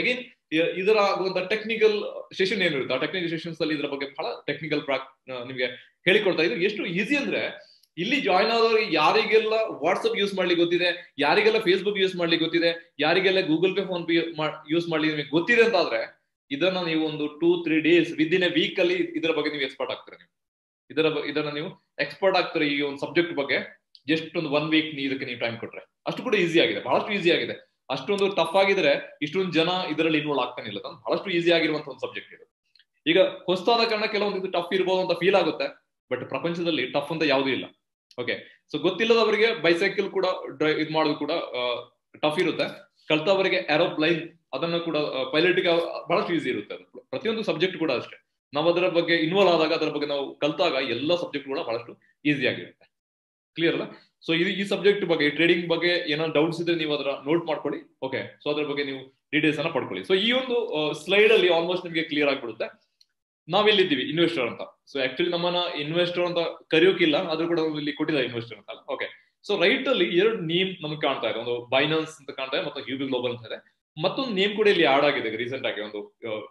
ಇದರ ಆಗುವಂತ ಟೆಕ್ನಿಕಲ್ ಸೆಷನ್ ಏನಿರುತ್ತೆ ಆ ಟೆಕ್ನಿಕಲ್ ಸೆಷನ್ಸ್ ಅಲ್ಲಿ ಇದರ ಬಗ್ಗೆ ಬಹಳ ಟೆಕ್ನಿಕಲ್ ಪ್ರಾಕ್ ನಿಮಗೆ ಹೇಳಿಕೊಡ್ತಾ ಇದು ಎಷ್ಟು ಈಸಿ ಅಂದ್ರೆ ಇಲ್ಲಿ ಜಾಯ್ನ್ ಆದವರಿಗೆ ಯಾರಿಗೆಲ್ಲ ವಾಟ್ಸ್ಆಪ್ ಯೂಸ್ ಮಾಡ್ಲಿಕ್ಕೆ ಗೊತ್ತಿದೆ ಯಾರಿಗೆಲ್ಲ ಫೇಸ್ಬುಕ್ ಯೂಸ್ ಮಾಡ್ಲಿಕ್ಕೆ ಗೊತ್ತಿದೆ ಯಾರಿಗೆಲ್ಲ Google pay phone pay use ಮಾಡ್ಲಿಕ್ಕೆ ನಿಮಗೆ ಗೊತ್ತಿದೆ ಅಂತ ಆದ್ರೆ ಇದನ್ನ ನೀವು ಒಂದು two three days within a week ಅಲ್ಲಿ ಇದರ ಬಗ್ಗೆ ನೀವು ಎಕ್ಸ್ಪರ್ಟ್ ಆಗ್ತೀರಾ ನೀವು ಇದರ ಇದನ್ನ ನೀವು ಎಕ್ಸ್ಪರ್ಟ್ ಆಗ್ತಾರೆ ಈ ಒಂದು ಸಬ್ಜೆಕ್ಟ್ ಬಗ್ಗೆ ಜಸ್ಟ್ ಒಂದು ಒನ್ ವೀಕ್ ಇದಕ್ಕೆ ನೀವು ಟೈಮ್ ಕೊಟ್ರೆ ಅಷ್ಟು ಕೂಡ ಈಸಿ ಆಗಿದೆ ಬಹಳಷ್ಟು ಈಸಿ ಆಗಿದೆ ಅಷ್ಟೊಂದು ಟಫ್ ಆಗಿದ್ರೆ ಇಷ್ಟೊಂದು ಜನ ಇದರಲ್ಲಿ ಇನ್ವಾಲ್ವ್ ಆಗ್ತಾನೆ ಇಲ್ಲ ಬಹಳಷ್ಟು ಈಸಿ ಆಗಿರುವಂತ ಒಂದು ಸಬ್ಜೆಕ್ಟ್ ಇದು ಈಗ ಹೊಸದಾದ ಕಾರಣ ಕೆಲವೊಂದು ಇದು ಟಫ್ ಇರ್ಬೋದು ಅಂತ ಫೀಲ್ ಆಗುತ್ತೆ ಬಟ್ ಪ್ರಪಂಚದಲ್ಲಿ ಟಫ್ ಅಂತ ಯಾವುದೂ ಇಲ್ಲ ಓಕೆ ಸೊ ಗೊತ್ತಿಲ್ಲದವರಿಗೆ ಬೈಸೈಕಲ್ ಕೂಡ ಡ್ರೈ ಇದು ಮಾಡೋದು ಕೂಡ ಟಫ್ ಇರುತ್ತೆ ಕಲ್ತವರಿಗೆ ಏರೋಪ್ಲೈನ್ ಅದನ್ನ ಕೂಡ ಪೈಲಟ್ ಬಹಳಷ್ಟು ಈಸಿ ಇರುತ್ತೆ ಅದು ಪ್ರತಿಯೊಂದು ಸಬ್ಜೆಕ್ಟ್ ಕೂಡ ಅಷ್ಟೇ ನಾವು ಅದರ ಬಗ್ಗೆ ಇನ್ವಾಲ್ವ್ ಆದಾಗ ಅದರ ಬಗ್ಗೆ ನಾವು ಕಲ್ತಾಗ ಎಲ್ಲ ಸಬ್ಜೆಕ್ಟ್ ಕೂಡ ಬಹಳಷ್ಟು ಈಸಿ ಆಗಿರುತ್ತೆ ಕ್ಲಿಯರ್ ಅಲ್ಲ ಸೊ ಇದು ಈ ಸಬ್ಜೆಕ್ಟ್ ಬಗ್ಗೆ ಟ್ರೇಡಿಂಗ್ ಬಗ್ಗೆ ಏನಾದ್ರು ಡೌಟ್ಸ್ ಇದ್ರೆ ನೀವು ಅದರ ನೋಟ್ ಮಾಡ್ಕೊಳ್ಳಿ ಓಕೆ ಸೊ ಅದ್ರ ಬಗ್ಗೆ ನೀವು ಡೀಟೇಲ್ಸ್ ಅನ್ನ ಪಡ್ಕೊಳ್ಳಿ ಸೊ ಈ ಒಂದು ಸ್ಲೈಡ್ ಅಲ್ಲಿ ಆಲ್ಮೋಸ್ಟ್ ನಿಮಗೆ ಕ್ಲಿಯರ್ ಆಗ್ಬಿಡುತ್ತೆ ನಾವೆಲ್ಲಿದ್ದೀವಿ ಇನ್ವೆಸ್ಟರ್ ಅಂತ ಸೊ ಆಕ್ಚುಲಿ ನಮ್ಮನ್ನ ಇನ್ವೆಸ್ಟರ್ ಅಂತ ಕರೆಯೋಕಿಲ್ಲ ಆದ್ರೂ ಕೂಡ ಇಲ್ಲಿ ಕೊಟ್ಟಿದ್ದಾರೆ ಇನ್ವೆಸ್ಟರ್ ಅಂತ ಓಕೆ ಸೊ ರೈಟ್ ಅಲ್ಲಿ ಎರಡು ನೇಮ್ ನಮ್ಗೆ ಕಾಣ್ತಾ ಇದೆ ಒಂದು ಬೈನಾನ್ಸ್ ಅಂತ ಕಾಣ್ತಾ ಇದೆ ಮತ್ತು ಹ್ಯೂಬಿ ಗ್ಲೋಬಲ್ ಅಂತ ಇದೆ ಮತ್ತೊಂದು ನೇಮ್ ಕೂಡ ಇಲ್ಲಿ ಆಡ್ ಆಗಿದೆ ರೀಸೆಂಟ್ ಆಗಿ ಒಂದು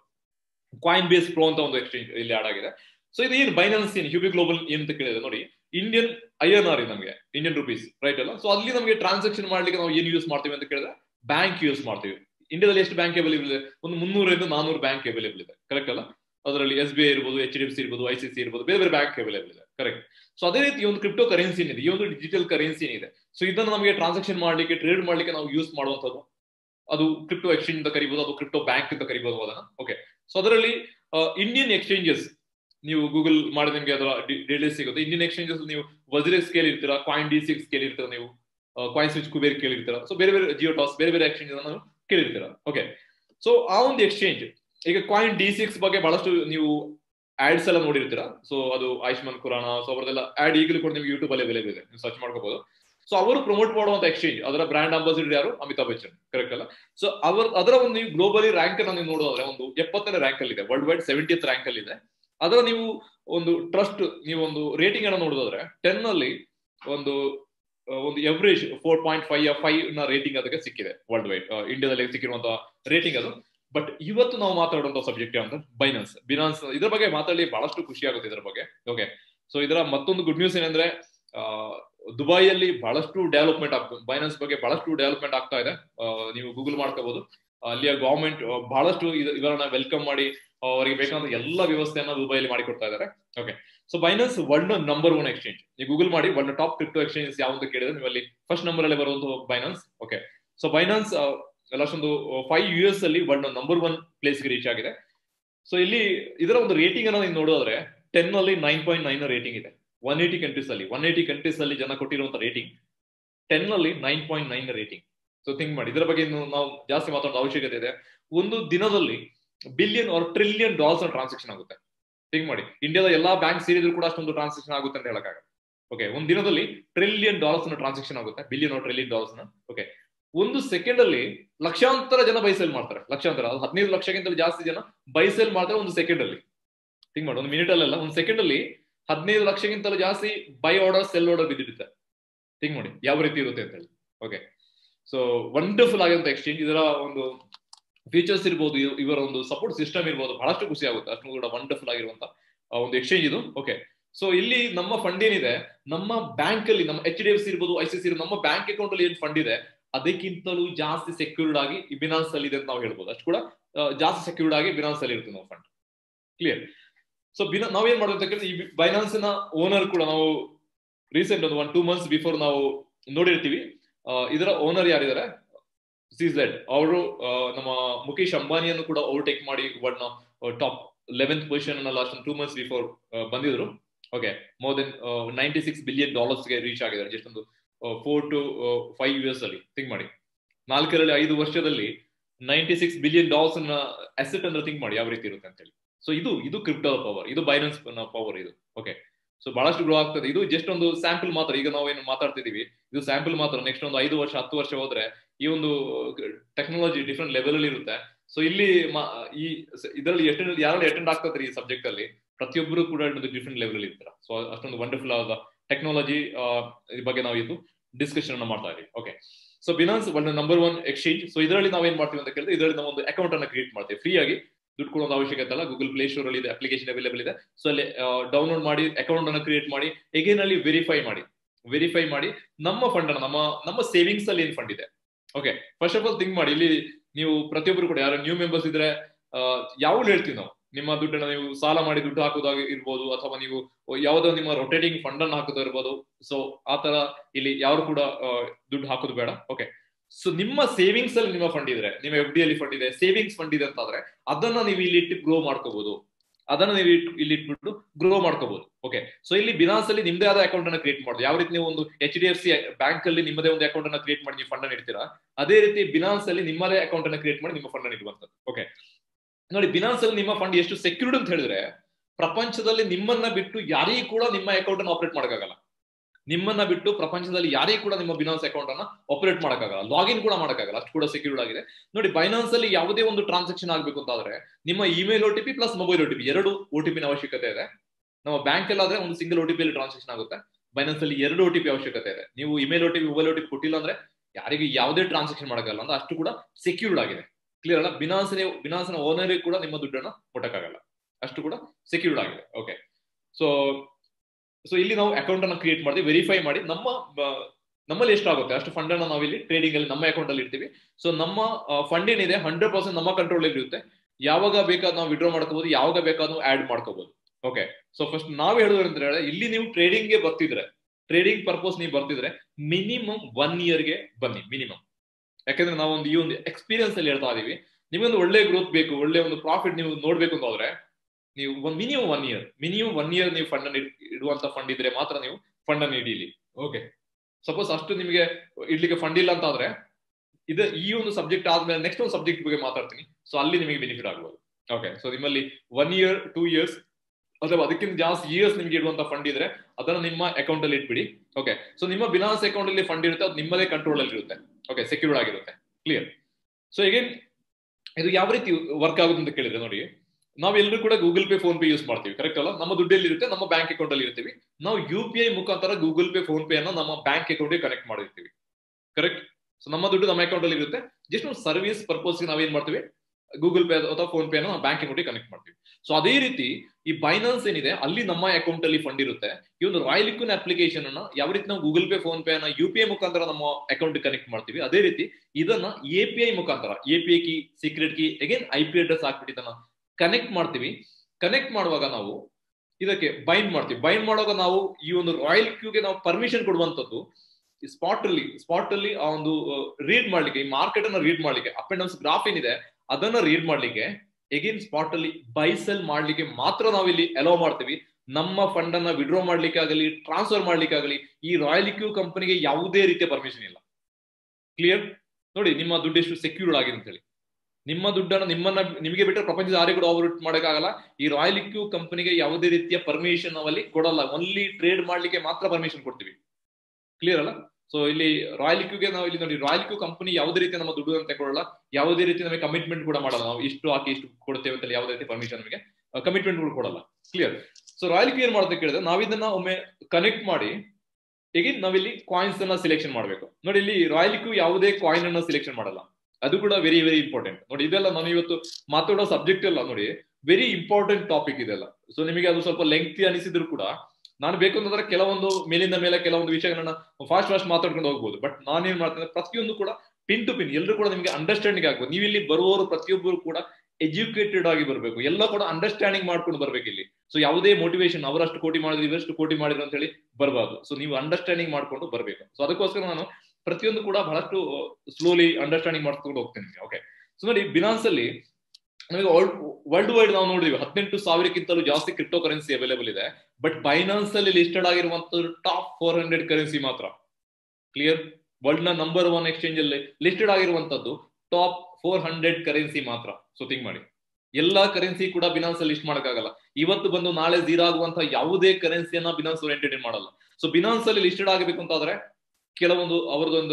ಕಾಯಿನ್ ಬೇಸ್ ಪ್ರೋ ಅಂತ ಒಂದು ಎಕ್ಸ್ಚೇಂಜ್ ಇಲ್ಲಿ ಆಡ್ ಆಗಿದೆ ಸೊ ಇದು ಏನು ಬೈನಾನ್ಸ್ ಏನು ಹ್ಯೂಬಿ ಗ್ಲೋಬಲ್ ಏನು ಅಂತ ಕೇಳಿದೆ ನೋಡಿ ಇಂಡಿಯನ್ ಐ ಎನ್ ಆರ್ ನಮಗೆ ಇಂಡಿಯನ್ ರುಪೀಸ್ ರೈಟ್ ಅಲ್ಲ ಸೊ ಅಲ್ಲಿ ನಮಗೆ ಟ್ರಾನ್ಸಾಕ್ಷನ್ ಮಾಡ್ಲಿಕ್ಕೆ ನಾವು ಏನು ಯೂಸ್ ಮಾಡ್ತೀವಿ ಅಂತ ಕೇಳಿದ್ರೆ ಬ್ಯಾಂಕ್ ಯೂಸ್ ಮಾಡ್ತೀವಿ ಇಂಡಿಯಾದಲ್ಲಿ ಎಷ್ಟು ಬ್ಯಾಂಕ್ ಅವೈಲೇಬಲ್ ಇದೆ ಒಂದು ಮುನ್ನೂರರಿಂದ ನಾನೂರು ಬ್ಯಾಂಕ್ ಅವೈಲೇಬಲ್ ಇದೆ ಕರೆಕ್ಟ್ ಅಲ್ಲ ಅದರಲ್ಲಿ ಎಸ್ ಬಿ ಐ ಇರ್ಬೋದು ಎಚ್ ಡಿ ಎಫ್ ಸಿ ಇರ್ಬೋದು ಐ ಸಿ ಸಿ ಇರ್ಬೋದು ಬೇರೆ ಬೇರೆ ಬ್ಯಾಂಕ್ ಅವೈಲೇಬಲ್ ಇದೆ ಕರೆಕ್ಟ್ ಸೊ ಅದೇ ರೀತಿ ಒಂದು ಕ್ರಿಪ್ಟೋ ಕರೆನ್ಸಿ ಇದೆ ಈ ಒಂದು ಡಿಜಿಟಲ್ ಕರೆನ್ಸಿ ಏನಿದೆ ಸೊ ಇದನ್ನು ನಮಗೆ ಟ್ರಾನ್ಸಾಕ್ಷನ್ ಮಾಡ್ಲಿಕ್ಕೆ ಟ್ರೇಡ್ ಮಾಡ್ಲಿಕ್ಕೆ ನಾವು ಯೂಸ್ ಮಾಡುವಂತದ್ದು ಅದು ಕ್ರಿಪ್ಟೋ ಎಕ್ಸ್ಚೇಂಜ್ ಅಂತ ಕರಿಬಹುದು ಅದು ಕ್ರಿಪ್ಟೋ ಬ್ಯಾಂಕ್ ಅಂತ ಕರಿಬಹುದು ಅದನ್ನ ಓಕೆ ಸೊ ಅದರಲ್ಲಿ ಇಂಡಿಯನ್ ಎಕ್ಸ್ಚೇಂಜಸ್ ನೀವು ಗೂಗಲ್ ಮಾಡಿ ನಿಮಗೆ ಅದರ ಡೀಟೇಲ್ಸ್ ಸಿಗುತ್ತೆ ಇಂಡಿಯನ್ ಎಕ್ಸ್ಚೇಂಜಸ್ ನೀವು ವಜ್ರೆಕ್ಸ್ ಕೇಳಿರ್ತೀರಾ ಕಾಯಿನ್ ಡಿ ಸಿಕ್ಸ್ ಕೇಳಿರ್ತೀರಾ ನೀವು ಕಾಯಿನ್ ಸ್ವಿಚ್ ಕುಬೇರ್ ಕೇಳಿರ್ತೀರಾ ಸೊ ಬೇರೆ ಬೇರೆ ಜಿಯೋ ಟಾಸ್ ಬೇರೆ ಬೇರೆ ಎಕ್ಸ್ಚೇಂಜ್ ಅನ್ನು ಕೇಳಿರ್ತೀರಾ ಓಕೆ ಸೊ ಆ ಒಂದು ಎಕ್ಸ್ಚೇಂಜ್ ಈಗ ಕಾಯಿನ್ ಡಿ ಸಿಕ್ಸ್ ಬಗ್ಗೆ ಬಹಳಷ್ಟು ನೀವು ಆಡ್ಸ್ ಎಲ್ಲ ನೋಡಿರ್ತೀರಾ ಸೊ ಅದು ಆಯುಷ್ಮಾನ್ ಖುರಾನ ಸೊ ಅವರದೆಲ್ಲ ಆಡ್ ಈಗಲೂ ಕೂಡ ನಿಮ್ಗೆ ಯೂಟ್ಯೂಬ್ ಅಲ್ಲಿ ಅವೈಲೇಬಲ್ ಇದೆ ನೀವು ಸರ್ಚ್ ಮಾಡ್ಕೋಬಹುದು ಸೊ ಅವರು ಪ್ರಮೋಟ್ ಮಾಡುವಂತ ಎಕ್ಸ್ಚೇಂಜ್ ಅದರ ಬ್ರಾಂಡ್ ಅಂಬಾಸಿಡರ್ ಯಾರು ಅಮಿತಾಬ್ ಬಚ್ಚನ್ ಕರೆಕ್ಟ್ ಅಲ್ಲ ಸೊ ಅವರ ಅದರ ಒಂದು ನೀವು ಗ್ಲೋಬಲಿ ರ್ಯಾಂಕ್ ಅನ್ನ ನೀವು ನೋಡೋದ್ರೆ ಒಂದು ಎಪ್ಪತ್ತನೇ ರ್ಯಾಂಕ್ ಅಲ್ಲಿ ಇದೆ ವರ್ಲ್ಡ್ ವೈಡ್ ಸೆವೆಂಟಿಯತ್ ರ್ಯಾಂಕ್ ಅಲ್ಲಿ ಇದೆ ಅದರ ನೀವು ಒಂದು ಟ್ರಸ್ಟ್ ನೀವು ಒಂದು ರೇಟಿಂಗ್ ಅನ್ನ ನೋಡೋದಾದ್ರೆ ಟೆನ್ ಅಲ್ಲಿ ಒಂದು ಒಂದು average four point five five ನ ರೇಟಿಂಗ್ ಅದಕ್ಕೆ ಸಿಕ್ಕಿದೆ ವರ್ಲ್ಡ್ ವೈಡ್ ಇಂಡಿಯಾದಲ್ಲಿ ಸಿಕ್ಕಿರುವಂತಹ ರೇಟಿಂಗ್ ಅದು ಬಟ್ ಇವತ್ತು ನಾವು ಮಾತಾಡುವಂತ ಸಬ್ಜೆಕ್ಟ್ ಅಂತ ಬೈನಾನ್ಸ್ ಬಿನಾನ್ಸ್ ಇದ್ರ ಬಗ್ಗೆ ಮಾತಾಡಿ ಬಹಳಷ್ಟು ಖುಷಿ ಆಗುತ್ತೆ ಇದ್ರ ಬಗ್ಗೆ ಓಕೆ ಸೊ ಇದರ ಮತ್ತೊಂದು ಗುಡ್ ನ್ಯೂಸ್ ಏನಂದ್ರೆ ದುಬೈಯಲ್ಲಿ ಬಹಳಷ್ಟು ಡೆವಲಪ್ಮೆಂಟ್ ಆಗ್ತದೆ ಬೈನಾನ್ಸ್ ಬಗ್ಗೆ ಬಹಳಷ್ಟು ಡೆವಲಪ್ಮೆಂಟ್ ಆಗ್ತಾ ಇದೆ ನೀವು ಗೂಗಲ್ ಮಾಡ್ಕೋಬಹುದು ಅಲ್ಲಿಯ ಗವರ್ಮೆಂಟ್ ಬಹಳಷ್ಟು ಇವರನ್ನ ವೆಲ್ಕಮ್ ಮಾಡಿ ಅವರಿಗೆ ಬೇಕಾದ ಎಲ್ಲ ವ್ಯವಸ್ಥೆಯನ್ನ ದುಬೈಲಿ ಮಾಡಿಕೊಡ್ತಾ ಇದ್ದಾರೆ okay so Binance world number one exchange ನೀವು ಗೂಗಲ್ ಮಾಡಿ ವರ್ಲ್ಡ್ ಟಾಪ್ ಕ್ರಿಪ್ಟೋ ಎಕ್ಸ್ಚೇಂಜ್ ಯಾವ್ದು ಕೇಳಿದ್ರೆ ನೀವು ಅಲ್ಲಿ ಫಸ್ಟ್ ನಂಬರ್ ಅಲ್ಲಿ ಬರುವಂತ ಬೈನಾನ್ಸ್ ಓಕೆ ಸೊ ಬೈನಾನ್ಸ್ ಒಂದು ಫೈವ್ ಯು ಎಸ್ ಅಲ್ಲಿ ವರ್ಲ್ಡ್ ನಂಬರ್ ಒನ್ ಪ್ಲೇಸ್ಗೆ ರೀಚ್ ಆಗಿದೆ ಸೊ ಇಲ್ಲಿ ಇದರ ಒಂದು ರೇಟಿಂಗ್ ಅನ್ನ ನೀವು ನೋಡೋದ್ರೆ ಟೆನ್ ಅಲ್ಲಿ ನೈನ್ ಪಾಯಿಂಟ್ ನೈನ್ ರೇಟಿಂಗ್ ಇದೆ ಒನ್ ಏಟಿ ಕಂಟ್ರೀಸ್ ಅಲ್ಲಿ ಒನ್ ಏಟಿ ಕಂಟ್ರೀಸ್ ಅಲ್ಲಿ ಜನ ಕೊಟ್ಟಿರುವಂತ ರೇಟಿಂಗ್ ಟೆನ್ ಅಲ್ಲಿ nine point nine rating so think ಮಾಡಿ ಇದರ ಬಗ್ಗೆ ನಾವು ಜಾಸ್ತಿ ಮಾತಾಡೋ ಅವಶ್ಯಕತೆ ಇದೆ ಒಂದು ದಿನದಲ್ಲಿ billion or trillion dollars transaction ಆಗುತ್ತೆ ಥಿಂಕ್ ಮಾಡಿ ಇಂಡಿಯಾದ ಎಲ್ಲಾ ಬ್ಯಾಂಕ್ ಸೇರಿದ್ರು ಕೂಡ ಅಷ್ಟೊಂದು ಟ್ರಾನ್ಸಾಕ್ಷನ್ ಆಗುತ್ತೆ ಅಂತ ಹೇಳಕ್ಕಾಗ ಓಕೆ ಒಂದ್ ದಿನದಲ್ಲಿ ಟ್ರಿಲಿಯನ್ ಡಾಲರ್ಸ್ ಟ್ರಾನ್ಸಾಕ್ಷನ್ ಆಗುತ್ತೆ billion or trillion dollars okay ಒಂದು ಸೆಕೆಂಡ್ ಅಲ್ಲಿ ಲಕ್ಷಾಂತರ ಜನ ಬೈ ಸೇಲ್ ಮಾಡ್ತಾರೆ ಲಕ್ಷಾಂತರ ಅದು ಹದಿನೈದು ಲಕ್ಷಕ್ಕಿಂತ ಜಾಸ್ತಿ ಜನ ಬೈ ಸೇಲ್ ಮಾಡ್ತಾರೆ ಒಂದು ಸೆಕೆಂಡ್ ಅಲ್ಲಿ ಥಿಂಕ್ ಮಾಡಿ ಒಂದು ಮಿನಿಟ್ ಅಲ್ಲ ಒಂದು ಸೆಕೆಂಡ್ ಅಲ್ಲಿ ಹದಿನೈದು ಲಕ್ಷಕ್ಕಿಂತಲೂ ಜಾಸ್ತಿ ಬೈ ಆರ್ಡರ್ ಸೆಲ್ ಆರ್ಡರ್ ಬಿದ್ದಿರುತ್ತೆ ಥಿಂಕ್ ಮಾಡಿ ಯಾವ ರೀತಿ ಇರುತ್ತೆ ಅಂತ ಹೇಳಿ ಓಕೆ ಸೊ ವಂಡರ್ಫುಲ್ ಆಗಿರುವಂತ ಎಕ್ಸ್ಚೇಂಜ್ ಇದರ ಒಂದು ಫೀಚರ್ಸ್ ಇರ್ಬೋದು ಇವರ ಒಂದು ಸಪೋರ್ಟ್ ಸಿಸ್ಟಮ್ ಇರ್ಬೋದು ಬಹಳಷ್ಟು ಖುಷಿ ಆಗುತ್ತೆ ಅಷ್ಟು ಕೂಡ ವಂಡರ್ಫುಲ್ ಆಗಿರುವಂತ ಒಂದು ಎಕ್ಸ್ಚೇಂಜ್ ಇದು ಓಕೆ ಸೊ ಇಲ್ಲಿ ನಮ್ಮ ಫಂಡ್ ಏನಿದೆ ನಮ್ಮ ಬ್ಯಾಂಕ್ ಅಲ್ಲಿ ನಮ್ಮ ಎಚ್ ಡಿ ಎಫ್ ಸಿ ಇರ್ಬೋದು ಐ ಸಿ ಸಿ ನಮ್ಮ ಬ್ಯಾಂಕ್ ಅಕೌಂಟ್ ಅಲ್ಲಿ ಏನ್ ಫಂಡ್ ಇದೆ ಅದಕ್ಕಿಂತಲೂ ಜಾಸ್ತಿ ಸೆಕ್ಯೂರ್ಡ್ ಆಗಿ ಬಿನಾನ್ಸ್ ಅಲ್ಲಿ ಇದೆ ಅಂತ ನಾವು ಹೇಳ್ಬೋದು ಅಷ್ಟು ಕೂಡ ಜಾಸ್ತಿ ಸೆಕ್ಯೂರ್ಡ್ ಆಗಿ ಬಿನಾನ್ಸ್ ಅಲ್ಲಿ ಇರುತ್ತೆ ನಾವು ಫಂಡ್ ಕ್ಲಿಯರ್ ಸೊ ಬಿನಾ ನಾವೇನ್ ಮಾಡೋದು ಅಂತ ಈ ಬೈನಾನ್ಸ್ ನ ಓನರ್ ಕೂಡ ನಾವು ರೀಸೆಂಟ್ ಒಂದು ಒನ್ ಟೂ ಮಂತ್ಸ್ ಬಿಫೋರ್ ನಾವು ನೋಡಿರ್ತೀವಿ ಇದರ ಓನರ್ ಯಾರಿದ್ದಾರೆ ಸಿಝೆಡ್ ಅವರು ನಮ್ಮ ಮುಖೇಶ್ ಅಂಬಾನಿಯನ್ನು ಕೂಡ ಓವರ್ಟೇಕ್ ಮಾಡಿ one top eleventh position last two months before ಬಂದಿದ್ರು okay more than ninety six billion ಡಾಲರ್ಸ್ಗೆ ರೀಚ್ ಆಗಿದ್ದಾರೆ ಜಸ್ಟ್ ಒಂದು ಫೋರ್ ಟು ಫೈವ್ ಇಯರ್ಸ್ ಅಲ್ಲಿ ಥಿಂಕ್ ಮಾಡಿ ನಾಲ್ಕರಲ್ಲಿ ಐದು ವರ್ಷದಲ್ಲಿ ನೈಂಟಿ ಸಿಕ್ಸ್ ಬಿಲಿಯನ್ ಡಾಲರ್ಸ್ ಅನ್ನ ಅಸೆಟ್ ಅಂದ್ರೆ ಥಿಂಕ್ ಮಾಡಿ ಯಾವ ರೀತಿ ಇರುತ್ತೆ ಅಂತ ಹೇಳಿ ಸೊ ಇದು ಇದು ಕ್ರಿಪ್ಟೋ ಪವರ್ ಇದು ಬೈನಾನ್ಸ್ ಪವರ್ ಇದು ಓಕೆ ಸೊ ಬಹಳಷ್ಟು ಗ್ರೋ ಆಗ್ತದೆ ಇದು ಜಸ್ಟ್ ಒಂದು ಸ್ಯಾಂಪಲ್ ಮಾತ್ರ ಈಗ ನಾವೇನು ಮಾತಾಡ್ತಿದೀವಿ ಇದು ಸ್ಯಾಂಪಲ್ ಮಾತ್ರ ನೆಕ್ಸ್ಟ್ ಒಂದು ಐದು ವರ್ಷ ಹತ್ತು ವರ್ಷ ಹೋದ್ರೆ ಈ ಒಂದು ಟೆಕ್ನಾಲಜಿ ಡಿಫ್ರೆಂಟ್ ಲೆವೆಲ್ ಅಲ್ಲಿ ಇರುತ್ತೆ ಸೊ ಇಲ್ಲಿ ಈ ಇದರಲ್ಲಿ ಅಟೆಂಡ್ ಯಾರಲ್ಲಿ ಅಟೆಂಡ್ ಆಗ್ತದೆ ಈ ಸಬ್ಜೆಕ್ಟ್ ಅಲ್ಲಿ ಪ್ರತಿಯೊಬ್ಬರು ಕೂಡ ಒಂದು ಡಿಫ್ರೆಂಟ್ ಲೆವೆಲ್ ಅಲ್ಲಿ ಇರ್ತಾರೆ ಸೊ ಅಷ್ಟೊಂದು ವಂಡರ್ಫುಲ್ ಆದ ಟೆಕ್ನಾಲಜಿ ಬಗ್ಗೆ ನಾವು ಇದು ಡಿಸ್ಕಷನ್ ಮಾಡ್ತಾ ಇದೀವಿ ಓಕೆ ಸೊ ಬಿನಾನ್ಸ್ ಒಂದು ನಂಬರ್ ಒನ್ ಎಕ್ಸ್ಚೇಂಜ್ ಸೊ ಇದರಲ್ಲಿ ನಾವೇನ್ ಮಾಡ್ತೀವಿ ಅಂತ ಕೇಳಿದ್ರೆ ಇದರಲ್ಲಿ ನಾವು ಒಂದು ಅಕೌಂಟ್ ಅನ್ನ ಕ್ರಿಯೇಟ್ ಮಾಡ್ತೀವಿ ಫ್ರೀ ಆಗಿ ದುಡ್ಡು ಕೊಡೋದು ಅವಶ್ಯಕತೆ ಇಲ್ಲ ಗೂಗಲ್ ಪ್ಲೇ ಸ್ಟೋರ್ ಅಲ್ಲಿ ಇದೆ ಅಪ್ಲಿಕೇಶನ್ ಅವೈಲೇಬಲ್ ಇದೆ ಸೊ ಅಲ್ಲಿ ಡೌನ್ಲೋಡ್ ಮಾಡಿ ಅಕೌಂಟ್ ಅನ್ನು ಕ್ರಿಯೇಟ್ ಮಾಡಿ ಎಗೇನ್ ಅಲ್ಲಿ ವೆರಿಫೈ ಮಾಡಿ ವೆರಿಫೈ ಮಾಡಿ ನಮ್ಮ ಫಂಡ್ ಅನ್ನ ನಮ್ಮ ನಮ್ಮ ಸೇವಿಂಗ್ಸ್ ಅಲ್ಲಿ ಏನ್ ಫಂಡ್ ಇದೆ okay first of all think ಮಾಡಿ ಇಲ್ಲಿ ನೀವು ಪ್ರತಿಯೊಬ್ಬರು ಕೂಡ ಯಾರು ನ್ಯೂ ಮೆಂಬರ್ಸ್ ಇದ್ರೆ ಯಾವ್ದು ಹೇಳ್ತೀವಿ ನಾವು ನಿಮ್ಮ ದುಡ್ಡನ್ನ ನೀವು ಸಾಲ ಮಾಡಿ ದುಡ್ಡು ಹಾಕೋದಾಗ ಇರ್ಬೋದು ಅಥವಾ ನೀವು ಯಾವುದೋ ನಿಮ್ಮ ರೊಟೇಟಿಂಗ್ ಫಂಡ್ ಅನ್ನು ಹಾಕೋದು ಇರ್ಬೋದು ಸೊ ಆ ತರ ಇಲ್ಲಿ ಯಾರು ಕೂಡ ದುಡ್ಡು ಹಾಕೋದು ಬೇಡ ಓಕೆ ಸೊ ನಿಮ್ಮ ಸೇವಿಂಗ್ಸ್ ಅಲ್ಲಿ ನಿಮ್ಮ ಫಂಡ್ ಇದ್ರೆ ನಿಮ್ಮ ಎಫ್ ಡಿ ಅಲ್ಲಿ ಫಂಡ್ ಇದೆ ಸೇವಿಂಗ್ಸ್ ಫಂಡ್ ಇದೆ ಅಂತಾದ್ರೆ ಅದನ್ನ ನೀವು ಇಲ್ಲಿ ಇಟ್ಟು ಗ್ರೋ ಮಾಡ್ಕೋಬಹುದು ಅದನ್ನ ನೀವು ಇಲ್ಲಿ ಇಟ್ಬಿಟ್ಟು ಗ್ರೋ ಮಾಡ್ಕೋಬಹುದು ಓಕೆ ಸೊ ಇಲ್ಲಿ ಬಿನಾನ್ಸ್ ಅಲ್ಲಿ ನಿಮ್ದೇ ಆದ ಅಕೌಂಟ್ ಅನ್ನ ಕ್ರಿಯೇಟ್ ಮಾಡೋದು ಯಾವ ರೀತಿ ನೀವು ಒಂದು H D F C bank ಅಲ್ಲಿ ನಿಮ್ಮದೇ ಒಂದು ಅಕೌಂಟ್ ಅನ್ನ ಕ್ರಿಯೇಟ್ ಮಾಡಿ ನೀವು ಫಂಡ್ ಅನ್ನ ಇಡ್ತೀರಾ ಅದೇ ರೀತಿ ಬಿನಾನ್ಸ್ ಅಲ್ಲಿ ನಿಮ್ಮದೇ ಅಕೌಂಟ್ ಅನ್ನ ಕ್ರಿಯೇಟ್ ಮಾಡಿ ನಿಮ್ಮ ಫಂಡ್ ಅನ್ನ ಇಡುವಂತದ್ದು ಓಕೆ ನೋಡಿ ಬಿನಾನ್ಸ್ ಅಲ್ಲಿ ನಿಮ್ಮ ಫಂಡ್ ಎಷ್ಟು ಸೆಕ್ಯೂರ್ಡ್ ಅಂತ ಹೇಳಿದ್ರೆ ಪ್ರಪಂಚದಲ್ಲಿ ನಿಮ್ಮನ್ನ ಬಿಟ್ಟು ಯಾರಿಗೂ ಕೂಡ ನಿಮ್ಮ ಅಕೌಂಟ್ ಅನ್ನು ಆಪರೇಟ್ ಮಾಡೋಕ್ಕಾಗಲ್ಲ ನಿಮ್ಮನ್ನ ಬಿಟ್ಟು ಪ್ರಪಂಚದಲ್ಲಿ ಯಾರಿಗೂ ಕೂಡ ನಿಮ್ಮ ಬಿನಾನ್ಸ್ ಅಕೌಂಟ್ ಅನ್ನ ಆಪರೇಟ್ ಮಾಡೋಕ್ಕಾಗಲ್ಲ ಲಾಗಿನ್ ಕೂಡ ಮಾಡೋಕ್ಕಾಗಲ್ಲ ಅಷ್ಟು ಕೂಡ ಸೆಕ್ಯೂರ್ಡ್ ಆಗಿದೆ ನೋಡಿ ಬೈನಾನ್ಸ್ ಅಲ್ಲಿ ಯಾವುದೇ ಒಂದು ಟ್ರಾನ್ಸಾಕ್ಷನ್ ಆಗ್ಬೇಕು ಅಂತಾದ್ರೆ ನಿಮ್ಮ email O T P plus mobile O T P ಎರಡು ಒ ಟಿ ಪಿನ ಅವಶ್ಯಕತೆ ಇದೆ ನಮ್ಮ ಬ್ಯಾಂಕ್ ಅಲ್ಲಿ ಆದ್ರೆ ಒಂದು ಸಿಂಗಲ್ ಒ ಟಿ ಪಿ ಅಲ್ಲಿ ಟ್ರಾನ್ಸಾಕ್ಷನ್ ಆಗುತ್ತೆ ಬೈನಾನ್ಸ್ ಅಲ್ಲಿ ಎರಡು ಒ ಟಿ ಪಿ ಅವಶ್ಯಕತೆ ಇದೆ ನೀವು email O T P mobile O T P ಕೊಟ್ಟಿಲ್ಲ ಅಂದ್ರೆ ಯಾರಿಗೂ ಯಾವುದೇ ಟ್ರಾನ್ಸಾಕ್ಷನ್ ಮಾಡೋಕ್ಕಾಗಲ್ಲ ಅಂದ್ರೆ ಅಷ್ಟು ಕೂಡ ಸೆಕ್ಯೂರ್ಡ್ ಆಗಿದೆ ಕ್ಲಿಯರ್ ಅಲ್ಲ ಬಿನಾನ್ಸ್ ಬಿನಾನ್ಸ್ನ ಓನರ್ ಕೂಡ ನಿಮ್ಮ ದುಡ್ಡನ್ನ ಕೊಟ್ಟಕ್ಕಾಗಲ್ಲ ಅಷ್ಟು ಕೂಡ ಸೆಕ್ಯೂರ್ಡ್ ಆಗಿದೆ ಓಕೆ ಸೊ ಸೊ ಇಲ್ಲಿ ನಾವು ಅಕೌಂಟ್ ಅನ್ನ ಕ್ರಿಯೇಟ್ ಮಾಡಿ ವೆರಿಫೈ ಮಾಡಿ ನಮ್ಮ ನಮ್ಮಲ್ಲಿ ಎಷ್ಟಾಗುತ್ತೆ ಅಷ್ಟು ಫಂಡ್ ಅನ್ನ ನಾವು ಇಲ್ಲಿ ಟ್ರೇಡಿಂಗ್ ಅಲ್ಲಿ ನಮ್ಮ ಅಕೌಂಟ್ ಅಲ್ಲಿ ಇರ್ತೀವಿ ಸೊ ನಮ್ಮ ಫಂಡ್ ಏನಿದೆ ಹಂಡ್ರೆಡ್ ಪರ್ಸೆಂಟ್ ನಮ್ಮ ಕಂಟ್ರೋಲ್ ಅಲ್ಲಿ ಇರುತ್ತೆ ಯಾವಾಗ ಬೇಕಾದ್ ನಾವು ವಿಡ್ರಾ ಮಾಡ್ಕೋಬಹುದು ಯಾವಾಗ ಬೇಕಾದ್ ನಾವು ಆಡ್ ಮಾಡ್ಕೋಬಹುದು ಓಕೆ ಸೊ ಫಸ್ಟ್ ನಾವ್ ಹೇಳೋದು ಅಂತ ಹೇಳಿದ್ರೆ ಇಲ್ಲಿ ನೀವು ಟ್ರೇಡಿಂಗ್ ಗೆ ಬರ್ತಿದ್ರೆ ಟ್ರೇಡಿಂಗ್ ಪರ್ಪಸ್ ನೀವು ಬರ್ತಿದ್ರೆ ಮಿನಿಮಮ್ ಒನ್ ಇಯರ್ ಗೆ ಬನ್ನಿ ಮಿನಿಮಮ್ ಯಾಕಂದ್ರೆ ನಾವು ಒಂದು ಈ ಒಂದು ಎಕ್ಸ್ಪೀರಿಯನ್ಸ್ ಅಲ್ಲಿ ಹೇಳ್ತಾ ಇದೀವಿ ನಿಮ್ಗೊಂದು ಒಳ್ಳೆ ಗ್ರೋತ್ ಬೇಕು ಒಳ್ಳೆ ಒಂದು ಪ್ರಾಫಿಟ್ ನೀವು ನೋಡ್ಬೇಕು ಅಂತ ಹೋದ್ರೆ ನೀವು ಒಂದು minimum one year minimum one year ನೀವು ಫಂಡ್ ಅನ್ನು ಇಡುವಂತ ಫಂಡ್ ಇದ್ರೆ ಮಾತ್ರ ನೀವು ಫಂಡ್ ಅನ್ನು ಇಡೀಲಿ ಓಕೆ ಸಪೋಸ್ ಅಷ್ಟು ನಿಮಗೆ ಇಡ್ಲಿಕ್ಕೆ ಫಂಡ್ ಇಲ್ಲ ಅಂತ ಆದ್ರೆ ಇದು ಈ ಒಂದು ಸಬ್ಜೆಕ್ಟ್ ಆದ್ಮೇಲೆ ನೆಕ್ಸ್ಟ್ ಒಂದು ಸಬ್ಜೆಕ್ಟ್ ಬಗ್ಗೆ ಮಾತಾಡ್ತೀನಿ ಸೊ ಅಲ್ಲಿ ನಿಮಗೆ ಬೆನಿಫಿಟ್ ಆಗ್ಬೋದು ಓಕೆ ಸೊ ನಿಮ್ಮಲ್ಲಿ ಒನ್ ಇಯರ್ ಟೂ ಇಯರ್ಸ್ ಅಥವಾ ಅದಕ್ಕಿಂತ ಜಾಸ್ತಿ ಇಯರ್ಸ್ ನಿಮ್ಗೆ ಇಡುವಂತ ಫಂಡ್ ಇದ್ರೆ ಅದನ್ನ ನಿಮ್ಮ ಅಕೌಂಟ್ ಅಲ್ಲಿ ಇಟ್ಬಿಡಿ ಓಕೆ ಸೊ ನಿಮ್ಮ ಬಿನಾನ್ಸ್ ಅಕೌಂಟ್ ಅಲ್ಲಿ ಫಂಡ್ ಇರುತ್ತೆ ಅದು ನಿಮ್ಮದೇ ಕಂಟ್ರೋಲ್ ಅಲ್ಲಿ ಇರುತ್ತೆ ಓಕೆ ಸೆಕ್ಯೂರ್ಡ್ ಆಗಿರುತ್ತೆ ಕ್ಲಿಯರ್ ಸೊ ಈಗ ಇದು ಯಾವ ರೀತಿ ವರ್ಕ್ ಆಗುತ್ತೆ ಅಂತ ಕೇಳಿದ್ರೆ ನೋಡಿ ನಾವೆಲ್ಲರೂ ಕೂಡ Google pay phone pay use ಮಾಡ್ತೀವಿ ಕರೆಕ್ಟ್ ಅಲ್ಲ ನಮ್ಮ ದುಡ್ಡಲ್ಲಿ ಇರುತ್ತೆ ನಮ್ಮ ಬ್ಯಾಂಕ್ ಅಕೌಂಟ್ ಅಲ್ಲಿ ಇರ್ತೀವಿ ನಾವು ಯು ಪಿ ಐ ಮುಖಾಂತರ ಗೂಗಲ್ ಪೇ ಫೋನ್ ಪೇ ಅನ್ನ ನಮ್ಮ ಬ್ಯಾಂಕ್ ಅಕೌಂಟ್ ಗೆ ಕನೆಕ್ಟ್ ಮಾಡಿರ್ತೀವಿ ಕರೆಕ್ಟ್ ಸೊ ನಮ್ಮ ದುಡ್ಡು ನಮ್ಮ ಅಕೌಂಟ್ ಅಲ್ಲಿ ಇರುತ್ತೆ ಜಸ್ಟ್ ಒಂದು ಸರ್ವಿಸ್ ಪರ್ಪಸ್ ನಾವೇನ್ ಮಾಡ್ತೀವಿ ಗೂಗಲ್ ಪೇ ಅಥವಾ ಫೋನ್ ಪೇ ಅನ್ನು ಬ್ಯಾಂಕ್ ಅಕೌಂಟ್ ಕನೆಕ್ಟ್ ಮಾಡ್ತೀವಿ ಸೊ ಅದೇ ರೀತಿ ಈ ಬೈನಾನ್ಸ್ ಏನಿದೆ ಅಲ್ಲಿ ನಮ್ಮ ಅಕೌಂಟ್ ಅಲ್ಲಿ ಫಂಡ್ ಇರುತ್ತೆ ಈ ಒಂದು ರಾಯಲಿಕ್ವಿನ್ ಅಪ್ಲಿಕೇಶನ್ ಅನ್ನ ಯಾವ ರೀತಿ ನಾವು ಗೂಗಲ್ ಪೇ ಫೋನ್ ಪೇ ಅನ್ನ ಯು ಪಿ ಐ ಮುಖಾಂತರ ನಮ್ಮ ಅಕೌಂಟ್ ಕನೆಕ್ಟ್ ಮಾಡ್ತೀವಿ ಅದೇ ರೀತಿ ಇದನ್ನ ಎ ಪಿ ಐ ಮುಖಾಂತರ A P I key secret key again I P address ಹಾಕ್ಬಿಟ್ಟು ಇದನ್ನ ಕನೆಕ್ಟ್ ಮಾಡ್ತೀವಿ ಕನೆಕ್ಟ್ ಮಾಡುವಾಗ ನಾವು ಇದಕ್ಕೆ ಬೈಂಡ್ ಮಾಡ್ತೀವಿ ಬೈಂಡ್ ಮಾಡುವಾಗ ನಾವು ಈ ಒಂದು ರಾಯಲ್ ಕ್ಯೂಗೆ ನಾವು ಪರ್ಮಿಷನ್ ಕೊಡುವಂತದ್ದು ಸ್ಪಾಟ್ ಅಲ್ಲಿ ಸ್ಪಾಟ್ ಅಲ್ಲಿ ಆ ಒಂದು ರೀಡ್ ಮಾಡ್ಲಿಕ್ಕೆ ಈ ಮಾರ್ಕೆಟ್ ಅನ್ನ ರೀಡ್ ಮಾಡ್ಲಿಕ್ಕೆ ಅಪ್ ಅಂಡ್ ಡೌನ್ಸ್ ಗ್ರಾಫ್ ಏನಿದೆ ಅದನ್ನ ರೀಡ್ ಮಾಡ್ಲಿಕ್ಕೆ ಎಗೇನ್ ಸ್ಪಾಟ್ ಅಲ್ಲಿ ಬೈ ಸೆಲ್ ಮಾಡ್ಲಿಕ್ಕೆ ಮಾತ್ರ ನಾವು ಇಲ್ಲಿ ಅಲೋ ಮಾಡ್ತೀವಿ ನಮ್ಮ ಫಂಡ್ ಅನ್ನ ವಿಡ್ರಾ ಮಾಡ್ಲಿಕ್ಕೆ ಆಗಲಿ ಟ್ರಾನ್ಸ್ಫರ್ ಮಾಡ್ಲಿಕ್ಕೆ ಆಗಲಿ ಈ ರಾಯಲ್ ಕ್ಯೂ ಕಂಪನಿಗೆ ಯಾವುದೇ ರೀತಿಯ ಪರ್ಮಿಷನ್ ಇಲ್ಲ ಕ್ಲಿಯರ್ ನೋಡಿ ನಿಮ್ಮ ದುಡ್ಡು ಎಷ್ಟು ಸೆಕ್ಯೂರ್ಡ್ ಆಗಿದೆ ಅಂತ ಹೇಳಿ ನಿಮ್ಮ ದುಡ್ಡನ್ನು ನಿಮ್ಮನ್ನ ನಿಮಗೆ ಬಿಟ್ಟರೆ ಪ್ರಪಂಚದ ಯಾರಿಗೂ ಕೂಡ ಓವರ್ ಮಾಡೋಕ್ಕಾಗಲ್ಲ ಈ ರಾಯಲ್ ಕ್ಯೂ ಕಂಪನಿಗೆ ಯಾವುದೇ ರೀತಿಯ ಪರ್ಮಿಷನ್ ನಾವಲ್ಲಿ ಕೊಡಲ್ಲ ಓನ್ಲಿ ಟ್ರೇಡ್ ಮಾಡ್ಲಿಕ್ಕೆ ಮಾತ್ರ ಪರ್ಮಿಷನ್ ಕೊಡ್ತೀವಿ ಕ್ಲಿಯರ್ ಅಲ್ಲ ಸೊ ಇಲ್ಲಿ ರಾಯಲ್ ಕ್ಯೂಗೆ ನಾವು ಇಲ್ಲಿ ನೋಡಿ ರಾಯಲ್ ಕ್ಯೂ ಕಂಪನಿ ಯಾವುದೇ ರೀತಿ ನಮ್ಮ ದುಡ್ಡು ಅಂತ ಕೊಡಲ್ಲ ಯಾವುದೇ ರೀತಿ ನಮಗೆ ಕಮಿಟ್ಮೆಂಟ್ ಕೂಡ ಮಾಡಲ್ಲ ನಾವು ಇಷ್ಟು ಹಾಕಿ ಇಷ್ಟು ಕೊಡ್ತೇವೆ ಅಂತ ಯಾವುದೇ ರೀತಿ ಪರ್ಮಿಷನ್ ನಮಗೆ ಕಮಿಟ್ಮೆಂಟ್ ಕೂಡ ಕೊಡಲ್ಲ ಕ್ಲಿಯರ್ ಸೊ ರಾಯಲ್ ಕ್ಯೂ ಏನ್ ಮಾಡುತ್ತೆ ಕೇಳಿದ್ರೆ ನಾವಿದನ್ನ ಒಮ್ಮೆ ಕನೆಕ್ಟ್ ಮಾಡಿ ಈಗ ನಾವಿಲ್ಲಿ ಕಾಯಿನ್ಸ್ ಅನ್ನ ಸೆಲೆಕ್ಷನ್ ಮಾಡಬೇಕು ನೋಡಿ ಇಲ್ಲಿ ರಾಯಲ್ ಕ್ಯೂ ಯಾವುದೇ ಕಾಯಿನ್ ಅನ್ನ ಸೆಲೆಕ್ಷನ್ ಮಾಡಲ್ಲ ಅದು ಕೂಡ ವೆರಿ ವೆರಿ ಇಂಪಾರ್ಟೆಂಟ್ ನೋಡಿ ಇದೆಲ್ಲ ನಾನು ಇವತ್ತು ಮಾತಾಡೋ ಸಬ್ಜೆಕ್ಟ್ ಎಲ್ಲ ನೋಡಿ ವೆರಿ ಇಂಪಾರ್ಟೆಂಟ್ ಟಾಪಿಕ್ ಇದೆಲ್ಲ ಸೊ ನಿಮಗೆ ಅದು ಸ್ವಲ್ಪ ಲೆಂಗ್ತಿ ಅನಿಸಿದ್ರು ಕೂಡ ನಾನು ಬೇಕು ಅಂತಂದ್ರೆ ಕೆಲವೊಂದು ಮೇಲಿಂದ ಮೇಲೆ ಕೆಲವೊಂದು ವಿಷಯಗಳನ್ನ ಫಾಸ್ಟ್ ಫಾಸ್ಟ್ ಮಾತಾಡ್ಕೊಂಡು ಹೋಗ್ಬೋದು ಬಟ್ ನಾನೇನ್ ಮಾಡ್ತೇನೆ ಪ್ರತಿಯೊಂದು ಕೂಡ ಪಿನ್ ಟು ಪಿನ್ ಎಲ್ಲರೂ ಕೂಡ ನಿಮಗೆ ಅಂಡರ್ಸ್ಟ್ಯಾಂಡಿಂಗ್ ಆಗ್ಬೋದು ನೀವು ಇಲ್ಲಿ ಬರುವವರು ಪ್ರತಿಯೊಬ್ಬರು ಕೂಡ ಎಜುಕೇಟೆಡ್ ಆಗಿ ಬರಬೇಕು ಎಲ್ಲ ಕೂಡ ಅಂಡರ್ಸ್ಟ್ಯಾಂಡಿಂಗ್ ಮಾಡ್ಕೊಂಡು ಬರ್ಬೇಕು ಇಲ್ಲಿ ಸೊ ಯಾವುದೇ ಮೋಟಿವೇಶನ್ ಅವರಷ್ಟು ಕೋಟಿ ಮಾಡಿದ್ರು ಇವರಷ್ಟು ಕೋಟಿ ಮಾಡಿದ್ರು ಅಂತ ಹೇಳಿ ಬರಬಾರ್ದು ಸೊ ನೀವು ಅಂಡರ್ಸ್ಟ್ಯಾಂಡಿಂಗ್ ಮಾಡ್ಕೊಂಡು ಬರಬೇಕು ಸೊ ಅದಕ್ಕೋಸ್ಕರ ನಾನು ಪ್ರತಿಯೊಂದು ಕೂಡ ಬಹಳಷ್ಟು ಸ್ಲೋಲಿ ಅಂಡರ್ಸ್ಟ್ಯಾಂಡಿಂಗ್ ಮಾಡ್ಕೊಂಡು ಹೋಗ್ತೇನೆ ಓಕೆ ಸೊ ನೋಡಿ ಬಿನಾನ್ಸ್ ಅಲ್ಲಿ ನಮಗೆ ವರ್ಲ್ಡ್ ವೈಡ್ ನಾವು ನೋಡಿದ್ವಿ ಹದಿನೆಂಟು ಸಾವಿರಕ್ಕಿಂತಲೂ ಜಾಸ್ತಿ ಕ್ರಿಪ್ಟೋ ಕರೆನ್ಸಿ ಅವೈಲೇಬಲ್ ಇದೆ ಬಟ್ ಬೈನಾನ್ಸ್ ಅಲ್ಲಿ ಲಿಸ್ಟೆಡ್ ಆಗಿರುವಂತದ್ದು ಟಾಪ್ ಫೋರ್ ಹಂಡ್ರೆಡ್ ಕರೆನ್ಸಿ ಮಾತ್ರ ಕ್ಲಿಯರ್ ವರ್ಲ್ಡ್ ನ ನಂಬರ್ ಒನ್ ಎಕ್ಸ್ಚೇಂಜ್ ಅಲ್ಲಿ ಲಿಸ್ಟೆಡ್ ಆಗಿರುವಂತದ್ದು ಟಾಪ್ ಫೋರ್ ಹಂಡ್ರೆಡ್ ಕರೆನ್ಸಿ ಮಾತ್ರ ಸೊ ಥಿಂಕ್ ಮಾಡಿ ಎಲ್ಲಾ ಕರೆನ್ಸಿ ಕೂಡ ಬಿನಾನ್ಸ್ ಅಲ್ಲಿ ಲಿಸ್ಟ್ ಮಾಡಕ್ಕಾಗಲ್ಲ ಇವತ್ತು ಬಂದು ನಾಳೆ ಝೀರೋ ಆಗುವಂತ ಯಾವುದೇ ಕರೆನ್ಸಿಯನ್ನ ಬಿನಾನ್ಸ್ ಎಂಟರ್ಟೈನ್ ಮಾಡಲ್ಲ ಸೊ ಬಿನಾನ್ಸ್ ಅಲ್ಲಿ ಲಿಸ್ಟೆಡ್ ಆಗಬೇಕು ಅಂತ ಆದ್ರೆ ಕೆಲವೊಂದು ಅವರದೊಂದು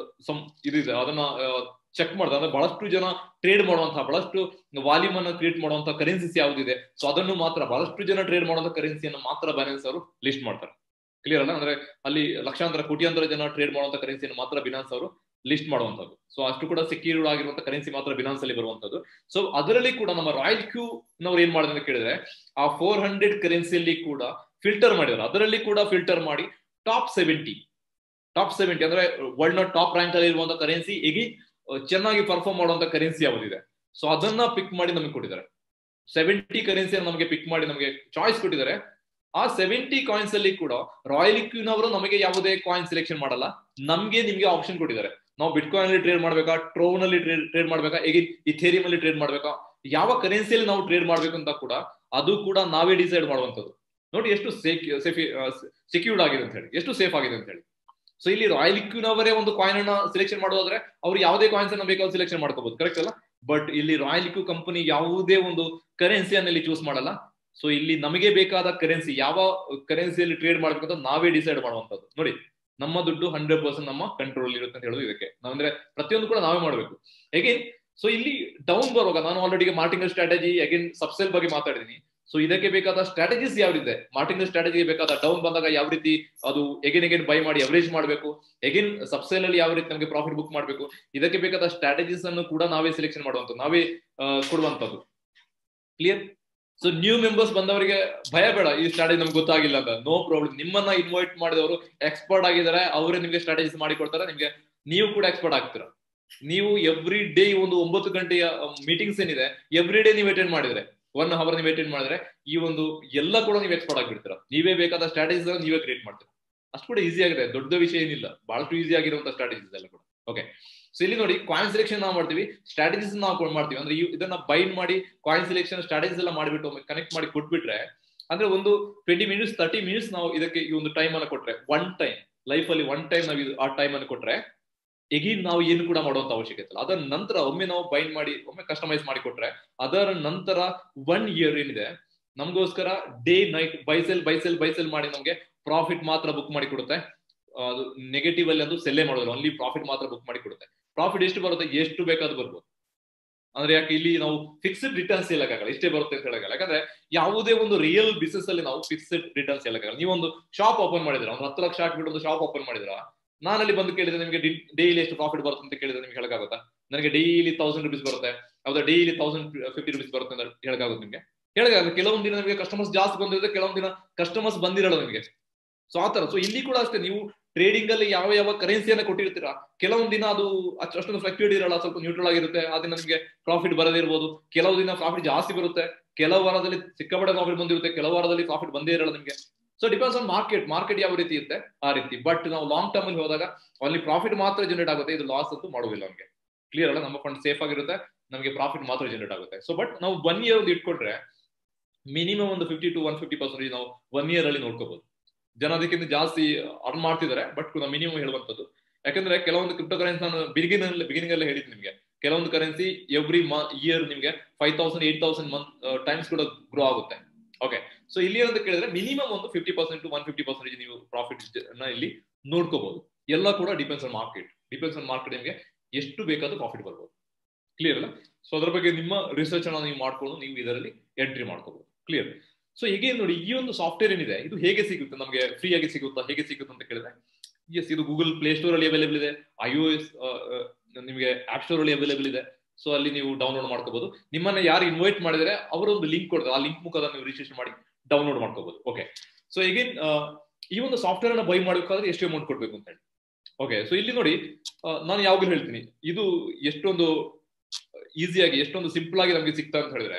ಇದಿದೆ ಅದನ್ನ ಚೆಕ್ ಮಾಡಿದ್ರೆ ಅಂದ್ರೆ ಬಹಳಷ್ಟು ಜನ ಟ್ರೇಡ್ ಮಾಡುವಂತಹ ಬಹಳಷ್ಟು ವಾಲ್ಯೂಮ್ ಅನ್ನು ಕ್ರಿಯೇಟ್ ಮಾಡುವಂತಹ ಕರೆನ್ಸಿಸ್ ಯಾವ್ದಿದೆ ಸೊ ಅದನ್ನು ಮಾತ್ರ ಬಹಳಷ್ಟು ಜನ ಟ್ರೇಡ್ ಮಾಡುವಂತಹ ಕರೆನ್ಸಿಯನ್ನು ಮಾತ್ರ ಬ್ಯಾಲೆನ್ಸ್ ಅವರು ಲಿಸ್ಟ್ ಮಾಡ್ತಾರೆ ಕ್ಲಿಯರ್ ಅಲ್ಲ ಅಂದ್ರೆ ಅಲ್ಲಿ ಲಕ್ಷಾಂತರ ಕೋಟ್ಯಾಂತರ ಜನ ಟ್ರೇಡ್ ಮಾಡುವಂತ ಕರೆನ್ಸಿಯನ್ನು ಮಾತ್ರ ಬಿನಾನ್ಸ್ ಅವರು ಲಿಸ್ಟ್ ಮಾಡುವಂತದ್ದು ಸೊ ಅಷ್ಟು ಕೂಡ ಸೆಕ್ಯೂರ್ಡ್ ಆಗಿರುವಂತ ಕರೆನ್ಸಿ ಮಾತ್ರ ಬಿನಾನ್ಸ್ ಅಲ್ಲಿ ಬರುವಂತದ್ದು ಸೊ ಅದರಲ್ಲಿ ಕೂಡ ನಮ್ಮ ರಾಯಲ್ ಕ್ಯೂ ನವ್ರು ಏನ್ ಮಾಡಿದ್ರೆ ಅಂತ ಕೇಳಿದ್ರೆ ಆ ಫೋರ್ ಹಂಡ್ರೆಡ್ ಕರೆನ್ಸಿಯಲ್ಲಿ ಕೂಡ ಫಿಲ್ಟರ್ ಮಾಡಿದ್ರು ಅದರಲ್ಲಿ ಕೂಡ ಫಿಲ್ಟರ್ ಮಾಡಿ ಟಾಪ್ ಸೆವೆಂಟಿ ಟಾಪ್ ಸೆವೆಂಟಿ ಅಂದ್ರೆ ವರ್ಲ್ಡ್ ನ ಟಾಪ್ ರ್ಯಾಂಕ್ ಅಲ್ಲಿ ಇರುವಂತ ಕರೆನ್ಸಿ ಈಗ ಚೆನ್ನಾಗಿ ಪರ್ಫಾರ್ಮ್ ಮಾಡುವಂತ ಕರೆನ್ಸಿ ಯಾವುದಿದೆ ಸೊ ಅದನ್ನ ಪಿಕ್ ಮಾಡಿ ನಮಗೆ ಕೊಟ್ಟಿದ್ದಾರೆ ಸೆವೆಂಟಿ ಕರೆನ್ಸಿ ನಮಗೆ ಪಿಕ್ ಮಾಡಿ ನಮಗೆ ಚಾಯ್ಸ್ ಕೊಟ್ಟಿದ್ದಾರೆ ಆ ಸೆವೆಂಟಿ ಕಾಯಿನ್ಸ್ ಅಲ್ಲಿ ಕೂಡ ರಾಯಲ್ ಕ್ಯೂನ್ ಅವರು ನಮಗೆ ಯಾವುದೇ ಕಾಯಿನ್ ಸೆಲೆಕ್ಷನ್ ಮಾಡಲ್ಲ ನಮ್ಗೆ ನಿಮ್ಗೆ ಆಪ್ಷನ್ ಕೊಟ್ಟಿದ್ದಾರೆ ನಾವು ಬಿಟ್ ಕಾಯಿನ್ ಅಲ್ಲಿ ಟ್ರೇಡ್ ಮಾಡ್ಬೇಕಾ ಟ್ರೋನ್ ಅಲ್ಲಿ ಟ್ರೇಡ್ ಟ್ರೇಡ್ ಮಾಡ್ಬೇಕಾ ಈಗ ಇಥೇರಿಯಂ ಅಲ್ಲಿ ಟ್ರೇಡ್ ಮಾಡ್ಬೇಕಾ ಯಾವ ಕರೆನ್ಸಿಯಲ್ಲಿ ನಾವು ಟ್ರೇಡ್ ಮಾಡ್ಬೇಕು ಅಂತ ಕೂಡ ಅದು ಕೂಡ ನಾವೇ ಡಿಸೈಡ್ ಮಾಡುವಂತದ್ದು ನೋಡಿ ಎಷ್ಟು ಸೆಕ್ಯೂರ್ಡ್ ಆಗಿದೆ ಅಂತ ಹೇಳಿ ಎಷ್ಟು ಸೇಫ್ ಆಗಿದೆ ಅಂತ ಹೇಳಿ ಸೊ ಇಲ್ಲಿ ರಾಯಲ್ ಕ್ಯೂನವರೇ ಒಂದು ಕಾಯಿನ್ ಅನ್ನ ಸೆಲೆಕ್ಷನ್ ಮಾಡೋದಾದ್ರೆ ಅವ್ರು ಯಾವುದೇ ಕಾಯಿನ್ಸ್ ಅನ್ನ ಬೇಕಾದ್ರೂ ಸೆಲೆಕ್ಷನ್ ಮಾಡ್ಕೋಬಹುದು ಕರೆಕ್ಟ್ ಅಲ್ಲ ಬಟ್ ಇಲ್ಲಿ ರಾಯಲ್ ಕ್ಯೂ ಕಂಪನಿ ಯಾವುದೇ ಒಂದು ಕರೆನ್ಸಿಯನ್ನು ಇಲ್ಲಿ ಚೂಸ್ ಮಾಡಲ್ಲ ಸೊ ಇಲ್ಲಿ ನಮಗೆ ಬೇಕಾದ ಕರೆನ್ಸಿ ಯಾವ ಕರೆನ್ಸಿಯಲ್ಲಿ ಟ್ರೇಡ್ ಮಾಡ್ಬೇಕು ಅಂತ ನಾವೇ ಡಿಸೈಡ್ ಮಾಡುವಂತದ್ದು ನೋಡಿ ನಮ್ಮ ದುಡ್ಡು ಹಂಡ್ರೆಡ್ ಪರ್ಸೆಂಟ್ ನಮ್ಮ ಕಂಟ್ರೋಲ್ ಇರುತ್ತೆ ಅಂತ ಹೇಳೋದು ಇದಕ್ಕೆ ನಾವಂದ್ರೆ ಪ್ರತಿಯೊಂದು ಕೂಡ ನಾವೇ ಮಾಡಬೇಕು ಅಗೇನ್ ಸೊ ಇಲ್ಲಿ ಡೌನ್ ಬರುವಾಗ ನಾನು already martingale strategy again sub sell ಬಗ್ಗೆ ಮಾತಾಡಿದೀನಿ ಸೊ ಇದಕ್ಕೆ ಬೇಕಾದ ಸ್ಟ್ರಾಟಜೀಸ್ ಯಾವ್ದಿದೆ ಮಾರ್ಟಿಂಗ್ ಸ್ಟ್ರಾಟಜಿಗೆ ಬೇಕಾದ ಡೌನ್ ಬಂದಾಗ ಯಾವ ರೀತಿ ಅದು ಎಗೇನ್ ಎಗೇನ್ ಬೈ ಮಾಡಿ ಅವರೇಜ್ ಮಾಡಬೇಕು ಎಗೇನ್ ಸಬ್ಸೆಲ್ ಅಲ್ಲಿ ಯಾವ ರೀತಿ ನಮಗೆ ಪ್ರಾಫಿಟ್ ಬುಕ್ ಮಾಡಬೇಕು ಇದಕ್ಕೆ ಬೇಕಾದ ಸ್ಟ್ರಾಟಜೀಸ್ ಅನ್ನು ಕೂಡ ನಾವೇ ಸೆಲೆಕ್ಷನ್ ಮಾಡುವಂಥದ್ದು ನಾವೇ ಕೊಡುವಂತದ್ದು ಕ್ಲಿಯರ್ ಸೊ ನ್ಯೂ ಮೆಂಬರ್ಸ್ ಬಂದವರಿಗೆ ಭಯ ಬೇಡ ಈ ಸ್ಟ್ರಾಟಜಿ ನಮ್ಗೆ ಗೊತ್ತಾಗಿಲ್ಲ ಅಂತ ನೋ ಪ್ರಾಬ್ಲಮ್ ನಿಮ್ಮನ್ನ ಇನ್ವೈಟ್ ಮಾಡಿದವರು ಎಕ್ಸ್ಪರ್ಟ್ ಆಗಿದ್ದಾರೆ ಅವರೇ ನಿಮ್ಗೆ ಸ್ಟ್ರಾಟಜೀಸ್ ಮಾಡಿ ಕೊಡ್ತಾರೆ ನಿಮ್ಗೆ ನೀವು ಕೂಡ ಎಕ್ಸ್ಪರ್ಟ್ ಆಗ್ತೀರಾ ನೀವು ಎವ್ರಿ ಡೇ ಒಂದು ಒಂಬತ್ತು ಗಂಟೆಯ ಮೀಟಿಂಗ್ಸ್ ಏನಿದೆ ಎವ್ರಿ ಡೇ ನೀವು ಅಟೆಂಡ್ ಮಾಡಿದ್ರೆ ಒನ್ ಅವರ್ ನೀವು ಅಟೆಂಡ್ ಮಾಡಿದ್ರೆ ಈ ಒಂದು ಎಲ್ಲ ಕೂಡ ನೀವು ಎಕ್ಸ್ಪರ್ಟ್ ಆಗಿಬಿಡ್ತೀರಾ ನೀವೇ ಬೇಕಾದ ಸ್ಟ್ರಾಟಜೀಸ್ ನೀವೇ ಕ್ರಿಯೇಟ್ ಮಾಡ್ತೀರಾ ಅಷ್ಟು ಕೂಡ ಈಸಿ ಆಗಿದೆ ದೊಡ್ಡ ವಿಷಯ ಏನಿಲ್ಲ ಬಹಳಷ್ಟು ಈಸಿ ಆಗಿರುವಂತ ಸ್ಟ್ರಾಟಜೀಸ್ ಎಲ್ಲ ಕೂಡ ಓಕೆ ಸೊ ಇಲ್ಲಿ ನೋಡಿ ಕಾಯಿನ್ ಸೆಲೆಕ್ಷನ್ ನಾವು ಮಾಡ್ತೀವಿ ಸ್ಟ್ರಾಟಜೀಸ್ ನಾವು ಮಾಡ್ತೀವಿ ಅಂದ್ರೆ ಇದನ್ನ ಬೈಂಡ್ ಮಾಡಿ ಕಾಯಿನ್ ಸೆಲೆಕ್ಷನ್ ಸ್ಟ್ರಾಟಜೀಸ್ ಎಲ್ಲ ಮಾಡಿಬಿಟ್ಟು ಕನೆಕ್ಟ್ ಮಾಡಿ ಕೊಟ್ಬಿಟ್ರೆ ಅಂದ್ರೆ ಒಂದು ಟ್ವೆಂಟಿ ಮಿನಿಟ್ಸ್ ತರ್ಟಿ ಮಿನಿಟ್ಸ್ ನಾವು ಇದಕ್ಕೆ ಈ ಒಂದು ಟೈಮ್ ಅನ್ನು ಕೊಟ್ರೆ ಒನ್ ಟೈಮ್ ಲೈಫ್ ಅಲ್ಲಿ ಒನ್ ಟೈಮ್ ನಾವು ಆ ಟೈಮ್ ಅನ್ನು ಕೊಟ್ರೆ ಎಗೀನ್ ನಾವು ಏನು ಕೂಡ ಮಾಡುವಂತ ಅವಶ್ಯಕತೆ ಇಲ್ಲ ಅದರ ನಂತರ ಒಮ್ಮೆ ನಾವು ಬೈಂಡ್ ಮಾಡಿ ಒಮ್ಮೆ ಕಸ್ಟಮೈಸ್ ಮಾಡಿ ಕೊಟ್ರೆ ಅದರ ನಂತರ ಒನ್ ಇಯರ್ ಏನಿದೆ ನಮಗೋಸ್ಕರ day night buy sell buy sell buy sell ಮಾಡಿ ನಮಗೆ ಪ್ರಾಫಿಟ್ ಮಾತ್ರ ಬುಕ್ ಮಾಡಿ ಕೊಡುತ್ತೆ ಅದು ನೆಗೆಟಿವ್ ಅಲ್ಲಿ ಅದು ಸೆಲ್ಲೇ ಮಾಡೋದಿಲ್ಲ ಓನ್ಲಿ ಪ್ರಾಫಿಟ್ ಮಾತ್ರ ಬುಕ್ ಮಾಡಿ ಕೊಡುತ್ತೆ ಪ್ರಾಫಿಟ್ ಎಷ್ಟು ಬರುತ್ತೆ ಎಷ್ಟು ಬೇಕಾದ್ರೂ ಬರ್ಬೋದು ಅಂದ್ರೆ ಯಾಕೆ ಇಲ್ಲಿ ನಾವು ಫಿಕ್ಸ್ಡ್ ರಿಟರ್ನ್ಸ್ ಹೇಳಕ್ಕಾಗಲ್ಲ ಇಷ್ಟೇ ಬರುತ್ತೆ ಅಂತ ಹೇಳಕ್ಕಾಗಲ್ಲ ಯಾಕಂದ್ರೆ ಯಾವುದೇ ಒಂದು ರಿಯಲ್ ಬಿಸ್ನೆಸ್ ಅಲ್ಲಿ ನಾವು ಫಿಕ್ಸ್ಡ್ ರಿಟರ್ನ್ಸ್ ಹೇಳಕ್ಕಾಗಲ್ಲ ನೀವು ಒಂದು ಶಾಪ್ ಓಪನ್ ಮಾಡಿದ್ರ ಒಂದು ಹತ್ತು ಲಕ್ಷ ಹಾಕ್ಬಿಟ್ಟು ಒಂದು ಶಾಪ್ ಓಪನ್ ಮಾಡಿದ್ರ ನಾನಲ್ಲಿ ಬಂದು ಕೇಳಿದ್ರೆ ನಿಮಗೆ ಡೈಲಿ ಎಷ್ಟು ಪ್ರಾಫಿಟ್ ಬರುತ್ತೆ ಅಂತ ಕೇಳಿದ್ರೆ ನಿಮ್ಗೆ ಹೇಳಕ್ಕಾಗುತ್ತಾ ನನಗೆ ಡೈಲಿ ತೌಸಂಡ್ ರುಪೀಸ್ ಬರುತ್ತೆ ಹೌದಾ ಡೈಲಿ ತೌಸಂಡ್ ಫಿಫ್ಟಿ ರುಪೀಸ್ ಬರುತ್ತೆ ಅಂತ ಹೇಳಕ್ಕಾಗುತ್ತೆ ನಿಮಗೆ ಹೇಳಕ್ಕಾಗಲ್ಲ ಕೆಲವೊಂದು ದಿನ ನಿಮಗೆ ಕಸ್ಟಮರ್ಸ್ ಜಾಸ್ತಿ ಬಂದಿರುತ್ತೆ ಕೆಲವೊಂದು ದಿನ ಕಸ್ಟಮರ್ಸ್ ಬಂದಿರಲ್ಲ ನಿಮಗೆ ಸೊ ಆತರ ಸೊ ಇಲ್ಲಿ ಕೂಡ ಅಷ್ಟೇ ನೀವು ಟ್ರೇಡಿಂಗ್ ಅಲ್ಲಿ ಯಾವ ಯಾವ ಕರೆನ್ಸಿಯನ್ನ ಕೊಟ್ಟಿರ್ತೀರಾ ಕೆಲವೊಂದು ದಿನ ಅದು ಅಷ್ಟೊಂದು ಫ್ಲಕ್ಚುಯೇಟ್ ಇರಲ್ಲ ಸ್ವಲ್ಪ ನ್ಯೂಟ್ರಲ್ ಆಗಿರುತ್ತೆ ಆ ದಿನ ನಿಮಗೆ ಪ್ರಾಫಿಟ್ ಬರದೇ ಇರ್ಬೋದು ಕೆಲವು ದಿನ ಪ್ರಾಫಿಟ್ ಜಾಸ್ತಿ ಬರುತ್ತೆ ಕೆಲವು ವಾರದಲ್ಲಿ ಸಿಕ್ಕಾಪಟ್ಟೆ ಪ್ರಾಫಿಟ್ ಬಂದಿರುತ್ತೆ ಕೆಲವು ವಾರದಲ್ಲಿ ಪ್ರಾಫಿಟ್ ಬಂದೇ ಇರಲ್ಲ ನಿಮಗೆ so depends on market market ಯಾವ ರೀತಿ ಇರುತ್ತೆ ಆ ರೀತಿ ಬಟ್ ನಾವು ಲಾಂಗ್ ಟರ್ಮ್ ಅಲ್ಲಿ ಹೋದಾಗ ಅಲ್ಲಿ ಪ್ರಾಫಿಟ್ ಮಾತ್ರ ಜನರೇಟ್ ಆಗುತ್ತೆ ಇದು ಲಾಸ್ ಅಂತೂ ಮಾಡುವುದಿಲ್ಲ ನಮಗೆ ಕ್ಲಿಯರ್ ಅಲ್ಲ ನಮ್ಮ ಫಂಡ್ ಸೇಫ್ ಆಗಿರುತ್ತೆ ನಮಗೆ ಪ್ರಾಫಿಟ್ ಮಾತ್ರ ಜನರೇಟ್ ಆಗುತ್ತೆ ಸೊ ಬಟ್ ನಾವು ಒನ್ ಇಯರ್ ಒಂದು ಇಟ್ಕೊಂಡ್ರೆ ಮಿನಿಮಮ್ ಒಂದು fifty to one fifty percentage ನಾವು ಒನ್ ಇಯರ್ ಅಲ್ಲಿ ನೋಡ್ಕೋಬಹುದು ಜನ ಅದಕ್ಕಿಂತ ಜಾಸ್ತಿ ಅರ್ನ್ ಮಾಡ್ತಿದ್ದಾರೆ ಬಟ್ ನಾವು ಮಿನಿಮಮ್ ಹೇಳುವಂತದ್ದು ಯಾಕಂದ್ರೆ ಕೆಲವೊಂದು ಕ್ರಿಪ್ಟೋ ಕರೆನ್ಸಿ ನಾನು ಬಿಗಿನಿಂಗ್ ಅಲ್ಲಿ ಬಿಗಿನಿಂಗ್ ಅಲ್ಲಿ ಹೇಳಿದ್ದೀನಿ ನಿಮಗೆ ಕೆಲವೊಂದು ಕರೆನ್ಸಿ ಎವ್ರಿ ಇಯರ್ ನಿಮಗೆ five thousand eight thousand month times ಕೂಡ ಗ್ರೋ ಆಗುತ್ತೆ ಓಕೆ ಸೊ ಇಲ್ಲಿ ಅಂತ ಕೇಳಿದ್ರೆ ಮಿನಿಮಮ್ ಒಂದು fifty percent to one fifty percentage ನೀವು ಪ್ರಾಫಿಟ್ ಇಲ್ಲಿ ನೋಡ್ಕೋಬಹುದು ಎಲ್ಲ ಕೂಡ depends on market depends on market ನಿಮಗೆ ಎಷ್ಟು ಬೇಕಾದ್ರೂ ಪ್ರಾಫಿಟ್ ಬರ್ಬೋದು ಕ್ಲಿಯರ್ ಅಲ್ಲ ಸೊ ಅದ್ರ ಬಗ್ಗೆ ನಿಮ್ಮ ರಿಸರ್ಚ್ ಅನ್ನ ನೀವು ಮಾಡ್ಕೊಂಡು ನೀವು ಇದರಲ್ಲಿ ಎಂಟ್ರಿ ಮಾಡ್ಕೋಬಹುದು ಕ್ಲಿಯರ್ ಸೊ ಹೀಗೆ ನೋಡಿ ಈ ಒಂದು ಸಾಫ್ಟ್ವೇರ್ ಏನಿದೆ ಇದು ಹೇಗೆ ಸಿಗುತ್ತೆ ನಮಗೆ ಫ್ರೀ ಆಗಿ ಸಿಗುತ್ತಾ ಹೇಗೆ ಸಿಗುತ್ತೆ ಅಂತ ಕೇಳಿದ್ರೆ ಎಸ್ ಇದು ಗೂಗಲ್ ಪ್ಲೇ ಸ್ಟೋರ್ ಅಲ್ಲಿ ಅವೈಲೇಬಲ್ ಇದೆ ಐ ಒ ಎಸ್ ನಿಮಗೆ ಆಪ್ ಸ್ಟೋರ್ ಅಲ್ಲಿ ಅವೈಲೇಬಲ್ ಇದೆ ಸೊ ಅಲ್ಲಿ ನೀವು ಡೌನ್ಲೋಡ್ ಮಾಡ್ಕೋಬಹುದು ನಿಮ್ಮನ್ನ ಯಾರು ಇನ್ವೈಟ್ ಮಾಡಿದ್ರೆ ಅವರೊಂದು ಲಿಂಕ್ ಕೊಡ್ತಾರೆ ಆ ಲಿಂಕ್ ಮುಖಾಂತರ ನೀವು ರಿಜಿಸ್ಟ್ರೇಷನ್ ಮಾಡಿ ಡೌನ್ಲೋಡ್ ಮಾಡ್ಕೋಬಹುದು ಓಕೆ ಸೊ ಈಗೇನ್ ಈ ಒಂದು ಸಾಫ್ಟ್ವೇರ್ ಅನ್ನ ಬೈ ಮಾಡಬೇಕಾದ್ರೆ ಎಷ್ಟು ಅಮೌಂಟ್ ಕೊಡ್ಬೇಕು ಅಂತ ಹೇಳಿ ಓಕೆ ಸೊ ಇಲ್ಲಿ ನೋಡಿ ನಾನು ಯಾವಾಗಲೂ ಹೇಳ್ತೀನಿ ಇದು ಎಷ್ಟೊಂದು ಈಸಿಯಾಗಿ ಎಷ್ಟೊಂದು ಸಿಂಪಲ್ ಆಗಿ ನಮಗೆ ಸಿಗ್ತಾ ಅಂತ ಹೇಳಿದ್ರೆ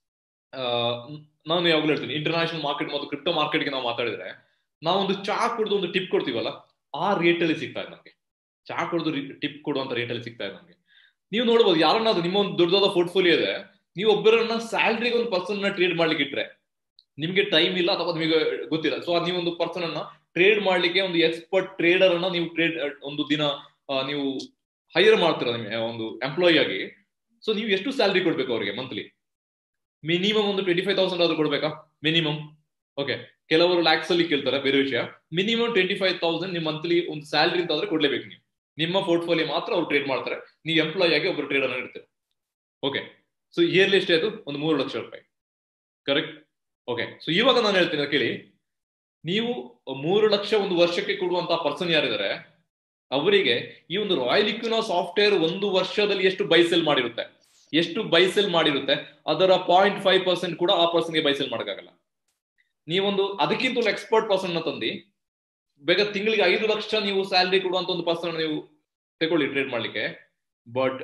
ನಾನು ಯಾವಾಗಲೂ ಹೇಳ್ತೀನಿ ಇಂಟರ್ನ್ಯಾಷನಲ್ ಮಾರ್ಕೆಟ್ ಮತ್ತು ಕ್ರಿಪ್ಟೋ ಮಾರ್ಕೆಟ್ಗೆ ನಾವು ಮಾತಾಡಿದ್ರೆ ನಾವೊಂದು ಚಾ ಕುಡಿದು ಒಂದು ಟಿಪ್ ಕೊಡ್ತೀವಲ್ಲ ಆ ರೇಟ್ ಅಲ್ಲಿ ಸಿಗ್ತಾ ಇದೆ ನಮಗೆ ಚಾ ಕುಡಿದು ಟಿಪ್ ಕೊಡುವಂತ ರೇಟ್ ಅಲ್ಲಿ ಸಿಗ್ತಾ ಇದೆ ನಮಗೆ ನೀವು ನೋಡ್ಬೋದು ಯಾರನ್ನಾದ್ರು ನಿಮ್ಮ ಒಂದು ದೊಡ್ಡದಾದ ಪೋರ್ಟ್ಫೋಲಿಯೋ ಇದೆ ನೀವು ಒಬ್ಬರನ್ನ ಸ್ಯಾಲ್ರಿಗೆ ಒಂದು ಪರ್ಸನ್ ನ ಟ್ರೇಡ್ ಮಾಡ್ಲಿಕ್ಕೆ ಇಟ್ರೆ ನಿಮ್ಗೆ ಟೈಮ್ ಇಲ್ಲ ಅಥವಾ ನಿಮಗೆ ಗೊತ್ತಿಲ್ಲ ಸೊ ನೀವು ಒಂದು ಪರ್ಸನ್ ಅನ್ನ ಟ್ರೇಡ್ ಮಾಡ್ಲಿಕ್ಕೆ ಒಂದು ಎಕ್ಸ್ಪರ್ಟ್ ಟ್ರೇಡರ್ ಅನ್ನ ನೀವು ಟ್ರೇಡ್ ಒಂದು ದಿನ ನೀವು ಹೈಯರ್ ಮಾಡ್ತೀರಾ ನಿಮಗೆ ಒಂದು ಎಂಪ್ಲಾಯಿ ಆಗಿ ಸೊ ನೀವು ಎಷ್ಟು ಸ್ಯಾಲ್ರಿ ಕೊಡ್ಬೇಕು ಅವರಿಗೆ ಮಂತ್ಲಿ ಮಿನಿಮಮ್ ಒಂದು ಟ್ವೆಂಟಿ ಫೈವ್ ತೌಸಂಡ್ ಆದ್ರೂ ಕೊಡ್ಬೇಕಾ ಮಿನಿಮಮ್ ಓಕೆ ಕೆಲವರು ಲ್ಯಾಕ್ಸ್ ಅಲ್ಲಿ ಕೇಳ್ತಾರೆ ಬೇರೆ ವಿಷಯ ಮಿನಿಮಮ್ ಟ್ವೆಂಟಿ ಫೈವ್ ತೌಸಂಡ್ ನಿಮ್ ಮಂತ್ಲಿ ಒಂದು ಸ್ಯಾಲ್ರಿ ಅಂತ ಆದ್ರೆ ಕೊಡ್ಲೇಬೇಕು ನೀವು ನಿಮ್ಮ ಪೋರ್ಟ್ಫೋಲಿಯೋ ಮಾತ್ರ ಅವ್ರು ಟ್ರೇಡ್ ಮಾಡ್ತಾರೆ ನೀವು ಎಂಪ್ಲಾಯ್ ಆಗಿ ಒಬ್ಬರು ಟ್ರೇಡರ್ ಇರ್ತೀರ ಓಕೆ ಸೊ ಇಯರ್ಲಿ ಎಷ್ಟೇ ಅದು ಒಂದು ಮೂರು ಲಕ್ಷ ರೂಪಾಯಿ ಕರೆಕ್ಟ್ ಓಕೆ ಸೊ ಇವಾಗ ನಾನು ಹೇಳ್ತೀನಿ ಕೇಳಿ ನೀವು ಮೂರು ಲಕ್ಷ ಒಂದು ವರ್ಷಕ್ಕೆ ಕೊಡುವಂತ ಪರ್ಸನ್ ಯಾರಿದ್ದಾರೆ ಅವರಿಗೆ ಈ ಒಂದು ರಾಯಲ್ ಇಕ್ವಿನೋ ಸಾಫ್ಟ್ವೇರ್ ಒಂದು ವರ್ಷದಲ್ಲಿ ಎಷ್ಟು ಬೈಸೆಲ್ ಮಾಡಿರುತ್ತೆ ಎಷ್ಟು ಬೈಸೆಲ್ ಮಾಡಿರುತ್ತೆ ಅದರ ಪಾಯಿಂಟ್ ಫೈವ್ ಪರ್ಸೆಂಟ್ ಕೂಡ ಆ ಪರ್ಸನ್ಗೆ ಬೈಸೆಲ್ ಮಾಡೋಕ್ಕಾಗಲ್ಲ ನೀವೊಂದು ಅದಕ್ಕಿಂತ ಒಂದು ಎಕ್ಸ್ಪರ್ಟ್ ಪರ್ಸನ್ ತಂದು ಬೇಗ ತಿಂಗಳಿಗೆ ಐದು ಲಕ್ಷ ನೀವು ಸ್ಯಾಲ್ರಿ ಕೊಡುವಂತ ಒಂದು ಪರ್ಸನ್ ನೀವು ತಗೊಳ್ಳಿ ಟ್ರೇಡ್ ಮಾಡ್ಲಿಕ್ಕೆ ಬಟ್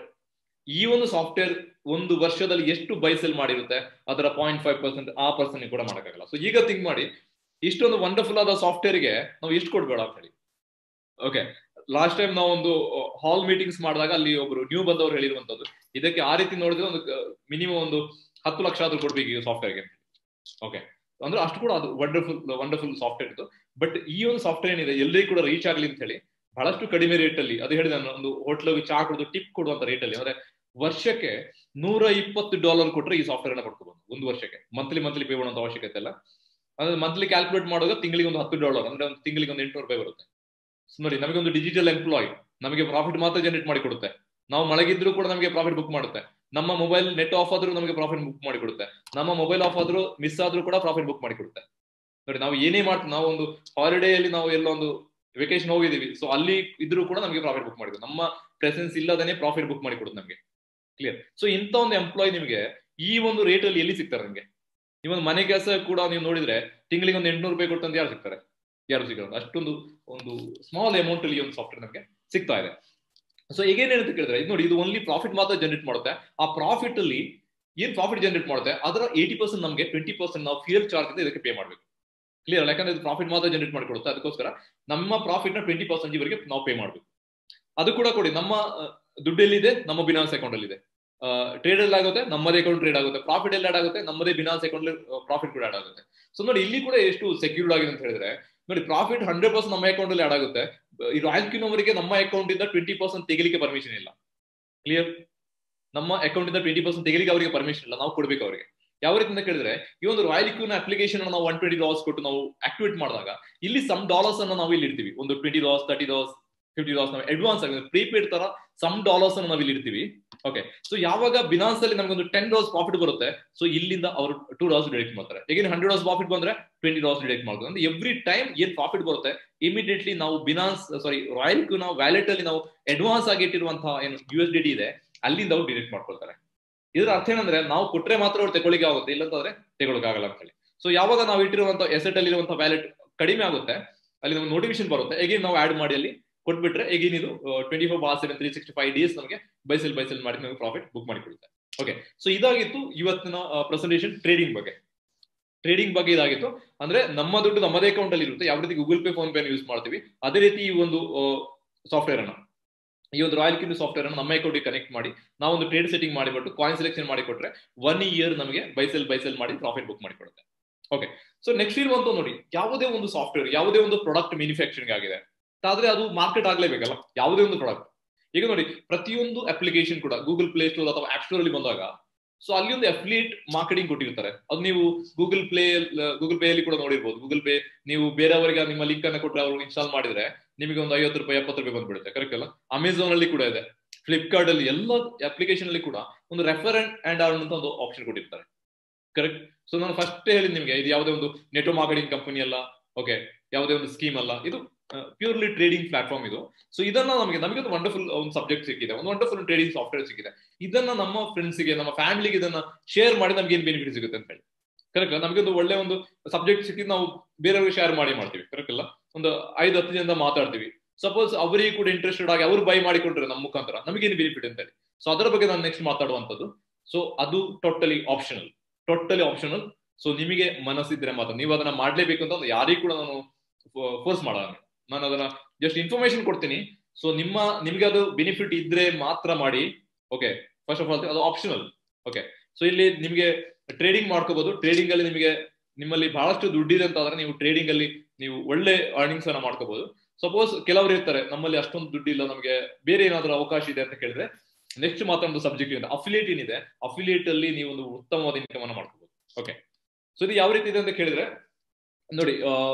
ಈ ಒಂದು ಸಾಫ್ಟ್ವೇರ್ ಒಂದು ವರ್ಷದಲ್ಲಿ ಎಷ್ಟು ಬೈಸೆಲ್ ಮಾಡಿರುತ್ತೆ ಅದರ ಪಾಯಿಂಟ್ ಫೈವ್ ಪರ್ಸೆಂಟ್ ಆ ಪರ್ಸನ್ ಕೂಡ ಮಾಡೋಕ್ಕಾಗಲ್ಲ ಸೊ ಈಗ ಥಿಂಕ್ ಮಾಡಿ ಇಷ್ಟೊಂದು ವಂಡರ್ಫುಲ್ ಆದ ಸಾಫ್ಟ್ವೇರ್ಗೆ ನಾವು ಎಷ್ಟು ಕೊಡ್ಬೇಡ ಅಂತ ಹೇಳಿ ಓಕೆ ಲಾಸ್ಟ್ ಟೈಮ್ ನಾವು ಒಂದು ಹಾಲ್ ಮೀಟಿಂಗ್ಸ್ ಮಾಡಿದಾಗ ಅಲ್ಲಿ ಒಬ್ರು ನ್ಯೂ ಬಂದವರು ಹೇಳಿರುವಂತದ್ದು ಇದಕ್ಕೆ ಆ ರೀತಿ ನೋಡಿದ್ರೆ ಒಂದು ಮಿನಿಮಮ್ ಒಂದು ಹತ್ತು ಲಕ್ಷ ಆದ್ರೂ ಕೊಡ್ಬೇಕು ಈ ಸಾಫ್ಟ್ವೇರ್ಗೆ ಓಕೆ ಅಂದ್ರೆ ಅಷ್ಟು ಕೂಡ ಅದು ವಂಡರ್ಫುಲ್ ವಂಡರ್ಫುಲ್ ಸಾಫ್ಟ್ವೇರ್ ಇತ್ತು ಬಟ್ ಈ ಒಂದು ಸಾಫ್ಟ್ವೇರ್ ಏನಿದೆ ಎಲ್ಲರಿಗೂ ಕೂಡ ರೀಚ್ ಆಗಲಿ ಅಂತ ಹೇಳಿ ಬಹಳಷ್ಟು ಕಡಿಮೆ ರೇಟ್ ಅಲ್ಲಿ ಅದು ಹೇಳಿದ ಒಂದು ಹೋಟ್ಲಿಗೆ ಚಾ ಕೊಡೋದು ಟಿಪ್ ಕೊಡುವಂತ ರೇಟ್ ಅಲ್ಲಿ ಅಂದ್ರೆ ವರ್ಷಕ್ಕೆ ನೂರ ಇಪ್ಪತ್ತು ಡಾಲರ್ ಕೊಟ್ರೆ ಈ ಸಾಫ್ಟ್ವೇರ್ ಅನ್ನ ಪಡ್ಕೋಬಹುದು ಒಂದು ವರ್ಷಕ್ಕೆ ಮಂತ್ಲಿ ಮಂತ್ಲಿ ಪೇ ಮಾಡುವಂತ ಅವಶ್ಯಕತೆ ಇಲ್ಲ ಅಂದ್ರೆ ಮಂತ್ಲಿ ಕ್ಯಾಲ್ಕುಲೇಟ್ ಮಾಡುವಾಗ ತಿಂಗಳಿಗೆ ಒಂದು ಹತ್ತು ಡಾಲರ್ ಅಂದ್ರೆ ಒಂದು ತಿಂಗಳಿಗೆ ಒಂದು ಎಂಟುನೂರು ರೂಪಾಯಿ ಬರುತ್ತೆ ನೋಡಿ ನಮಗೆ ಒಂದು ಡಿಜಿಟಲ್ ಎಂಪ್ಲಾಯ್ ನಮಗೆ ಪ್ರಾಫಿಟ್ ಮಾತ್ರ ಜನರೇಟ್ ಮಾಡಿ ಕೊಡುತ್ತೆ ನಾವು ಮಳಗಿದ್ರು ಕೂಡ ನಮಗೆ ಪ್ರಾಫಿಟ್ ಬುಕ್ ಮಾಡುತ್ತೆ ನಮ್ಮ ಮೊಬೈಲ್ ನೆಟ್ ಆಫ್ ಆದ್ರೂ ನಮಗೆ ಪ್ರಾಫಿಟ್ ಬುಕ್ ಮಾಡಿ ಕೊಡುತ್ತೆ ನಮ್ಮ ಮೊಬೈಲ್ ಆಫ್ ಆದ್ರೂ ಮಿಸ್ ಆದ್ರೂ ಕೂಡ ಪ್ರಾಫಿಟ್ ಬುಕ್ ಮಾಡಿ ಕೊಡುತ್ತೆ ನೋಡಿ ನಾವು ಏನೇ ಮಾಡ್ತೀವಿ ನಾವು ಒಂದು ಹಾಲಿಡೇ ಅಲ್ಲಿ ನಾವು ಎಲ್ಲ ಒಂದು ವೆಕೇಶನ್ ಹೋಗಿದೀವಿ ಸೊ ಅಲ್ಲಿ ಇದ್ರೂ ಕೂಡ ನಮಗೆ ಪ್ರಾಫಿಟ್ ಬುಕ್ ಮಾಡಿ ನಮ್ಮ ಪ್ರೆಸೆನ್ಸ್ ಇಲ್ಲದೇನೆ ಪ್ರಾಫಿಟ್ ಬುಕ್ ಮಾಡಿ ಕೊಡುತ್ತೆ ನಮಗೆ ಕ್ಲಿಯರ್ ಸೊ ಇಂಥ ಒಂದು ಎಂಪ್ಲಾಯ್ ನಿಮಗೆ ಈ ಒಂದು ರೇಟ್ ಅಲ್ಲಿ ಎಲ್ಲಿ ಸಿಗ್ತಾರೆ ನಿಮಗೆ ಈ ಒಂದು ಮನೆ ಕೆಲಸ ಕೂಡ ನೀವು ನೋಡಿದ್ರೆ ತಿಂಗಳಿಗೆ ಒಂದು ಎಂಟ್ನೂರು ರೂಪಾಯಿ ಕೊಟ್ಟಂತ ಯಾರು ಸಿಗ್ತಾರೆ ಯಾರು ಸಿಗೋದು ಅಷ್ಟೊಂದು ಒಂದು ಸ್ಮಾಲ್ ಅಮೌಂಟ್ ಅಲ್ಲಿ ಒಂದು ಸಾಫ್ಟ್ವೇರ್ ನಮಗೆ ಸಿಗ್ತಾ ಇದೆ ಸೊ ಈಗೇನ್ ಅಂತ ಕೇಳಿದ್ರೆ ಇದು ನೋಡಿ ಇದು ಓನ್ಲಿ ಪ್ರಾಫಿಟ್ ಮಾತ್ರ ಜನರೇಟ್ ಮಾಡುತ್ತೆ ಆ ಪ್ರಾಫಿಟ್ ಅಲ್ಲಿ ಏನ್ ಪ್ರಾಫಿಟ್ ಜನರೇಟ್ ಮಾಡುತ್ತೆ ಅದರ ಏಟಿ ಪರ್ಸೆಂಟ್ ನಮಗೆ ಟ್ವೆಂಟಿ ಪರ್ಸೆಂಟ್ ನಾವು ಫ್ಯೂಯಲ್ ಚಾರ್ಜ್ ಇಂದ ಇದಕ್ಕೆ ಪೇ ಮಾಡಬೇಕು ಕ್ಲಿಯರ್ ಯಾಕಂದ್ರೆ ಇದು ಪ್ರಾಫಿಟ್ ಮಾತ್ರ ಜನರೇಟ್ ಮಾಡಿಕೊಡುತ್ತೆ ಅದಕ್ಕೋಸ್ಕರ ನಮ್ಮ ಪ್ರಾಫಿಟ್ ನ ಟ್ವೆಂಟಿ ಪರ್ಸೆಂಟ್ ಇವರಿಗೆ ನಾವು ಪೇ ಮಾಡಬೇಕು ಅದು ಕೂಡ ಕೊಡಿ ನಮ್ಮ ದುಡ್ಡಲ್ಲಿದೆ ನಮ್ಮ ಬಿನಾನ್ಸ್ ಅಕೌಂಟ್ ಅಲ್ಲಿ ಇದೆ ಟ್ರೇಡ್ ಅಲ್ಲಿ ಆಗುತ್ತೆ ನಮ್ಮದೇ ಅಕೌಂಟ್ ಟ್ರೇಡ್ ಆಗುತ್ತೆ ಪ್ರಾಫಿಟ್ ಎಲ್ಲ ಆಡ್ ಆಗುತ್ತೆ ನಮ್ಮದೇ ಬಿನಾನ್ಸ್ ಅಕೌಂಟ್ ಪ್ರಾಫಿಟ್ ಕೂಡ ಆಡ್ ಆಗುತ್ತೆ ಸೊ ನೋಡಿ ಇಲ್ಲಿ ಕೂಡ ಎಷ್ಟು ಸೆಕ್ಯೂರ್ಡ್ ಆಗಿದೆ ಅಂತ ಹೇಳಿದ್ರೆ ನೋಡಿ ಪ್ರಾಫಿಟ್ ಹಂಡ್ರೆಡ್ ಪರ್ಸೆಂಟ್ ನಮ್ಮ ಅಕೌಂಟ್ ಅಲ್ಲಿ ಆಡ್ ಆಗುತ್ತೆ ಈ ರಾಯಲ್ ಕ್ಯೂನ್ ಅವರಿಗೆ ನಮ್ಮ ಅಕೌಂಟ್ ಇಂದ ಟ್ವೆಂಟಿ ಪರ್ಸೆಂಟ್ ತೆಗಿಲಿಕ್ಕೆ ಪರ್ಮಿಷನ್ ಇಲ್ಲ ಕ್ಲಿಯರ್ ನಮ್ಮ ಅಕೌಂಟ್ ಇಂದ ಟ್ವೆಂಟಿ ಪರ್ಸೆಂಟ್ ತೆಗಿಲಿಕ್ಕೆ ಅವರಿಗೆ ಪರ್ಮಿಷನ್ ಇಲ್ಲ ನಾವು ಕೊಡ್ಬೇಕು ಅವರಿಗೆ ಯಾವ ರೀತಿ ಅಂತ ಕೇಳಿದ್ರೆ ಈ ಒಂದು ರಾಯಲ್ ಕ್ಯೂನ್ ಅಪ್ಲಿಕೇಶನ್ ನಾವು ಒನ್ ಟ್ವೆಂಟಿ ಡಾಲರ್ಸ್ ಕೊಟ್ಟು ನಾವು ಆಕ್ಟಿವೇಟ್ ಮಾಡಿದಾಗ ಇಲ್ಲಿ ಸಮ್ ಡಾಲರ್ಸ್ ಅನ್ನು ನಾವು ಇಲ್ಲಿ ಇಡ್ತೀವಿ ಒಂದು twenty dollars thirty dollars fifty dollars ನಾವು ಅಡ್ವಾನ್ಸ್ ಆಗಿದೆ ಪ್ರೀಪೇಡ್ ತರ ಸಮ್ ಡಾಲರ್ಸ್ ಅನ್ನು ನಾವು ಇಲ್ಲಿ ಇಡ್ತೀವಿ ಓಕೆ ಸೊ ಯಾವಾಗ ಬಿನಾನ್ಸ್ ಅಲ್ಲಿ ನಮ್ಗೆ ಒಂದು ಟೆನ್ ಡಾಲರ್ಸ್ ಪ್ರಾಫಿಟ್ ಬರುತ್ತೆ ಸೊ ಇಲ್ಲಿಂದ ಅವರು ಟೂ ಡಾಲರ್ಸ್ ಡಿಡಕ್ಟ್ ಮಾಡ್ತಾರೆ ಈಗ ಹಂಡ್ರೆಡ್ ಡಾಲರ್ಸ್ ಪ್ರಾಫಿಟ್ ಬಂದ್ರೆ ಟ್ವೆಂಟಿ ಡಾಲರ್ಸ್ ಡಿಡಕ್ಟ್ ಮಾಡ್ತಾರೆ ಅಂದ್ರೆ ಎವ್ರಿ ಟೈಮ್ ಏನ್ ಪ್ರಾಫಿಟ್ ಬರುತ್ತೆ ಇಮಿಡಿಯೇಟ್ಲಿ ನಾವು ಬಿನಾನ್ಸ್ ಸಾರಿ ರಾಯಲ್ ಕ್ಯೂ ನಾವು ವ್ಯಾಲೆಟ್ ಅಲ್ಲಿ ನಾವು ಅಡ್ವಾನ್ಸ್ ಆಗಿ ಇಟ್ಟಿರುವಂತಹ ಏನು ಯು ಎಸ್ ಡಿ ಟಿ ಇದೆ ಅಲ್ಲಿಂದ ಅವ್ರು ಡಿಡಕ್ಟ್ ಮಾಡ್ಕೊಳ್ತಾರೆ ಇದ್ರ ಅರ್ಥ ಏನಂದ್ರೆ ನಾವು ಕೊಟ್ರೆ ಮಾತ್ರ ಅವ್ರು ತಗೊಳ್ಳಿಕ್ಕೆ ಆಗುತ್ತೆ ಇಲ್ಲಂತಂದ್ರೆ ತಗೊಳಕ್ಕಾಗಲ್ಲ ಅಂತ ಹೇಳಿ ಸೊ ಯಾವಾಗ ನಾವು ಇಟ್ಟಿರುವಂತಹ ಎಸೆಟ್ ಅಲ್ಲಿ ಇರುವಂತಹ ವ್ಯಾಲೆಟ್ ಕಡಿಮೆ ಆಗುತ್ತೆ ಅಲ್ಲಿ ನಮ್ಗೆ ನೋಟಿಫಿಕೇಶನ್ ಬರುತ್ತೆ ಹೇಗೆ ನಾವು ಆಡ್ ಮಾಡಿ ಅಲ್ಲಿ ಕೊಟ್ಬಿಟ್ರೆ ಈಗಿನ ಇದು twenty four bar seven three sixty five days ನಮಗೆ ಬೈಸೆಲ್ ಬೈಸೆಲ್ ಮಾಡಿ ನಮಗೆ ಪ್ರಾಫಿಟ್ ಬುಕ್ ಮಾಡಿ ಕೊಡುತ್ತೆ ಓಕೆ ಸೊ ಇದಾಗಿತ್ತು ಇವತ್ತಿನ ಪ್ರೆಸೆಂಟೇಷನ್ ಟ್ರೇಡಿಂಗ್ ಬಗ್ಗೆ ಟ್ರೇಡಿಂಗ್ ಬಗ್ಗೆ ಇದಾಗಿತ್ತು ಅಂದ್ರೆ ನಮ್ಮ ದುಡ್ಡು ನಮ್ಮದೇ ಅಕೌಂಟ್ ಅಲ್ಲಿ ಇರುತ್ತೆ ಯಾವ ರೀತಿ Google pay phone pay use ಮಾಡ್ತೀವಿ ಅದೇ ರೀತಿ ಈ ಒಂದು ಸಾಫ್ಟ್ವೇರ್ ಅನ್ನ ಈ ಒಂದು ರಾಯಲ್ ಕಿಂದು ಸಾಫ್ಟ್ವೇರ್ ಅನ್ನು ನಮ್ಮ ಅಕೌಂಟ್ಗೆ ಕನೆಕ್ಟ್ ಮಾಡಿ ನಾವು ಒಂದು ಟ್ರೇಡ್ ಸೆಟ್ಟಿಂಗ್ ಮಾಡಿಬಿಟ್ಟು ಕಾಯಿನ್ ಸೆಲೆಕ್ಷನ್ ಮಾಡಿ ಕೊಟ್ರೆ ಒನ್ ಇಯರ್ ನಮಗೆ ಬೈಸೆಲ್ ಬೈಸೆಲ್ ಮಾಡಿ ಪ್ರಾಫಿಟ್ ಬುಕ್ ಮಾಡಿ ಕೊಡುತ್ತೆ ಓಕೆ ಸೊ ನೆಕ್ಸ್ಟ್ ಇರುವಂತ ನೋಡಿ ಯಾವುದೇ ಒಂದು ಸಾಫ್ಟ್ವೇರ್ ಯಾವುದೇ ಒಂದು ಪ್ರಾಡಕ್ಟ್ ಮ್ಯಾನುಫ್ಯಾಕ್ಚರಿಂಗ್ ಆಗಿದೆ ಆದ್ರೆ ಅದು ಮಾರ್ಕೆಟ್ ಆಗ್ಲೇಬೇಕಲ್ಲ ಯಾವುದೇ ಒಂದು ಪ್ರಾಡಕ್ಟ್ ಈಗ ನೋಡಿ ಪ್ರತಿಯೊಂದು ಅಪ್ಲಿಕೇಶನ್ ಕೂಡ ಗೂಗಲ್ ಪ್ಲೇ ಸ್ಟೋರ್ ಅಥವಾ ಆಪ್ ಸ್ಟೋರ್ ಅಲ್ಲಿ ಬಂದಾಗ ಸೊ ಅಲ್ಲಿ ಒಂದು ಅಫಿಲಿಯೇಟ್ ಮಾರ್ಕೆಟಿಂಗ್ ಕೊಟ್ಟಿರ್ತಾರೆ ಅದು ನೀವು ಗೂಗಲ್ ಪ್ಲೇ ಗೂಗಲ್ ಪೇ ಅಲ್ಲಿ ಕೂಡ ನೋಡಿರ್ಬೋದು ಗೂಗಲ್ ಪೇ ನೀವು ಬೇರೆಯವರಿಗೆ ನಿಮ್ಮ ಲಿಂಕ್ ಅನ್ನ ಕೊಟ್ಟರೆ ಅವರು ಇನ್ಸ್ಟಾಲ್ ಮಾಡಿದ್ರೆ ನಿಮಗೆ ಒಂದು ಐವತ್ತು ರೂಪಾಯಿ ಎಪ್ಪತ್ತು ರೂಪಾಯಿ ಬಂದ್ಬಿಡುತ್ತೆ ಕರೆಕ್ಟ್ ಅಲ್ಲ ಅಮೆಝಾನ್ ಅಲ್ಲಿ ಕೂಡ ಇದೆ ಫ್ಲಿಪ್ಕಾರ್ಟ್ ಅಲ್ಲಿ ಎಲ್ಲ ಅಪ್ಲಿಕೇಶನ್ ಅಲ್ಲಿ ಕೂಡ ಒಂದು ರೆಫರ್ ಅಂಡ್ ಅರ್ನ್ ಅಂತ ಒಂದು ಆಪ್ಷನ್ ಕೊಟ್ಟಿರ್ತಾರೆ ಕರೆಕ್ಟ್ ಸೊ ನಾನು ಫಸ್ಟ್ ಹೇಳಿದ್ ನಿಮಗೆ ಇದು ಯಾವುದೇ ಒಂದು ನೆಟೋ ಮಾರ್ಕೆಟಿಂಗ್ ಕಂಪನಿ ಅಲ್ಲ ಓಕೆ ಯಾವುದೇ ಒಂದು ಸ್ಕೀಮ್ ಅಲ್ಲ ಇದು ಪ್ಯೂರ್ಲಿ ಟ್ರೇಡಿಂಗ್ ಪ್ಲಾಟ್ಫಾರ್ಮ್ ಇದು ಸೊ ಇದನ್ನ ನಮಗೆ ನಮಗೆ ಒಂದು ವಂಡರ್ಫುಲ್ ಒಂದು ಸಬ್ಜೆಕ್ಟ್ ಸಿಕ್ಕಿದೆ ಒಂದು ವಂಡರ್ಫುಲ್ ಟ್ರೇಡಿಂಗ್ ಸಾಫ್ಟ್ವೇರ್ ಸಿಕ್ಕಿದೆ ಇದನ್ನ ನಮ್ಮ ಫ್ರೆಂಡ್ಸ್ಗೆ ನಮ್ಮ ಫ್ಯಾಮಿಲಿಗೆ ಇದನ್ನ ಶೇರ್ ಮಾಡಿ ನಮ್ಗೆ ಏನ್ ಬೆನಿಫಿಟ್ ಸಿಗುತ್ತೆ ಅಂತ ಹೇಳಿ ಕರೆಕ್ಟ್ ನಮಗೆ ಒಂದು ಒಳ್ಳೆ ಒಂದು ಸಬ್ಜೆಕ್ಟ್ ಸಿಕ್ಕಿದ್ದು ನಾವು ಬೇರೆಯವ್ರಿಗೆ ಶೇರ್ ಮಾಡಿ ಮಾಡ್ತೀವಿ ಕರೆಕ್ಟ್ ಅಲ್ಲ ಒಂದು ಐದು ಹತ್ತು ಜನದ ಮಾತಾಡ್ತೀವಿ ಸಪೋಸ್ ಅವರಿಗೆ ಕೂಡ ಇಂಟ್ರೆಸ್ಟೆಡ್ ಆಗಿ ಅವ್ರು ಬೈ ಮಾಡಿಕೊಂಡ್ರೆ ನಮ್ಮ ಮುಖಾಂತರ ನಮಗೇನು ಬೆನಿಫಿಟ್ ಅಂತ ಹೇಳಿ ಸೊ ಅದರ ಬಗ್ಗೆ ನಾನು ನೆಕ್ಸ್ಟ್ ಮಾತಾಡುವಂಥದ್ದು ಸೊ ಅದು totally optional totally optional so ನಿಮಗೆ ಮನಸ್ಸಿದ್ರೆ ಮಾತ್ರ ನೀವು ಅದನ್ನ ಮಾಡ್ಲೇಬೇಕು ಅಂತ ಯಾರಿಗೂ ಕೂಡ ನಾನು ಫೋರ್ಸ್ ಮಾಡೋಣ ನಾನು ಅದನ್ನ ಜಸ್ಟ್ ಇನ್ಫಾರ್ಮೇಶನ್ ಕೊಡ್ತೀನಿ ಸೊ ನಿಮ್ಮ ನಿಮ್ಗೆ ಅದು ಬೆನಿಫಿಟ್ ಇದ್ರೆ ಮಾತ್ರ ಮಾಡಿ ಓಕೆ ಫಸ್ಟ್ ಆಫ್ ಆಲ್ ಅದು ಆಪ್ಷನಲ್ ಓಕೆ ಸೊ ಇಲ್ಲಿ ನಿಮಗೆ ಟ್ರೇಡಿಂಗ್ ಮಾಡ್ಕೋಬಹುದು ಟ್ರೇಡಿಂಗ್ ಅಲ್ಲಿ ನಿಮಗೆ ನಿಮ್ಮಲ್ಲಿ ಬಹಳಷ್ಟು ದುಡ್ಡಿದೆ ಅಂತ ಆದ್ರೆ ನೀವು ಟ್ರೇಡಿಂಗ್ ಅಲ್ಲಿ ನೀವು ಒಳ್ಳೆ ಅರ್ನಿಂಗ್ಸ್ ಅನ್ನ ಮಾಡ್ಕೋಬಹುದು ಸಪೋಸ್ ಕೆಲವರು ಇರ್ತಾರೆ ನಮ್ಮಲ್ಲಿ ಅಷ್ಟೊಂದು ದುಡ್ಡಿಲ್ಲ ನಮಗೆ ಬೇರೆ ಏನಾದ್ರೂ ಅವಕಾಶ ಇದೆ ಅಂತ ಕೇಳಿದ್ರೆ ನೆಕ್ಸ್ಟ್ ಮಾತಾಡೋ ಸಬ್ಜೆಕ್ಟ್ ಇದೆ ಅಫಿಲಿಯೇಟ್ ಏನಿದೆ ಅಫಿಲಿಯೇಟ್ ಅಲ್ಲಿ ನೀವು ಒಂದು ಉತ್ತಮವಾದ ಇನ್ಕಮ್ ಅನ್ನ ಮಾಡ್ಕೋಬಹುದು ಓಕೆ ಸೊ ಇದು ಯಾವ ರೀತಿ ಇದೆ ಅಂತ ಕೇಳಿದ್ರೆ ನೋಡಿ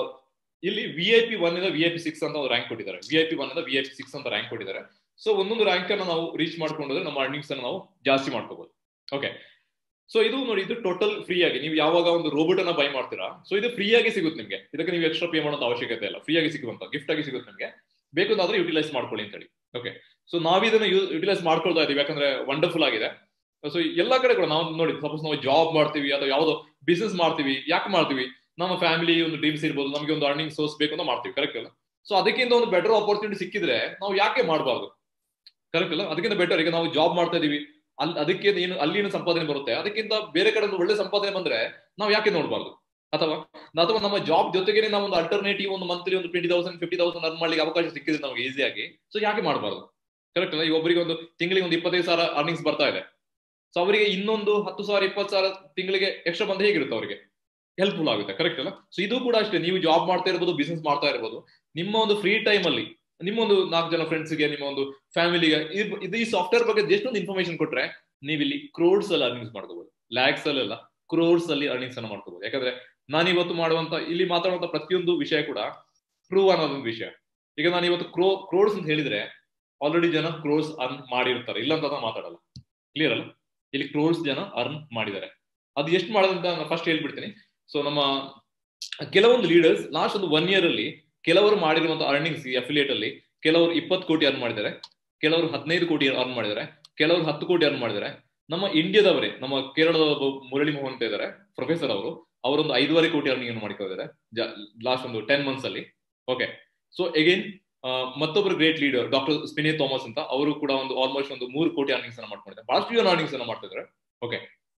ಇಲ್ಲಿ ವಿ ಐ ಪಿ ಒನ್ ಇಂದ ವಿ ಐ ಪಿ ಸಿಕ್ಸ್ ಅಂತ ಒಂದು ರ್ಯಾಂಕ್ ಕೊಟ್ಟಿದ್ದಾರೆ ವಿ ಐ ಪಿ ಒನ್ ಇಂದ ವಿ ಐ ಪಿ ಸಿಕ್ಸ್ ಅಂತ ರ್ಯಾಂಕ್ ಕೊಟ್ಟಿದ್ದಾರೆ ಸೊ ಒಂದೊಂದು ರ್ಯಾಂಕ್ ಅನ್ನು ನಾವು ರೀಚ್ ಮಾಡ್ಕೊಂಡ್ರೆ ನಮ್ಮ ಅರ್ನಿಂಗ್ಸ್ ಅನ್ನು ನಾವು ಜಾಸ್ತಿ ಮಾಡ್ಕೋಬಹುದು ಓಕೆ ಸೊ ಇದು ನೋಡಿ ಇದು ಟೋಟಲ್ ಫ್ರೀ ಆಗಿ ನೀವು ಯಾವಾಗ ಒಂದು ರೋಬೋಟ್ ಅನ್ನ ಬೈ ಮಾಡ್ತೀರಾ ಸೊ ಇದು ಫ್ರೀ ಆಗಿ ಸಿಗುತ್ತೆ ನಿಮಗೆ ಇದಕ್ಕೆ ನೀವು ಎಕ್ಸ್ಟ್ರಾ ಪೇ ಮಾಡೋದು ಅವಶ್ಯಕತೆ ಇಲ್ಲ ಫ್ರೀ ಆಗಿ ಸಿಗುವಂತ ಗಿಫ್ಟ್ ಆಗಿ ಸಿಗುತ್ತೆ ನಿಮಗೆ ಬೇಕಂದ್ರೆ ಯುಟಿಲೈಸ್ ಮಾಡ್ಕೊಳ್ಳಿ ಅಂತ ಹೇಳಿ ಓಕೆ ಸೊ ನಾವಿದನ್ನ ಯುಟಿಲೈಸ್ ಮಾಡ್ಕೊಳ್ತಾ ಇದೀವಿ ಯಾಕಂದ್ರೆ ವಂಡರ್ಫುಲ್ ಆಗಿದೆ ಸೊ ಎಲ್ಲಾ ಕಡೆ ಕೂಡ ನಾವು ನೋಡಿ ಸಪೋಸ್ ನಾವು ಜಾಬ್ ಮಾಡ್ತೀವಿ ಅಥವಾ ಯಾವ್ದೋ ಬಿಸ್ನೆಸ್ ಮಾಡ್ತೀವಿ ಯಾಕೆ ಮಾಡ್ತೀವಿ ನಮ್ಮ ಫ್ಯಾಮಿಲಿ ಒಂದು ಡ್ರೀಮ್ಸ್ ಇರ್ಬೋದು ನಮಗೆ ಒಂದು ಅರ್ನಿಂಗ್ ಸೋರ್ಸ್ ಬೇಕು ಅಂತ ಮಾಡ್ತೀವಿ ಕರೆಕ್ಟ್ ಅಲ್ಲ ಸೊ ಅದಕ್ಕಿಂತ ಒಂದು ಬೆಟರ್ ಆಪರ್ಚುನಿಟಿ ಸಿಕ್ಕಿದ್ರೆ ನಾವು ಯಾಕೆ ಮಾಡಬಾರ್ದು ಕರೆಕ್ಟ್ ಅಲ್ಲ ಅದಕ್ಕಿಂತ ಬೆಟರ್ ಈಗ ನಾವು ಜಾಬ್ ಮಾಡ್ತಾ ಇದೀವಿ ಅಲ್ಲಿ ಅದಕ್ಕೆ ಏನು ಅಲ್ಲಿ ಏನು ಸಂಪಾದನೆ ಬರುತ್ತೆ ಅದಕ್ಕಿಂತ ಬೇರೆ ಕಡೆ ಒಂದು ಒಳ್ಳೆ ಸಂಪಾದನೆ ಬಂದ್ರೆ ನಾವು ಯಾಕೆ ನೋಡಬಾರ್ದು ಅಥವಾ ಅಥವಾ ನಮ್ಮ ಜಾಬ್ ಜೊತೆಗೆ ನಾವು ಒಂದು ಅಲ್ಟರ್ನೇಟಿವ್ ಒಂದು ಮಂತ್ಲಿ ಒಂದು twenty thousand fifty thousand earn ಮಾಡ್ಲಿಕ್ಕೆ ಅವಕಾಶ ಸಿಕ್ಕಿದ್ರೆ ನಮಗೆ ಈಸಿಯಾಗಿ ಸೊ ಯಾಕೆ ಮಾಡಬಾರ್ದು ಕರೆಕ್ಟ್ ಅಲ್ಲ ಈಗ ಒಬ್ಬರಿಗೆ ಒಂದು ತಿಂಗಳಿಗೆ ಒಂದು ಇಪ್ಪತ್ತೈದು ಸಾವಿರ ಅರ್ನಿಂಗ್ಸ್ ಬರ್ತಾ ಇದೆ ಸೊ ಅವರಿಗೆ ಇನ್ನೊಂದು ಹತ್ತು ಸಾವಿರ ಇಪ್ಪತ್ತು ಸಾವಿರ ತಿಂಗಳಿಗೆ ಎಕ್ಸ್ಟ್ರಾ ಬಂದ ಹೇಗಿರುತ್ತೆ ಅವರಿಗೆ ಹೆಲ್ಪ್ಫುಲ್ ಆಗುತ್ತೆ ಕರೆಕ್ಟ್ ಅಲ್ಲ ಸೊ ಇದು ಕೂಡ ಅಷ್ಟೇ ನೀವು ಜಾಬ್ ಮಾಡ್ತಾ ಇರ್ಬೋದು ಬಿಸ್ನೆಸ್ ಮಾಡ್ತಾ ಇರ್ಬೋದು ನಿಮ್ಮ ಒಂದು ಫ್ರೀ ಟೈಮ್ ಅಲ್ಲಿ ನಿಮ್ಮ ಒಂದು ನಾಲ್ಕು ಜನ ಫ್ರೆಂಡ್ಸ್ಗೆ ನಿಮ್ಮ ಒಂದು ಫ್ಯಾಮಿಲಿಗೆ ಇದು ಈ ಸಾಫ್ಟ್ವೇರ್ ಬಗ್ಗೆ ಎಷ್ಟೊಂದು ಇನ್ಫಾರ್ಮೇಶನ್ ಕೊಟ್ರೆ ನೀವು ಇಲ್ಲಿ ಕ್ರೋಡ್ಸ್ ಅಲ್ಲಿ ಅರ್ನಿಂಗ್ಸ್ ಮಾಡ್ಕೋಬಹುದು ಲ್ಯಾಕ್ಸ್ ಅಲ್ಲೆಲ್ಲ ಕ್ರೋಡ್ಸ್ ಅಲ್ಲಿ ಅರ್ನಿಂಗ್ಸ್ ಅನ್ನ ಮಾಡ್ಕೋಬಹುದು ಯಾಕಂದ್ರೆ ನಾನು ಇವತ್ತು ಮಾಡುವಂತ ಇಲ್ಲಿ ಮಾತಾಡುವಂತ ಪ್ರತಿಯೊಂದು ವಿಷಯ ಕೂಡ ಪ್ರೂವ್ ಅನ್ನೋದೊಂದು ವಿಷಯ ಈಗ ನಾನು ಇವತ್ತು ಕ್ರೋ ಕ್ರೋಡ್ಸ್ ಅಂತ ಹೇಳಿದ್ರೆ ಆಲ್ರೆಡಿ ಜನ ಕ್ರೋಡ್ಸ್ ಅರ್ನ್ ಮಾಡಿರ್ತಾರೆ ಇಲ್ಲ ಅಂತ ನಾನು ಮಾತಾಡಲ್ಲ ಕ್ಲಿಯರ್ ಅಲ್ಲ ಇಲ್ಲಿ ಕ್ರೋಡ್ಸ್ ಜನ ಅರ್ನ್ ಮಾಡಿದ್ದಾರೆ ಅದು ಎಷ್ಟು ಮಾಡೋದಂತ ನಾನು ಫಸ್ಟ್ ಹೇಳ್ಬಿಡ್ತೀನಿ ಸೊ ನಮ್ಮ ಕೆಲವೊಂದು ಲೀಡರ್ಸ್ ಲಾಸ್ಟ್ ಒಂದು ಒನ್ ಇಯರ್ ಅಲ್ಲಿ ಕೆಲವರು ಮಾಡಿರುವಂತಹ ಅರ್ನಿಂಗ್ಸ್ ಅಫಿಲಿಯೇಟ್ ಅಲ್ಲಿ ಕೆಲವರು ಇಪ್ಪತ್ತು ಕೋಟಿ ಅರ್ನ್ ಮಾಡಿದ್ದಾರೆ ಕೆಲವರು ಹದಿನೈದು ಕೋಟಿ ಅರ್ನ್ ಮಾಡಿದ್ದಾರೆ ಕೆಲವರು ಹತ್ತು ಕೋಟಿ ಅರ್ನ್ ಮಾಡಿದ್ದಾರೆ ನಮ್ಮ ಇಂಡಿಯಾದವರೇ ನಮ್ಮ ಕೇರಳದ ಮುರಳಿ ಮೋಹನ್ ಅಂತ ಇದ್ದಾರೆ ಪ್ರೊಫೆಸರ್ ಅವರು ಅವರೊಂದು ಐದೂವರೆ ಕೋಟಿ ಅರ್ನಿಂಗ್ ಮಾಡಿಕೊಂಡಿದ್ದಾರೆ ಲಾಸ್ಟ್ ಒಂದು ಟೆನ್ ಮಂತ್ಸ್ ಅಲ್ಲಿ ಓಕೆ ಸೊ ಅಗೇನ್ ಮತ್ತೊಬ್ಬರು ಗ್ರೇಟ್ ಲೀಡರ್ ಡಾಕ್ಟರ್ ಸ್ಪಿನಿ ಥಾಮಸ್ ಅಂತ ಅವರು ಕೂಡ ಒಂದು ಆಲ್ಮೋಸ್ಟ್ ಒಂದು ಮೂರು ಕೋಟಿ ಅರ್ನಿಂಗ್ಸ್ ಅನ್ನ ಮಾಡ್ಕೊಂಡಿದ್ದಾರೆ ಬಹಳಷ್ಟು ಜನ ಅರ್ನಿಂಗ್ಸ್ ಅನ್ನ ಮಾಡ್ತಿದ್ದಾರೆ ಓಕೆ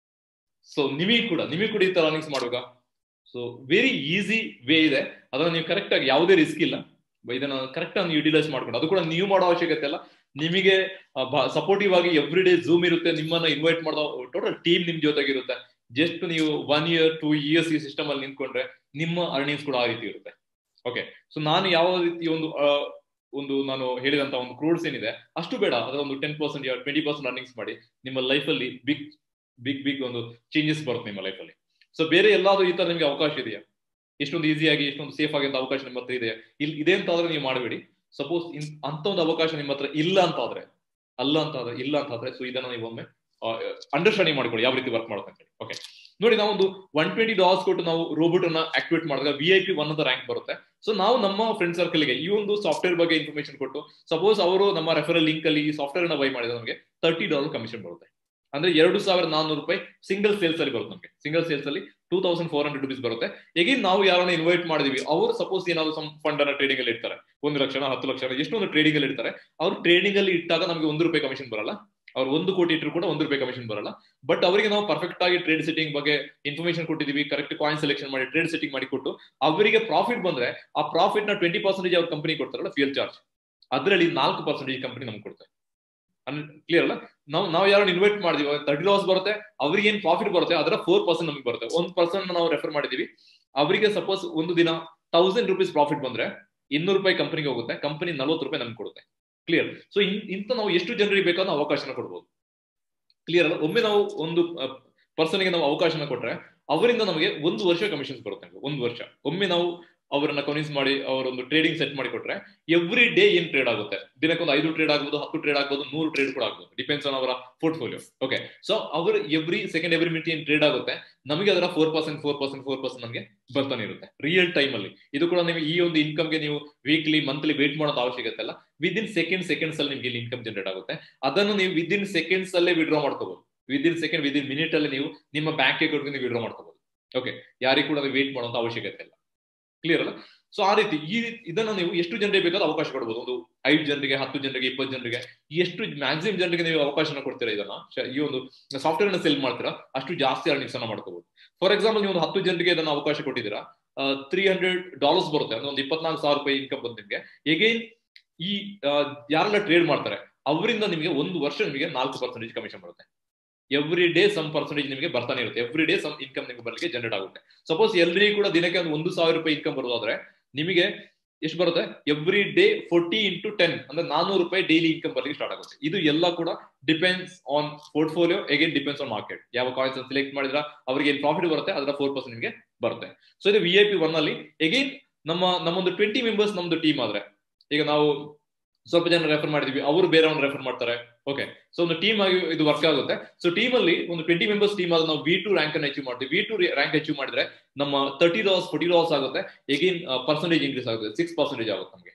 ಸೊ ನಿಮಗೆ ಕೂಡ ನಿಮಗೆ ಕೂಡ ಈ ತರ ಅರ್ನಿಂಗ್ಸ್ ಮಾಡುವಾಗ ಸೊ ವೆರಿ ಈಸಿ ವೇ ಇದೆ ಅದನ್ನ ನೀವು ಕರೆಕ್ಟ್ ಆಗಿ ಯಾವುದೇ ರಿಸ್ಕ್ ಇಲ್ಲ ಇದನ್ನ ಕರೆಕ್ಟ್ ಆಗಿ ಯುಟಿಲೈಸ್ ಮಾಡ್ಕೊಂಡು ಅದು ಕೂಡ ನೀವು ಮಾಡೋ ಅವಶ್ಯಕತೆ ಇಲ್ಲ ನಿಮಗೆ ಸಪೋರ್ಟಿವ್ ಆಗಿ ಎವ್ರಿ ಡೇ ಝೂಮ್ ಇರುತ್ತೆ ನಿಮ್ಮನ್ನ ಇನ್ವೈಟ್ ಮಾಡೋ ಟೋಟಲ್ ಟೀಮ್ ನಿಮ್ ಜೊತೆಗಿರುತ್ತೆ ಜಸ್ಟ್ ನೀವು ಒನ್ ಇಯರ್ ಟೂ ಇಯರ್ಸ್ ಈ ಸಿಸ್ಟಮ್ ಅಲ್ಲಿ ನಿಂತ್ಕೊಂಡ್ರೆ ನಿಮ್ಮ ಅರ್ನಿಂಗ್ಸ್ ಕೂಡ ಆ ರೀತಿ ಇರುತ್ತೆ ಓಕೆ ಸೊ ನಾನು ಯಾವ ರೀತಿ ಒಂದು ಒಂದು ನಾನು ಹೇಳಿದಂತ ಒಂದು ಕ್ರೋಡ್ಸ್ ಏನಿದೆ ಅಷ್ಟು ಬೇಡ ಅದರ ಒಂದು ten percent twenty percent earnings ಮಾಡಿ ನಿಮ್ಮ ಲೈಫ್ ಅಲ್ಲಿ ಬಿಗ್ ಬಿಗ್ ಬಿಗ್ ಒಂದು ಚೇಂಜಸ್ ಬರುತ್ತೆ ನಿಮ್ಮ ಲೈಫ್ ಅಲ್ಲಿ ಸೊ ಬೇರೆ ಎಲ್ಲಾದ್ರೂ ಈ ತರ ನಿಮ್ಗೆ ಅವಕಾಶ ಇದೆಯಾ ಎಷ್ಟೊಂದು ಈಸಿಯಾಗಿ ಎಷ್ಟೊಂದು ಸೇಫ್ ಆಗಿಂತ ಅವಕಾಶ ನಿಮ್ಮ ಹತ್ರ ಇದೆ ಇಲ್ಲಿ ಇದೆ ಅಂತ ಆದ್ರೆ ನೀವು ಮಾಡಬೇಡಿ ಸಪೋಸ್ ಅಂತ ಒಂದು ಅವಕಾಶ ನಿಮ್ಮ ಹತ್ರ ಇಲ್ಲ ಅಂತ ಆದ್ರೆ ಅಲ್ಲ ಅಂತ ಆದ್ರೆ ಇಲ್ಲ ಅಂತ ಆದ್ರೆ ಸೊ ಇದನ್ನ ನೀವು ಒಮ್ಮೆ ಅಂಡರ್ಸ್ಟ್ಯಾಂಡಿಂಗ್ ಮಾಡ್ಕೊಳ್ಳಿ ಯಾವ ರೀತಿ ವರ್ಕ್ ಮಾಡುತ್ತೆ ಅಂತ ಹೇಳಿ ಓಕೆ ನೋಡಿ ನಾವು ಒಂದು ಒನ್ ಟ್ವೆಂಟಿ ಡಾಲರ್ಸ್ ಕೊಟ್ಟು ನಾವು ರೋಬೋಟ್ ಅನ್ನ ಆಕ್ಟಿವೇಟ್ ಮಾಡಿದಾಗ ವಿ ಐ ಪಿ ಒನ್ ಅಂತ ರ್ಯಾಂಕ್ ಬರುತ್ತೆ ಸೊ ನಾವು ನಮ್ಮ ಫ್ರೆಂಡ್ ಸರ್ಕಲ್ಗೆ ಈ ಒಂದು ಸಾಫ್ಟ್ವೇರ್ ಬಗ್ಗೆ ಇನ್ಫಾರ್ಮೇಶನ್ ಕೊಟ್ಟು ಸಪೋಸ್ ಅವರು ನಮ್ಮ ರೆಫರಲ್ ಲಿಂಕ್ ಅಲ್ಲಿ ಈ ಸಾಫ್ಟ್ವೇರ್ ಅನ್ನ ಬೈ ಮಾಡಿದ್ರೆ ನಮಗೆ ತರ್ಟಿ ಡಾಲರ್ ಕಮಿಷನ್ ಬರುತ್ತೆ ಅಂದ್ರೆ ಎರಡು ಸಾವಿರದ ನಾನ್ನೂರು ರೂಪಾಯಿ ಸಿಂಗಲ್ ಸೇಲ್ಸ್ ಅಲ್ಲಿ ಬರುತ್ತೆ ನಮಗೆ ಸಿಂಗಲ್ ಸೇಲ್ಸ್ ಅಲ್ಲಿ two thousand four hundred rupees ಬರುತ್ತೆ ಹೇಗೆ ನಾವು ಯಾರನ್ನ ಇನ್ವೈಟ್ ಮಾಡಿದೀವಿ ಅವರು ಸಪೋಸ್ ಏನಾದ್ರು ಸಮ್ ಫಂಡ್ ಅನ್ನ ಟ್ರೇಡಿಂಗ್ ಅಲ್ಲಿ ಇಡ್ತಾರೆ ಒಂದು ಲಕ್ಷ ಹತ್ತು ಲಕ್ಷ ಎಷ್ಟೊಂದು ಟ್ರೇಡಿಂಗ್ ಅಲ್ಲಿ ಇಡ್ತಾರೆ ಅವ್ರು ಟ್ರೇಡಿಂಗ್ ಅಲ್ಲಿ ಇಟ್ಟಾಗ ನಮಗೆ ಒಂದು ರೂಪಾಯಿ ಕಮಿಷನ್ ಬರಲ್ಲ ಅವ್ರು ಒಂದು ಕೋಟಿ ಇಟ್ಟರು ಕೂಡ ಒಂದು ರೂಪಾಯಿ ಕಮಿಷನ್ ಬರಲ್ಲ ಬಟ್ ಅವರಿಗೆ ನಾವು ಪರ್ಫೆಕ್ಟ್ ಆಗಿ ಟ್ರೇಡ್ ಸೆಟ್ಟಿಂಗ್ ಬಗ್ಗೆ ಇನ್ಫಾರ್ಮೇಶನ್ ಕೊಟ್ಟಿದೀವಿ ಕರೆಕ್ಟ್ ಕಾಯಿನ್ ಸೆಲೆಕ್ಷನ್ ಮಾಡಿ ಟ್ರೇಡ್ ಸೆಟ್ಟಿಂಗ್ ಮಾಡಿ ಕೊಟ್ಟು ಅವರಿಗೆ ಪ್ರಾಫಿಟ್ ಬಂದ್ರೆ ಆ ಪ್ರಾಫಿಟ್ ನ ಟ್ವೆಂಟಿ ಪರ್ಸೆಂಟೇಜ್ ಅವ್ರ ಕಂಪನಿ ಕೊಡ್ತಾರಲ್ಲ ಫ್ಯೂಲ್ ಚಾರ್ಜ್ ಅದರಲ್ಲಿ ನಾಲ್ಕು ಪರ್ಸೆಂಟೇಜ್ ಕಂಪನಿ ನಮ್ಗೆ ಕೊಡ್ತಾರೆ ಕ್ಲಿಯರ್ ಅಲ್ಲ ನಾವು ನಾವು ಯಾರು ಇನ್ವೈಟ್ ಮಾಡಿದೀವಿ ತರ್ಟಿ ಲಾಸ್ ಬರುತ್ತೆ ಅವ್ರಿಗೆ ಏನ್ ಪ್ರಾಫಿಟ್ ಬರುತ್ತೆ ಅದರ ಫೋರ್ ಪರ್ಸೆಂಟ್ ನಮಗೆ ಬರುತ್ತೆ ಒಂದ್ ಪರ್ಸೆಂಟ್ ನಾವು ರೆಫರ್ ಮಾಡಿದೀವಿ ಅವರಿಗೆ ಸಪೋಸ್ ಒಂದು ದಿನ ತೌಸಂಡ್ ರುಪೀಸ್ ಪ್ರಾಫಿಟ್ ಬಂದ್ರೆ ಇನ್ನೂರು ರೂಪಾಯಿ ಕಂಪನಿಗೆ ಹೋಗುತ್ತೆ ಕಂಪನಿ ನಲ್ವತ್ತು ರೂಪಾಯಿ ನಮ್ಗೆ ಕೊಡುತ್ತೆ ಕ್ಲಿಯರ್ ಸೊ ಇಂತ ನಾವು ಎಷ್ಟು ಜನರಿಗೆ ಬೇಕಾದ್ರೂ ಅವಕಾಶನ ಕೊಡ್ಬೋದು ಕ್ಲಿಯರ್ ಅಲ್ಲ ಒಮ್ಮೆ ನಾವು ಒಂದು ಪರ್ಸನ್ಗೆ ನಾವು ಅವಕಾಶನ ಕೊಟ್ರೆ ಅವರಿಂದ ನಮಗೆ ಒಂದು ವರ್ಷ ಕಮಿಷನ್ಸ್ ಬರುತ್ತೆ ಒಂದು ವರ್ಷ ಒಮ್ಮೆ ನಾವು ಅವರನ್ನ ಕನ್ವಿನ್ಸ್ ಮಾಡಿ ಅವರೊಂದು ಟ್ರೇಡಿಂಗ್ ಸೆಟ್ ಮಾಡಿ ಕೊಟ್ರೆ ಎವ್ರಿ ಡೇ ಏನ್ ಟ್ರೇಡ್ ಆಗುತ್ತೆ ದಿನಕ್ಕೊಂದು ಐದು ಟ್ರೇಡ್ ಆಗ್ಬೋದು ಹತ್ತು ಟ್ರೇಡ್ ಆಗ್ಬೋದು ನೂರು ಟ್ರೇಡ್ ಕೂಡ ಆಗ್ಬೋದು ಡಿಪೆಂಡ್ಸ್ ಆನ್ ಅವರ ಪೋರ್ಟ್ಫೋಲಿಯೋ ಓಕೆ ಸೊ ಅವರು ಎವ್ರಿ ಸೆಕೆಂಡ್ ಎವ್ರಿ ಮಿನಿಟ್ ಏನ್ ಟ್ರೇಡ್ ಆಗುತ್ತೆ ನಮಗೆ ಅದರ four percent four percent four percent ನಮಗೆ ಬರ್ತಾನೆ ಇರುತ್ತೆ ರಿಯಲ್ ಟೈಮ್ ಅಲ್ಲಿ ಇದು ಕೂಡ ನಿಮಗೆ ಈ ಒಂದು ಇನ್ಕಮ್ಗೆ ನೀವು ವೀಕ್ಲಿ ಮಂತ್ಲಿ ವೇಟ್ ಮಾಡೋದು ಅವಶ್ಯಕತೆ ಇಲ್ಲ ವಿದಿನ್ ಸೆಕೆಂಡ್ ಸೆಕೆಂಡ್ಸ್ ಅಲ್ಲಿ ನಿಮಗೆ ಇನ್ಕಮ್ ಜನರೇಟ್ ಆಗುತ್ತೆ ಅದನ್ನು ನೀವು ವಿದಿನ್ ಸೆಕೆಂಡ್ಸ್ ಅಲ್ಲೇ ವಿಡ್ರಾ ಮಾಡ್ಕೋಬಹುದು ವಿದಿನ್ ಸೆಕೆಂಡ್ ವಿದಿನ್ ಮಿನಿಟ್ ಅಲ್ಲಿ ನೀವು ನಿಮ್ಮ ಬ್ಯಾಂಕ್ ಅಕೌಂಟ್ ನೀವು ವಿಡ್ರಾ ಮಾಡ್ಕೋಬಹುದು ಓಕೆ ಯಾರಿಗೂ ಕೂಡ ವೇಟ್ ಮಾಡುವಂತ ಅವಶ್ಯಕತೆ ಇಲ್ಲ ಕ್ಲಿಯರ್ ಅಲ್ಲ ಸೊ ಆ ರೀತಿ ಈ ಇದನ್ನ ನೀವು ಎಷ್ಟು ಜನರಿಗೆ ಬೇಕಾದ ಅವಕಾಶ ಕೊಡಬಹುದು ಒಂದು ಐದು ಜನರಿಗೆ ಹತ್ತು ಜನರಿಗೆ ಇಪ್ಪತ್ತು ಜನರಿಗೆ ಎಷ್ಟು ಮ್ಯಾಕ್ಸಿಮಮ್ ಜನರಿಗೆ ನೀವು ಅವಕಾಶನ ಕೊಡ್ತೀರಾ ಇದನ್ನ ಈ ಒಂದು ಸಾಫ್ಟ್ವೇರ್ ಅನ್ನ ಸೆಲ್ ಮಾಡ್ತೀರಾ ಅಷ್ಟು ಜಾಸ್ತಿ ಅರ್ನಿಂಗ್ಸ್ ಅನ್ನ ಮಾಡ್ಕೋಬಹುದು ಫಾರ್ ಎಕ್ಸಾಂಪಲ್ ನೀವು ಒಂದು ಹತ್ತು ಜನರಿಗೆ ಇದನ್ನ ಅವಕಾಶ ಕೊಟ್ಟಿದ್ದೀರಾ ತ್ರೀ ಹಂಡ್ರೆಡ್ ಡಾಲರ್ಸ್ ಬರುತ್ತೆ ಅಂದ್ರೆ ಒಂದು ಇಪ್ಪತ್ನಾಲ್ಕು ಸಾವಿರ ರೂಪಾಯಿ ಇನ್ಕಮ್ ಬಂದು ನಿಮಗೆ ಎಗೈನ್ ಈ ಯಾರೆಲ್ಲ ಟ್ರೇಡ್ ಮಾಡ್ತಾರೆ ಅವರಿಂದ ನಿಮಗೆ ಒಂದು ವರ್ಷ ನಿಮಗೆ ನಾಲ್ಕು ಪರ್ಸೆಂಟೇಜ್ ಕಮಿಷನ್ ಬರುತ್ತೆ ಎವ್ರಿ ಡೇ ಸಮ್ ಪರ್ಸೆಂಟೇಜ್ ನಿಮಗೆ ಬರ್ತಾನೆ ಇರುತ್ತೆ ಎವ್ರಿ ಡೇ ಸಮ್ ಇನ್ಕಮ್ ನಿಮಗೆ ಬರಲಿಕ್ಕೆ ಜನರೇಟ್ ಆಗುತ್ತೆ ಸಪೋಸ್ ಎಲ್ರಿಗೂ ಕೂಡ ದಿನಕ್ಕೆ ಒಂದು ಒಂದು ಸಾವಿರ ರೂಪಾಯಿ ಇನ್ಕಮ್ ಬರೋದಾದ್ರೆ ನಿಮಗೆ ಎಷ್ಟು ಬರುತ್ತೆ every day forty into ten ಅಂದ್ರೆ ನಾನೂರು ರೂಪಾಯಿ ಡೈಲಿ ಇನ್ಕಮ್ ಬರ್ಲಿಕ್ಕೆ ಸ್ಟಾರ್ಟ್ ಆಗುತ್ತೆ ಇದು ಎಲ್ಲ ಕೂಡ depends on portfolio again depends on market ಯಾವ ಕಾಯಿನ್ಸ್ ಸೆಲೆಕ್ಟ್ ಮಾಡಿದ್ರ ಅವರಿಗೆ ಏನ್ ಪ್ರಾಫಿಟ್ ಬರುತ್ತೆ ಅದರ ಫೋರ್ ಪರ್ಸೆಂಟ್ ನಿಮಗೆ ಬರುತ್ತೆ ಸೊ ಇದು ವಿ ಐ ಪಿ ಒನ್ ಅಲ್ಲಿ ಎಗೇನ್ ನಮ್ಮ ನಮ್ಮೊಂದು ಟ್ವೆಂಟಿ ಮೆಂಬರ್ಸ್ ನಮ್ದು ಟೀಮ್ ಆದ್ರೆ ಈಗ ನಾವು ಸ್ವಲ್ಪ ಜನ ರೆಫರ್ ಮಾಡಿದೀವಿ ಅವರು ಬೇರೆಯವ್ರನ್ನ ರೆಫರ್ ಮಾಡ್ತಾರೆ ಓಕೆ ಸೊ ಒಂದು ಟೀಮ್ ಆಗಿ ಇದು ವರ್ಕ್ ಆಗುತ್ತೆ ಸೊ ಟೀಮ್ ಅಲ್ಲಿ ಒಂದು ಟ್ವೆಂಟಿ ಮೆಂಬರ್ಸ್ ಟೀಮ್ ಆದ್ರೆ ನಾವು ವಿ ಟು ರ್ಯಾಂಕ್ ಅನ್ನು ಅಚೀವ್ ಮಾಡ್ತೀವಿ ವಿ ಟು ರ್ಯಾಂಕ್ ಅಚೀವ್ ಮಾಡಿದ್ರೆ ನಮ್ಮ ತರ್ಟಿ ಲಾಸ್ ಫೋರ್ಟಿ ಲಾಸ್ ಆಗುತ್ತೆ ಎಗೇನ್ ಪರ್ಸೆಂಟೇಜ್ ಇನ್ಕ್ರೀಸ್ ಆಗುತ್ತೆ ಸಿಕ್ಸ್ ಪರ್ಸೆಂಟೇಜ್ ಆಗುತ್ತೆ ನಮಗೆ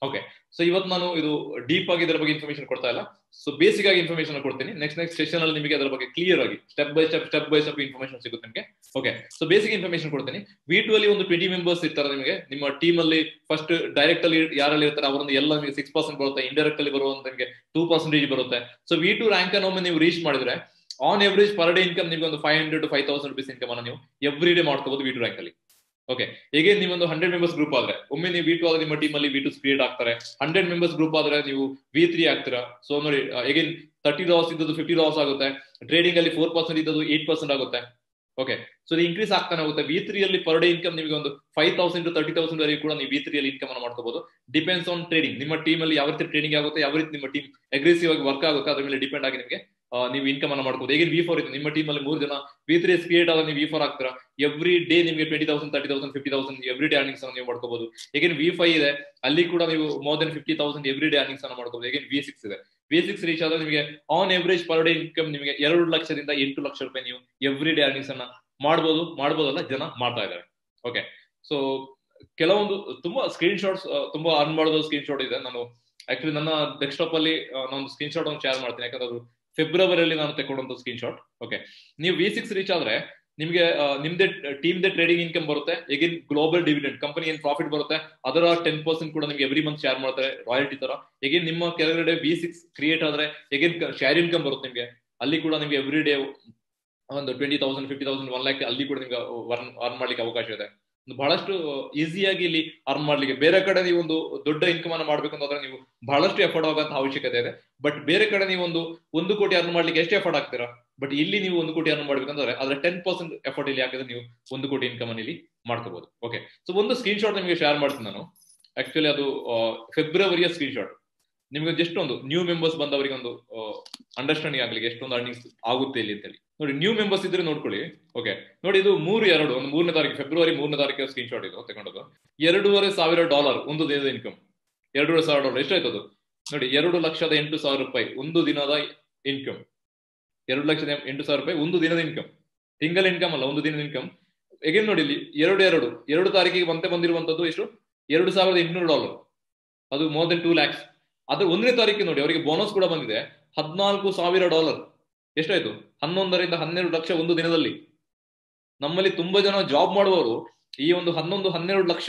ಓಕೆ ಸೊ ಇವತ್ತು ನಾನು ಇದು ಡೀಪ್ ಆಗಿ ಇದರ ಬಗ್ಗೆ ಇನ್ಫಾರ್ಮೇಶನ್ ಕೊಡ್ತಾ ಇಲ್ಲ ಸೊ ಬೇಸಿಕ್ ಆಗಿ ಇನ್ಫಾರ್ಮೇಶನ್ ಕೊಡ್ತೀನಿ ನೆಕ್ಸ್ಟ್ ನೆಕ್ಸ್ಟ್ ಸೆಷನ್ ಅಲ್ಲಿ ನಿಮಗೆ ಅದರ ಬಗ್ಗೆ ಕ್ಲಿಯರ್ ಆಗಿ step by step step by step information ಸಿಗುತ್ತೆ ನಿಮಗೆ ಓಕೆ ಸೊ ಬೇಸಿಕ್ ಇನ್ಫಾರ್ಮೇಶನ್ ಕೊಡ್ತೀನಿ ವಿ ಟು ಅಲ್ಲಿ ಒಂದು ಟ್ವೆಂಟಿ ಮೆಂಬರ್ಸ್ ಇರ್ತಾರೆ ನಿಮಗೆ ನಿಮ್ಮ ಟೀಮ್ ಅಲ್ಲಿ ಫಸ್ಟ್ ಡೈರೆಕ್ಟ್ ಅಲ್ಲಿ ಯಾರಲ್ಲಿ ಇರ್ತಾರೆ ಅವರೊಂದು ಎಲ್ಲ ನಿಮಗೆ ಸಿಕ್ಸ್ ಪರ್ಸೆಂಟ್ ಬರುತ್ತೆ ಇಂಡೈರೆಕ್ಟ್ ಅಲ್ಲಿ ಬರುವಂತ ನಿಮಗೆ ಟೂ ಪರ್ಸೆಂಟೇಜ್ ಬರುತ್ತೆ ಸೊ ವಿ ಟು ರ್ಯಾಂಕ್ ಅನ್ನು ಒಮ್ಮೆ ನೀವು ರೀಚ್ ಮಾಡಿದ್ರೆ on average per day income ನಿಮಗೆ ಒಂದು five hundred to five thousand rupees income ಅನ್ನು ನೀವು ಎವ್ರಿ ಡೇ ಮಾಡ್ಕೋಬಹುದು ವಿ ಟು ರ್ಯಾಂಕ್ ಅಲ್ಲಿ ಓಕೆ ಹೇಗೆ ನೀವೊಂದು ಹಂಡ್ರೆಡ್ ಮೆಂಬರ್ಸ್ ಗ್ರೂಪ್ ಆದ್ರೆ ಒಮ್ಮೆ ನೀವು ವಿ ಟು ಆದ್ರೆ ನಿಮ್ಮ ಟೀಮ್ ಅಲ್ಲಿ ವಿ ಟು ಸ್ಪೀಡ್ ಆಗ್ತಾರೆ ಹಂಡ್ರೆಡ್ ಮೆಂಬರ್ಸ್ ಗ್ರೂಪ್ ಆದ್ರೆ ನೀವು ವಿ ತ್ರೀ ಆಗ್ತೀರಾ ಸೊ ನೋಡಿ ಹೇಗೆ ತರ್ಟಿ ಲಾಸ್ ಇದ್ದದ್ದು ಫಿಫ್ಟಿ ಲಾಸ್ ಆಗುತ್ತೆ ಟ್ರೇಡಿಂಗ್ ಅಲ್ಲಿ ಫೋರ್ ಪರ್ಸೆಂಟ್ ಇದ್ದದ್ದು ಏಟ್ ಪರ್ಸೆಂಟ್ ಆಗುತ್ತೆ ಓಕೆ ಸೊ ಇನ್ಕ್ರೀಸ್ ಆಗ್ತಾನೆ ಹೋಗುತ್ತೆ ವಿ ತ್ರೀ ಅಲ್ಲಿ ಪರ್ ಡೇ ಇನ್ಕಮ್ ನಿಮಗೆ ಒಂದು five thousand to thirty thousand ವರೆಗೆ ಕೂಡ ನೀವು ವಿ ತ್ರೀ ಅಲ್ಲಿ ಇನ್ಕಮ್ ಅನ್ನು ಮಾಡ್ಕೋಬಹುದು ಡಿಪೆಂಡ್ಸ್ ಆನ್ ಟ್ರೇಡಿಂಗ್ ನಿಮ್ಮ ಟೀಮ್ ಅಲ್ಲಿ ಯಾವ ರೀತಿ ಟ್ರೇಡಿಂಗ್ ಆಗುತ್ತೆ ಯಾವ ರೀತಿ ನಿಮ್ಮ ಟೀಮ್ ಅಗ್ರೆಸಿವ್ ಆಗಿ ವರ್ಕ್ ಆಗುತ್ತೆ ಅದ್ರ ಮೇಲೆ ಡಿಪೆಂಡ್ ಆಗಿ ನಿಮಗೆ ನೀವು ಇನ್ಕಮ್ ಅನ್ನು ಮಾಡ್ಬೋದು ಹೇಗೆ ವಿ ಫೋರ್ ಇದೆ ನಿಮ್ಮ ಟೀಮ್ ಅಲ್ಲಿ ಮೂರು ಜನ ವಿ ತ್ರೀ ಸ್ಪಿರಿಟ್ ಆದ್ರೆ ನೀವು ವಿ ಫೋರ್ ಆಗ್ತೀರಾ ಎವ್ರಿ ಡೇ ನಿಮಗೆ twenty thousand thirty thousand fifty thousand every day earnings ಅನ್ನು ನೀವು ಮಾಡ್ಕೋಬಹುದು ಹೇಗೆ ವಿ ಫೈವ್ ಇದೆ ಅಲ್ಲಿ ಕೂಡ ನೀವು more than fifty thousand every day earnings ಅನ್ನು ಮಾಡ್ಕೋಬಹುದು ಹೇಗೆ ವಿ ಸಿಕ್ಸ್ ಇದೆ ವಿ ಸಿಕ್ಸ್ ರೀಚ್ ಆದ್ರೆ ನಿಮಗೆ on average per day income ನಿಮಗೆ ಎರಡು ಲಕ್ಷದಿಂದ ಎಂಟು ಲಕ್ಷ ರೂಪಾಯಿ ನೀವು ಎವ್ರಿ ಡೇ ಅರ್ನಿಂಗ್ಸ್ ಅನ್ನ ಮಾಡ್ಬೋದು ಮಾಡ್ಬೋದಲ್ಲ ಜನ ಮಾಡ್ತಾ ಇದ್ದಾರೆ ಓಕೆ ಸೊ ಕೆಲವೊಂದು ತುಂಬಾ ಸ್ಕ್ರೀನ್ ಶಾಟ್ಸ್ ತುಂಬಾ ಅರ್ನ್ ಮಾಡೋದು ಸ್ಕ್ರೀನ್ ಶಾಟ್ ಇದೆ ನಾನು ಆಕ್ಚುಲಿ ನನ್ನ ಡೆಸ್ಕ್ಟಾಪ್ ಅಲ್ಲಿ ನಾನು ಸ್ಕ್ರೀನ್ ಶಾಟ್ ಒಂದು ಶೇರ್ ಮಾಡ್ತೀನಿ ಯಾಕಂದ್ರೆ ಅದು ಫೆಬ್ರವರಿಯಲ್ಲಿ ನಾನು ತಗೊಂಡಂತ ಸ್ಕ್ರೀನ್ ಶಾಟ್ ಓಕೆ ನೀವು ವಿ ಸಿಕ್ಸ್ ರೀಚ್ ಆದ್ರೆ ನಿಮಗೆ ನಿಮ್ದೇ ಟೀಮ್ ದೇ ಟ್ರೇಡಿಂಗ್ ಇನ್ಕಮ್ ಬರುತ್ತೆ ಎಗಿನ್ ಗ್ಲೋಬಲ್ ಡಿವಿಡೆಂಡ್ ಕಂಪನಿ ಏನ್ ಪ್ರಾಫಿಟ್ ಬರುತ್ತೆ ಅದರ ಟೆನ್ ಪರ್ಸೆಂಟ್ ಕೂಡ ನಿಮ್ಗೆ ಎವ್ರಿ ಮಂತ್ ಶೇರ್ ಮಾಡ್ತಾರೆ ರಾಯಲ್ಟಿ ತರ ಎಗಿನ್ ನಿಮ್ಮ ಕೆಳಗಡೆ ವಿ ಸಿಕ್ಸ್ ಕ್ರಿಯೇಟ್ ಆದ್ರೆ ಎಗಿನ್ ಶೇರ್ ಇನ್ಕಮ್ ಬರುತ್ತೆ ನಿಮ್ಗೆ ಅಲ್ಲಿ ಕೂಡ ನಿಮ್ಗೆ ಎವ್ರಿ ಡೇ ಒಂದು twenty thousand fifty thousand one lakh ಅಲ್ಲಿ ಕೂಡ ನಿಮ್ಗೆ ಅರ್ನ್ ಮಾಡ್ಲಿಕ್ಕೆ ಅವಕಾಶ ಇದೆ ಬಹಳಷ್ಟು ಈಸಿಯಾಗಿ ಇಲ್ಲಿ ಅರ್ನ್ ಮಾಡ್ಲಿಕ್ಕೆ ಬೇರೆ ಕಡೆ ನೀವು ಒಂದು ದೊಡ್ಡ ಇನ್ಕಮ್ ಅನ್ನು ಮಾಡ್ಬೇಕು ಅಂತಂದ್ರೆ ನೀವು ಬಹಳಷ್ಟು ಎಫರ್ಟ್ ಆಗುವಂತ ಅವಶ್ಯಕತೆ ಇದೆ ಬಟ್ ಬೇರೆ ಕಡೆ ನೀವು ಒಂದು ಒಂದು ಕೋಟಿ ಅರ್ನ್ ಮಾಡ್ಲಿಕ್ಕೆ ಎಷ್ಟು ಎಫರ್ಟ್ ಆಗ್ತೀರಾ ಬಟ್ ಇಲ್ಲಿ ನೀವು ಒಂದು ಕೋಟಿ ಅರ್ನ್ ಮಾಡ್ಬೇಕಂದ್ರೆ ಅದ್ರ ಟೆನ್ ಪರ್ಸೆಂಟ್ ಎಫರ್ಟ್ ಇಲ್ಲಿ ಹಾಕಿದ್ರೆ ನೀವು ಒಂದು ಕೋಟಿ ಇನ್ಕಮ್ ಅನ್ನು ಇಲ್ಲಿ ಮಾಡ್ಕೋಬಹುದು ಓಕೆ ಸೊ ಒಂದು ಸ್ಕ್ರೀನ್ ಶಾಟ್ ನಿಮಗೆ ಶೇರ್ ಮಾಡ್ತೀನಿ ನಾನು ಆಕ್ಚುಲಿ ಅದು ಫೆಬ್ರವರಿಯ ಸ್ಕ್ರೀನ್ ಶಾಟ್ ನಿಮ್ಗೆ ಜಸ್ಟ್ ಒಂದು ನ್ಯೂ ಮೆಂಬರ್ಸ್ ಬಂದವರಿಗೆ ಒಂದು ಅಂಡರ್ಸ್ಟ್ಯಾಂಡಿಂಗ್ ಆಗ್ಲಿಕ್ಕೆ ಎಷ್ಟೊಂದು ಅರ್ನಿಂಗ್ಸ್ ಆಗುತ್ತೆ ಇಲ್ಲಿ ಅಂತೇಳಿ ನೋಡಿ ನ್ಯೂ ಮೆಂಬರ್ಸ್ ಇದ್ರೆ ನೋಡ್ಕೊಳ್ಳಿ ಓಕೆ ನೋಡಿ ಇದು ಮೂರು ಎರಡು ಒಂದು ಮೂರನೇ ತಾರೀಕು ಫೆಬ್ರವರಿ ಮೂರನೇ ತಾರೀಕು ಸ್ಕ್ರೀನ್ ಶಾಟ್ ಇದು ತಗೊಂಡದ್ದು ಎರಡೂವರೆ ಸಾವಿರ ಡಾಲರ್ ಒಂದು ದಿನದ ಇನ್ಕಮ್ ಎರಡೂವರೆ ಸಾವಿರ ಡಾಲರ್ ಎಷ್ಟಾಯ್ತದು ನೋಡಿ ಎರಡು ಲಕ್ಷದ ಎಂಟು ಸಾವಿರ ರೂಪಾಯಿ ಒಂದು ದಿನದ ಇನ್ಕಮ್ ಎರಡು ಲಕ್ಷದ ಎಂಟು ಸಾವಿರ ರೂಪಾಯಿ ಒಂದು ದಿನದ ಇನ್ಕಮ್ ತಿಂಗಳ ಇನ್ಕಮ್ ಅಲ್ಲ ಒಂದು ದಿನದ ಇನ್ಕಮ್ ಎಗೇನ್ ನೋಡಿ ಇಲ್ಲಿ ಎರಡು ಎರಡು ಎರಡು ತಾರೀಕಿಗೆ ಮತ್ತೆ ಬಂದಿರುವಂತದ್ದು ಎಷ್ಟು ಎರಡು ಸಾವಿರದ ಎಂಟುನೂರು ಡಾಲರ್ ಅದು ಮೋರ್ ದೆನ್ ಟೂ ಲ್ಯಾಕ್ಸ್ ಅದ್ರ ಒಂದನೇ ತಾರೀಕಿಗೆ ನೋಡಿ ಅವರಿಗೆ ಬೋನಸ್ ಕೂಡ ಬಂದಿದೆ ಹದಿನಾಲ್ಕು ಸಾವಿರ ಡಾಲರ್ ಎಷ್ಟಾಯ್ತು ಹನ್ನೊಂದರಿಂದ ಹನ್ನೆರಡು ಲಕ್ಷ ಒಂದು ದಿನದಲ್ಲಿ ನಮ್ಮಲ್ಲಿ ತುಂಬಾ ಜನ ಜಾಬ್ ಮಾಡುವವರು ಈ ಒಂದು ಹನ್ನೊಂದು ಹನ್ನೆರಡು ಲಕ್ಷ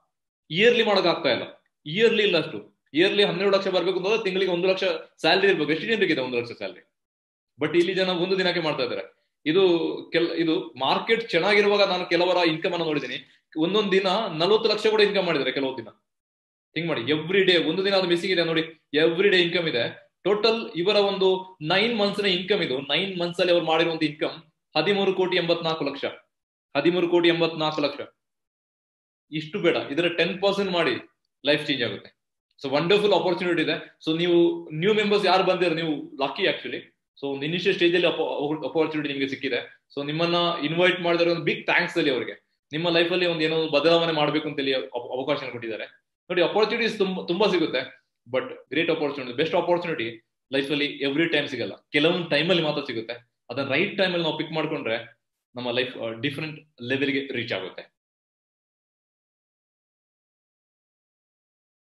ಇಯರ್ಲಿ ಮಾಡಕ್ ಆಗ್ತಾ ಇಲ್ಲ ಇಯರ್ಲಿ ಇಲ್ಲ ಅಷ್ಟು ಇಯರ್ಲಿ ಹನ್ನೆರಡು ಲಕ್ಷ ಬರ್ಬೇಕು ಅಂತಂದ್ರೆ ತಿಂಗಳಿಗೆ ಒಂದು ಲಕ್ಷ ಸ್ಯಾಲ್ರಿ ಇರ್ಬೇಕು ಎಷ್ಟು ಜನರಿಗಿದೆ ಒಂದು ಲಕ್ಷ ಸ್ಯಾಲ್ರಿ ಬಟ್ ಇಲ್ಲಿ ಜನ ಒಂದು ದಿನಕ್ಕೆ ಮಾಡ್ತಾ ಇದ್ದಾರೆ ಇದು ಕೆಲ ಇದು ಮಾರ್ಕೆಟ್ ಚೆನ್ನಾಗಿರುವಾಗ ನಾನು ಕೆಲವರ ಇನ್ಕಮ್ ಅನ್ನು ನೋಡಿದ್ದೀನಿ ಒಂದೊಂದು ದಿನ ನಲವತ್ತು ಲಕ್ಷ ಕೂಡ ಇನ್ಕಮ್ ಮಾಡಿದ್ದಾರೆ ಕೆಲವು ದಿನ ಥಿಂಕ್ ಮಾಡಿ ಎವ್ರಿ ಡೇ ಒಂದು ದಿನ ಅದು ಮಿಸ್ಸಿಂಗ್ ಇದೆ ನೋಡಿ ಎವ್ರಿ ಡೇ ಇನ್ಕಮ್ ಇದೆ ಟೋಟಲ್ ಇವರ ಒಂದು ನೈನ್ ಮಂತ್ಸ್ ನ ಇನ್ಕಮ್ ಇದು ನೈನ್ ಮಂತ್ಸ್ ಅಲ್ಲಿ ಅವ್ರು ಮಾಡಿರುವಂತ ಇನ್ಕಮ್ ಹದಿಮೂರು ಕೋಟಿ ಎಂಬತ್ನಾಲ್ಕು ಲಕ್ಷ ಹದಿಮೂರು ಕೋಟಿ ಎಂಬತ್ನಾಲ್ಕು ಲಕ್ಷ ಇಷ್ಟು ಬೇಡ ಇದರ ಟೆನ್ ಪರ್ಸೆಂಟ್ ಮಾಡಿ ಲೈಫ್ ಚೇಂಜ್ ಆಗುತ್ತೆ ಸೊ ವಂಡರ್ಫುಲ್ ಅಪರ್ಚುನಿಟಿ ಇದೆ ಸೊ ನೀವು ನ್ಯೂ ಮೆಂಬರ್ಸ್ ಯಾರು ಬಂದಿರೋ ನೀವು ಲಕ್ಕಿ ಆಕ್ಚುಲಿ ಸೊ ಒಂದು ಇನಿಷಿಯಲ್ ಸ್ಟೇಜ್ ಅಲ್ಲಿ ಅಪರ್ಚುನಿಟಿ ನಿಮಗೆ ಸಿಕ್ಕಿದೆ ಸೊ ನಿಮ್ಮನ್ನ ಇನ್ವೈಟ್ ಮಾಡಿದ್ರೆ ಒಂದು ಬಿಗ್ ಥ್ಯಾಂಕ್ಸ್ ಅಲ್ಲಿ ಅವರಿಗೆ ನಿಮ್ಮ ಲೈಫ್ ಅಲ್ಲಿ ಒಂದು ಏನೋ ಬದಲಾವಣೆ ಮಾಡಬೇಕು ಅಂತ ಹೇಳಿ ಅವಕಾಶ ಕೊಟ್ಟಿದ್ದಾರೆ ನೋಡಿ ಅಪರ್ಚುನಿಟೀಸ್ ತುಂಬಾ ತುಂಬಾ ಸಿಗುತ್ತೆ but great opportunity best opportunity life ಅಲ್ಲಿ ಎವ್ರಿ ಟೈಮ್ ಸಿಗಲ್ಲ ಕೆಲವೊಂದು ಟೈಮಲ್ಲಿ ಮಾತ್ರ ಸಿಗುತ್ತೆ ಅದನ್ನ ರೈಟ್ ಟೈಮಲ್ಲಿ ನಾವು ಪಿಕ್ ಮಾಡ್ಕೊಂಡ್ರೆ ನಮ್ಮ ಲೈಫ್ ಡಿಫ್ರೆಂಟ್ ಲೆವೆಲ್ಗೆ ರೀಚ್ ಆಗುತ್ತೆ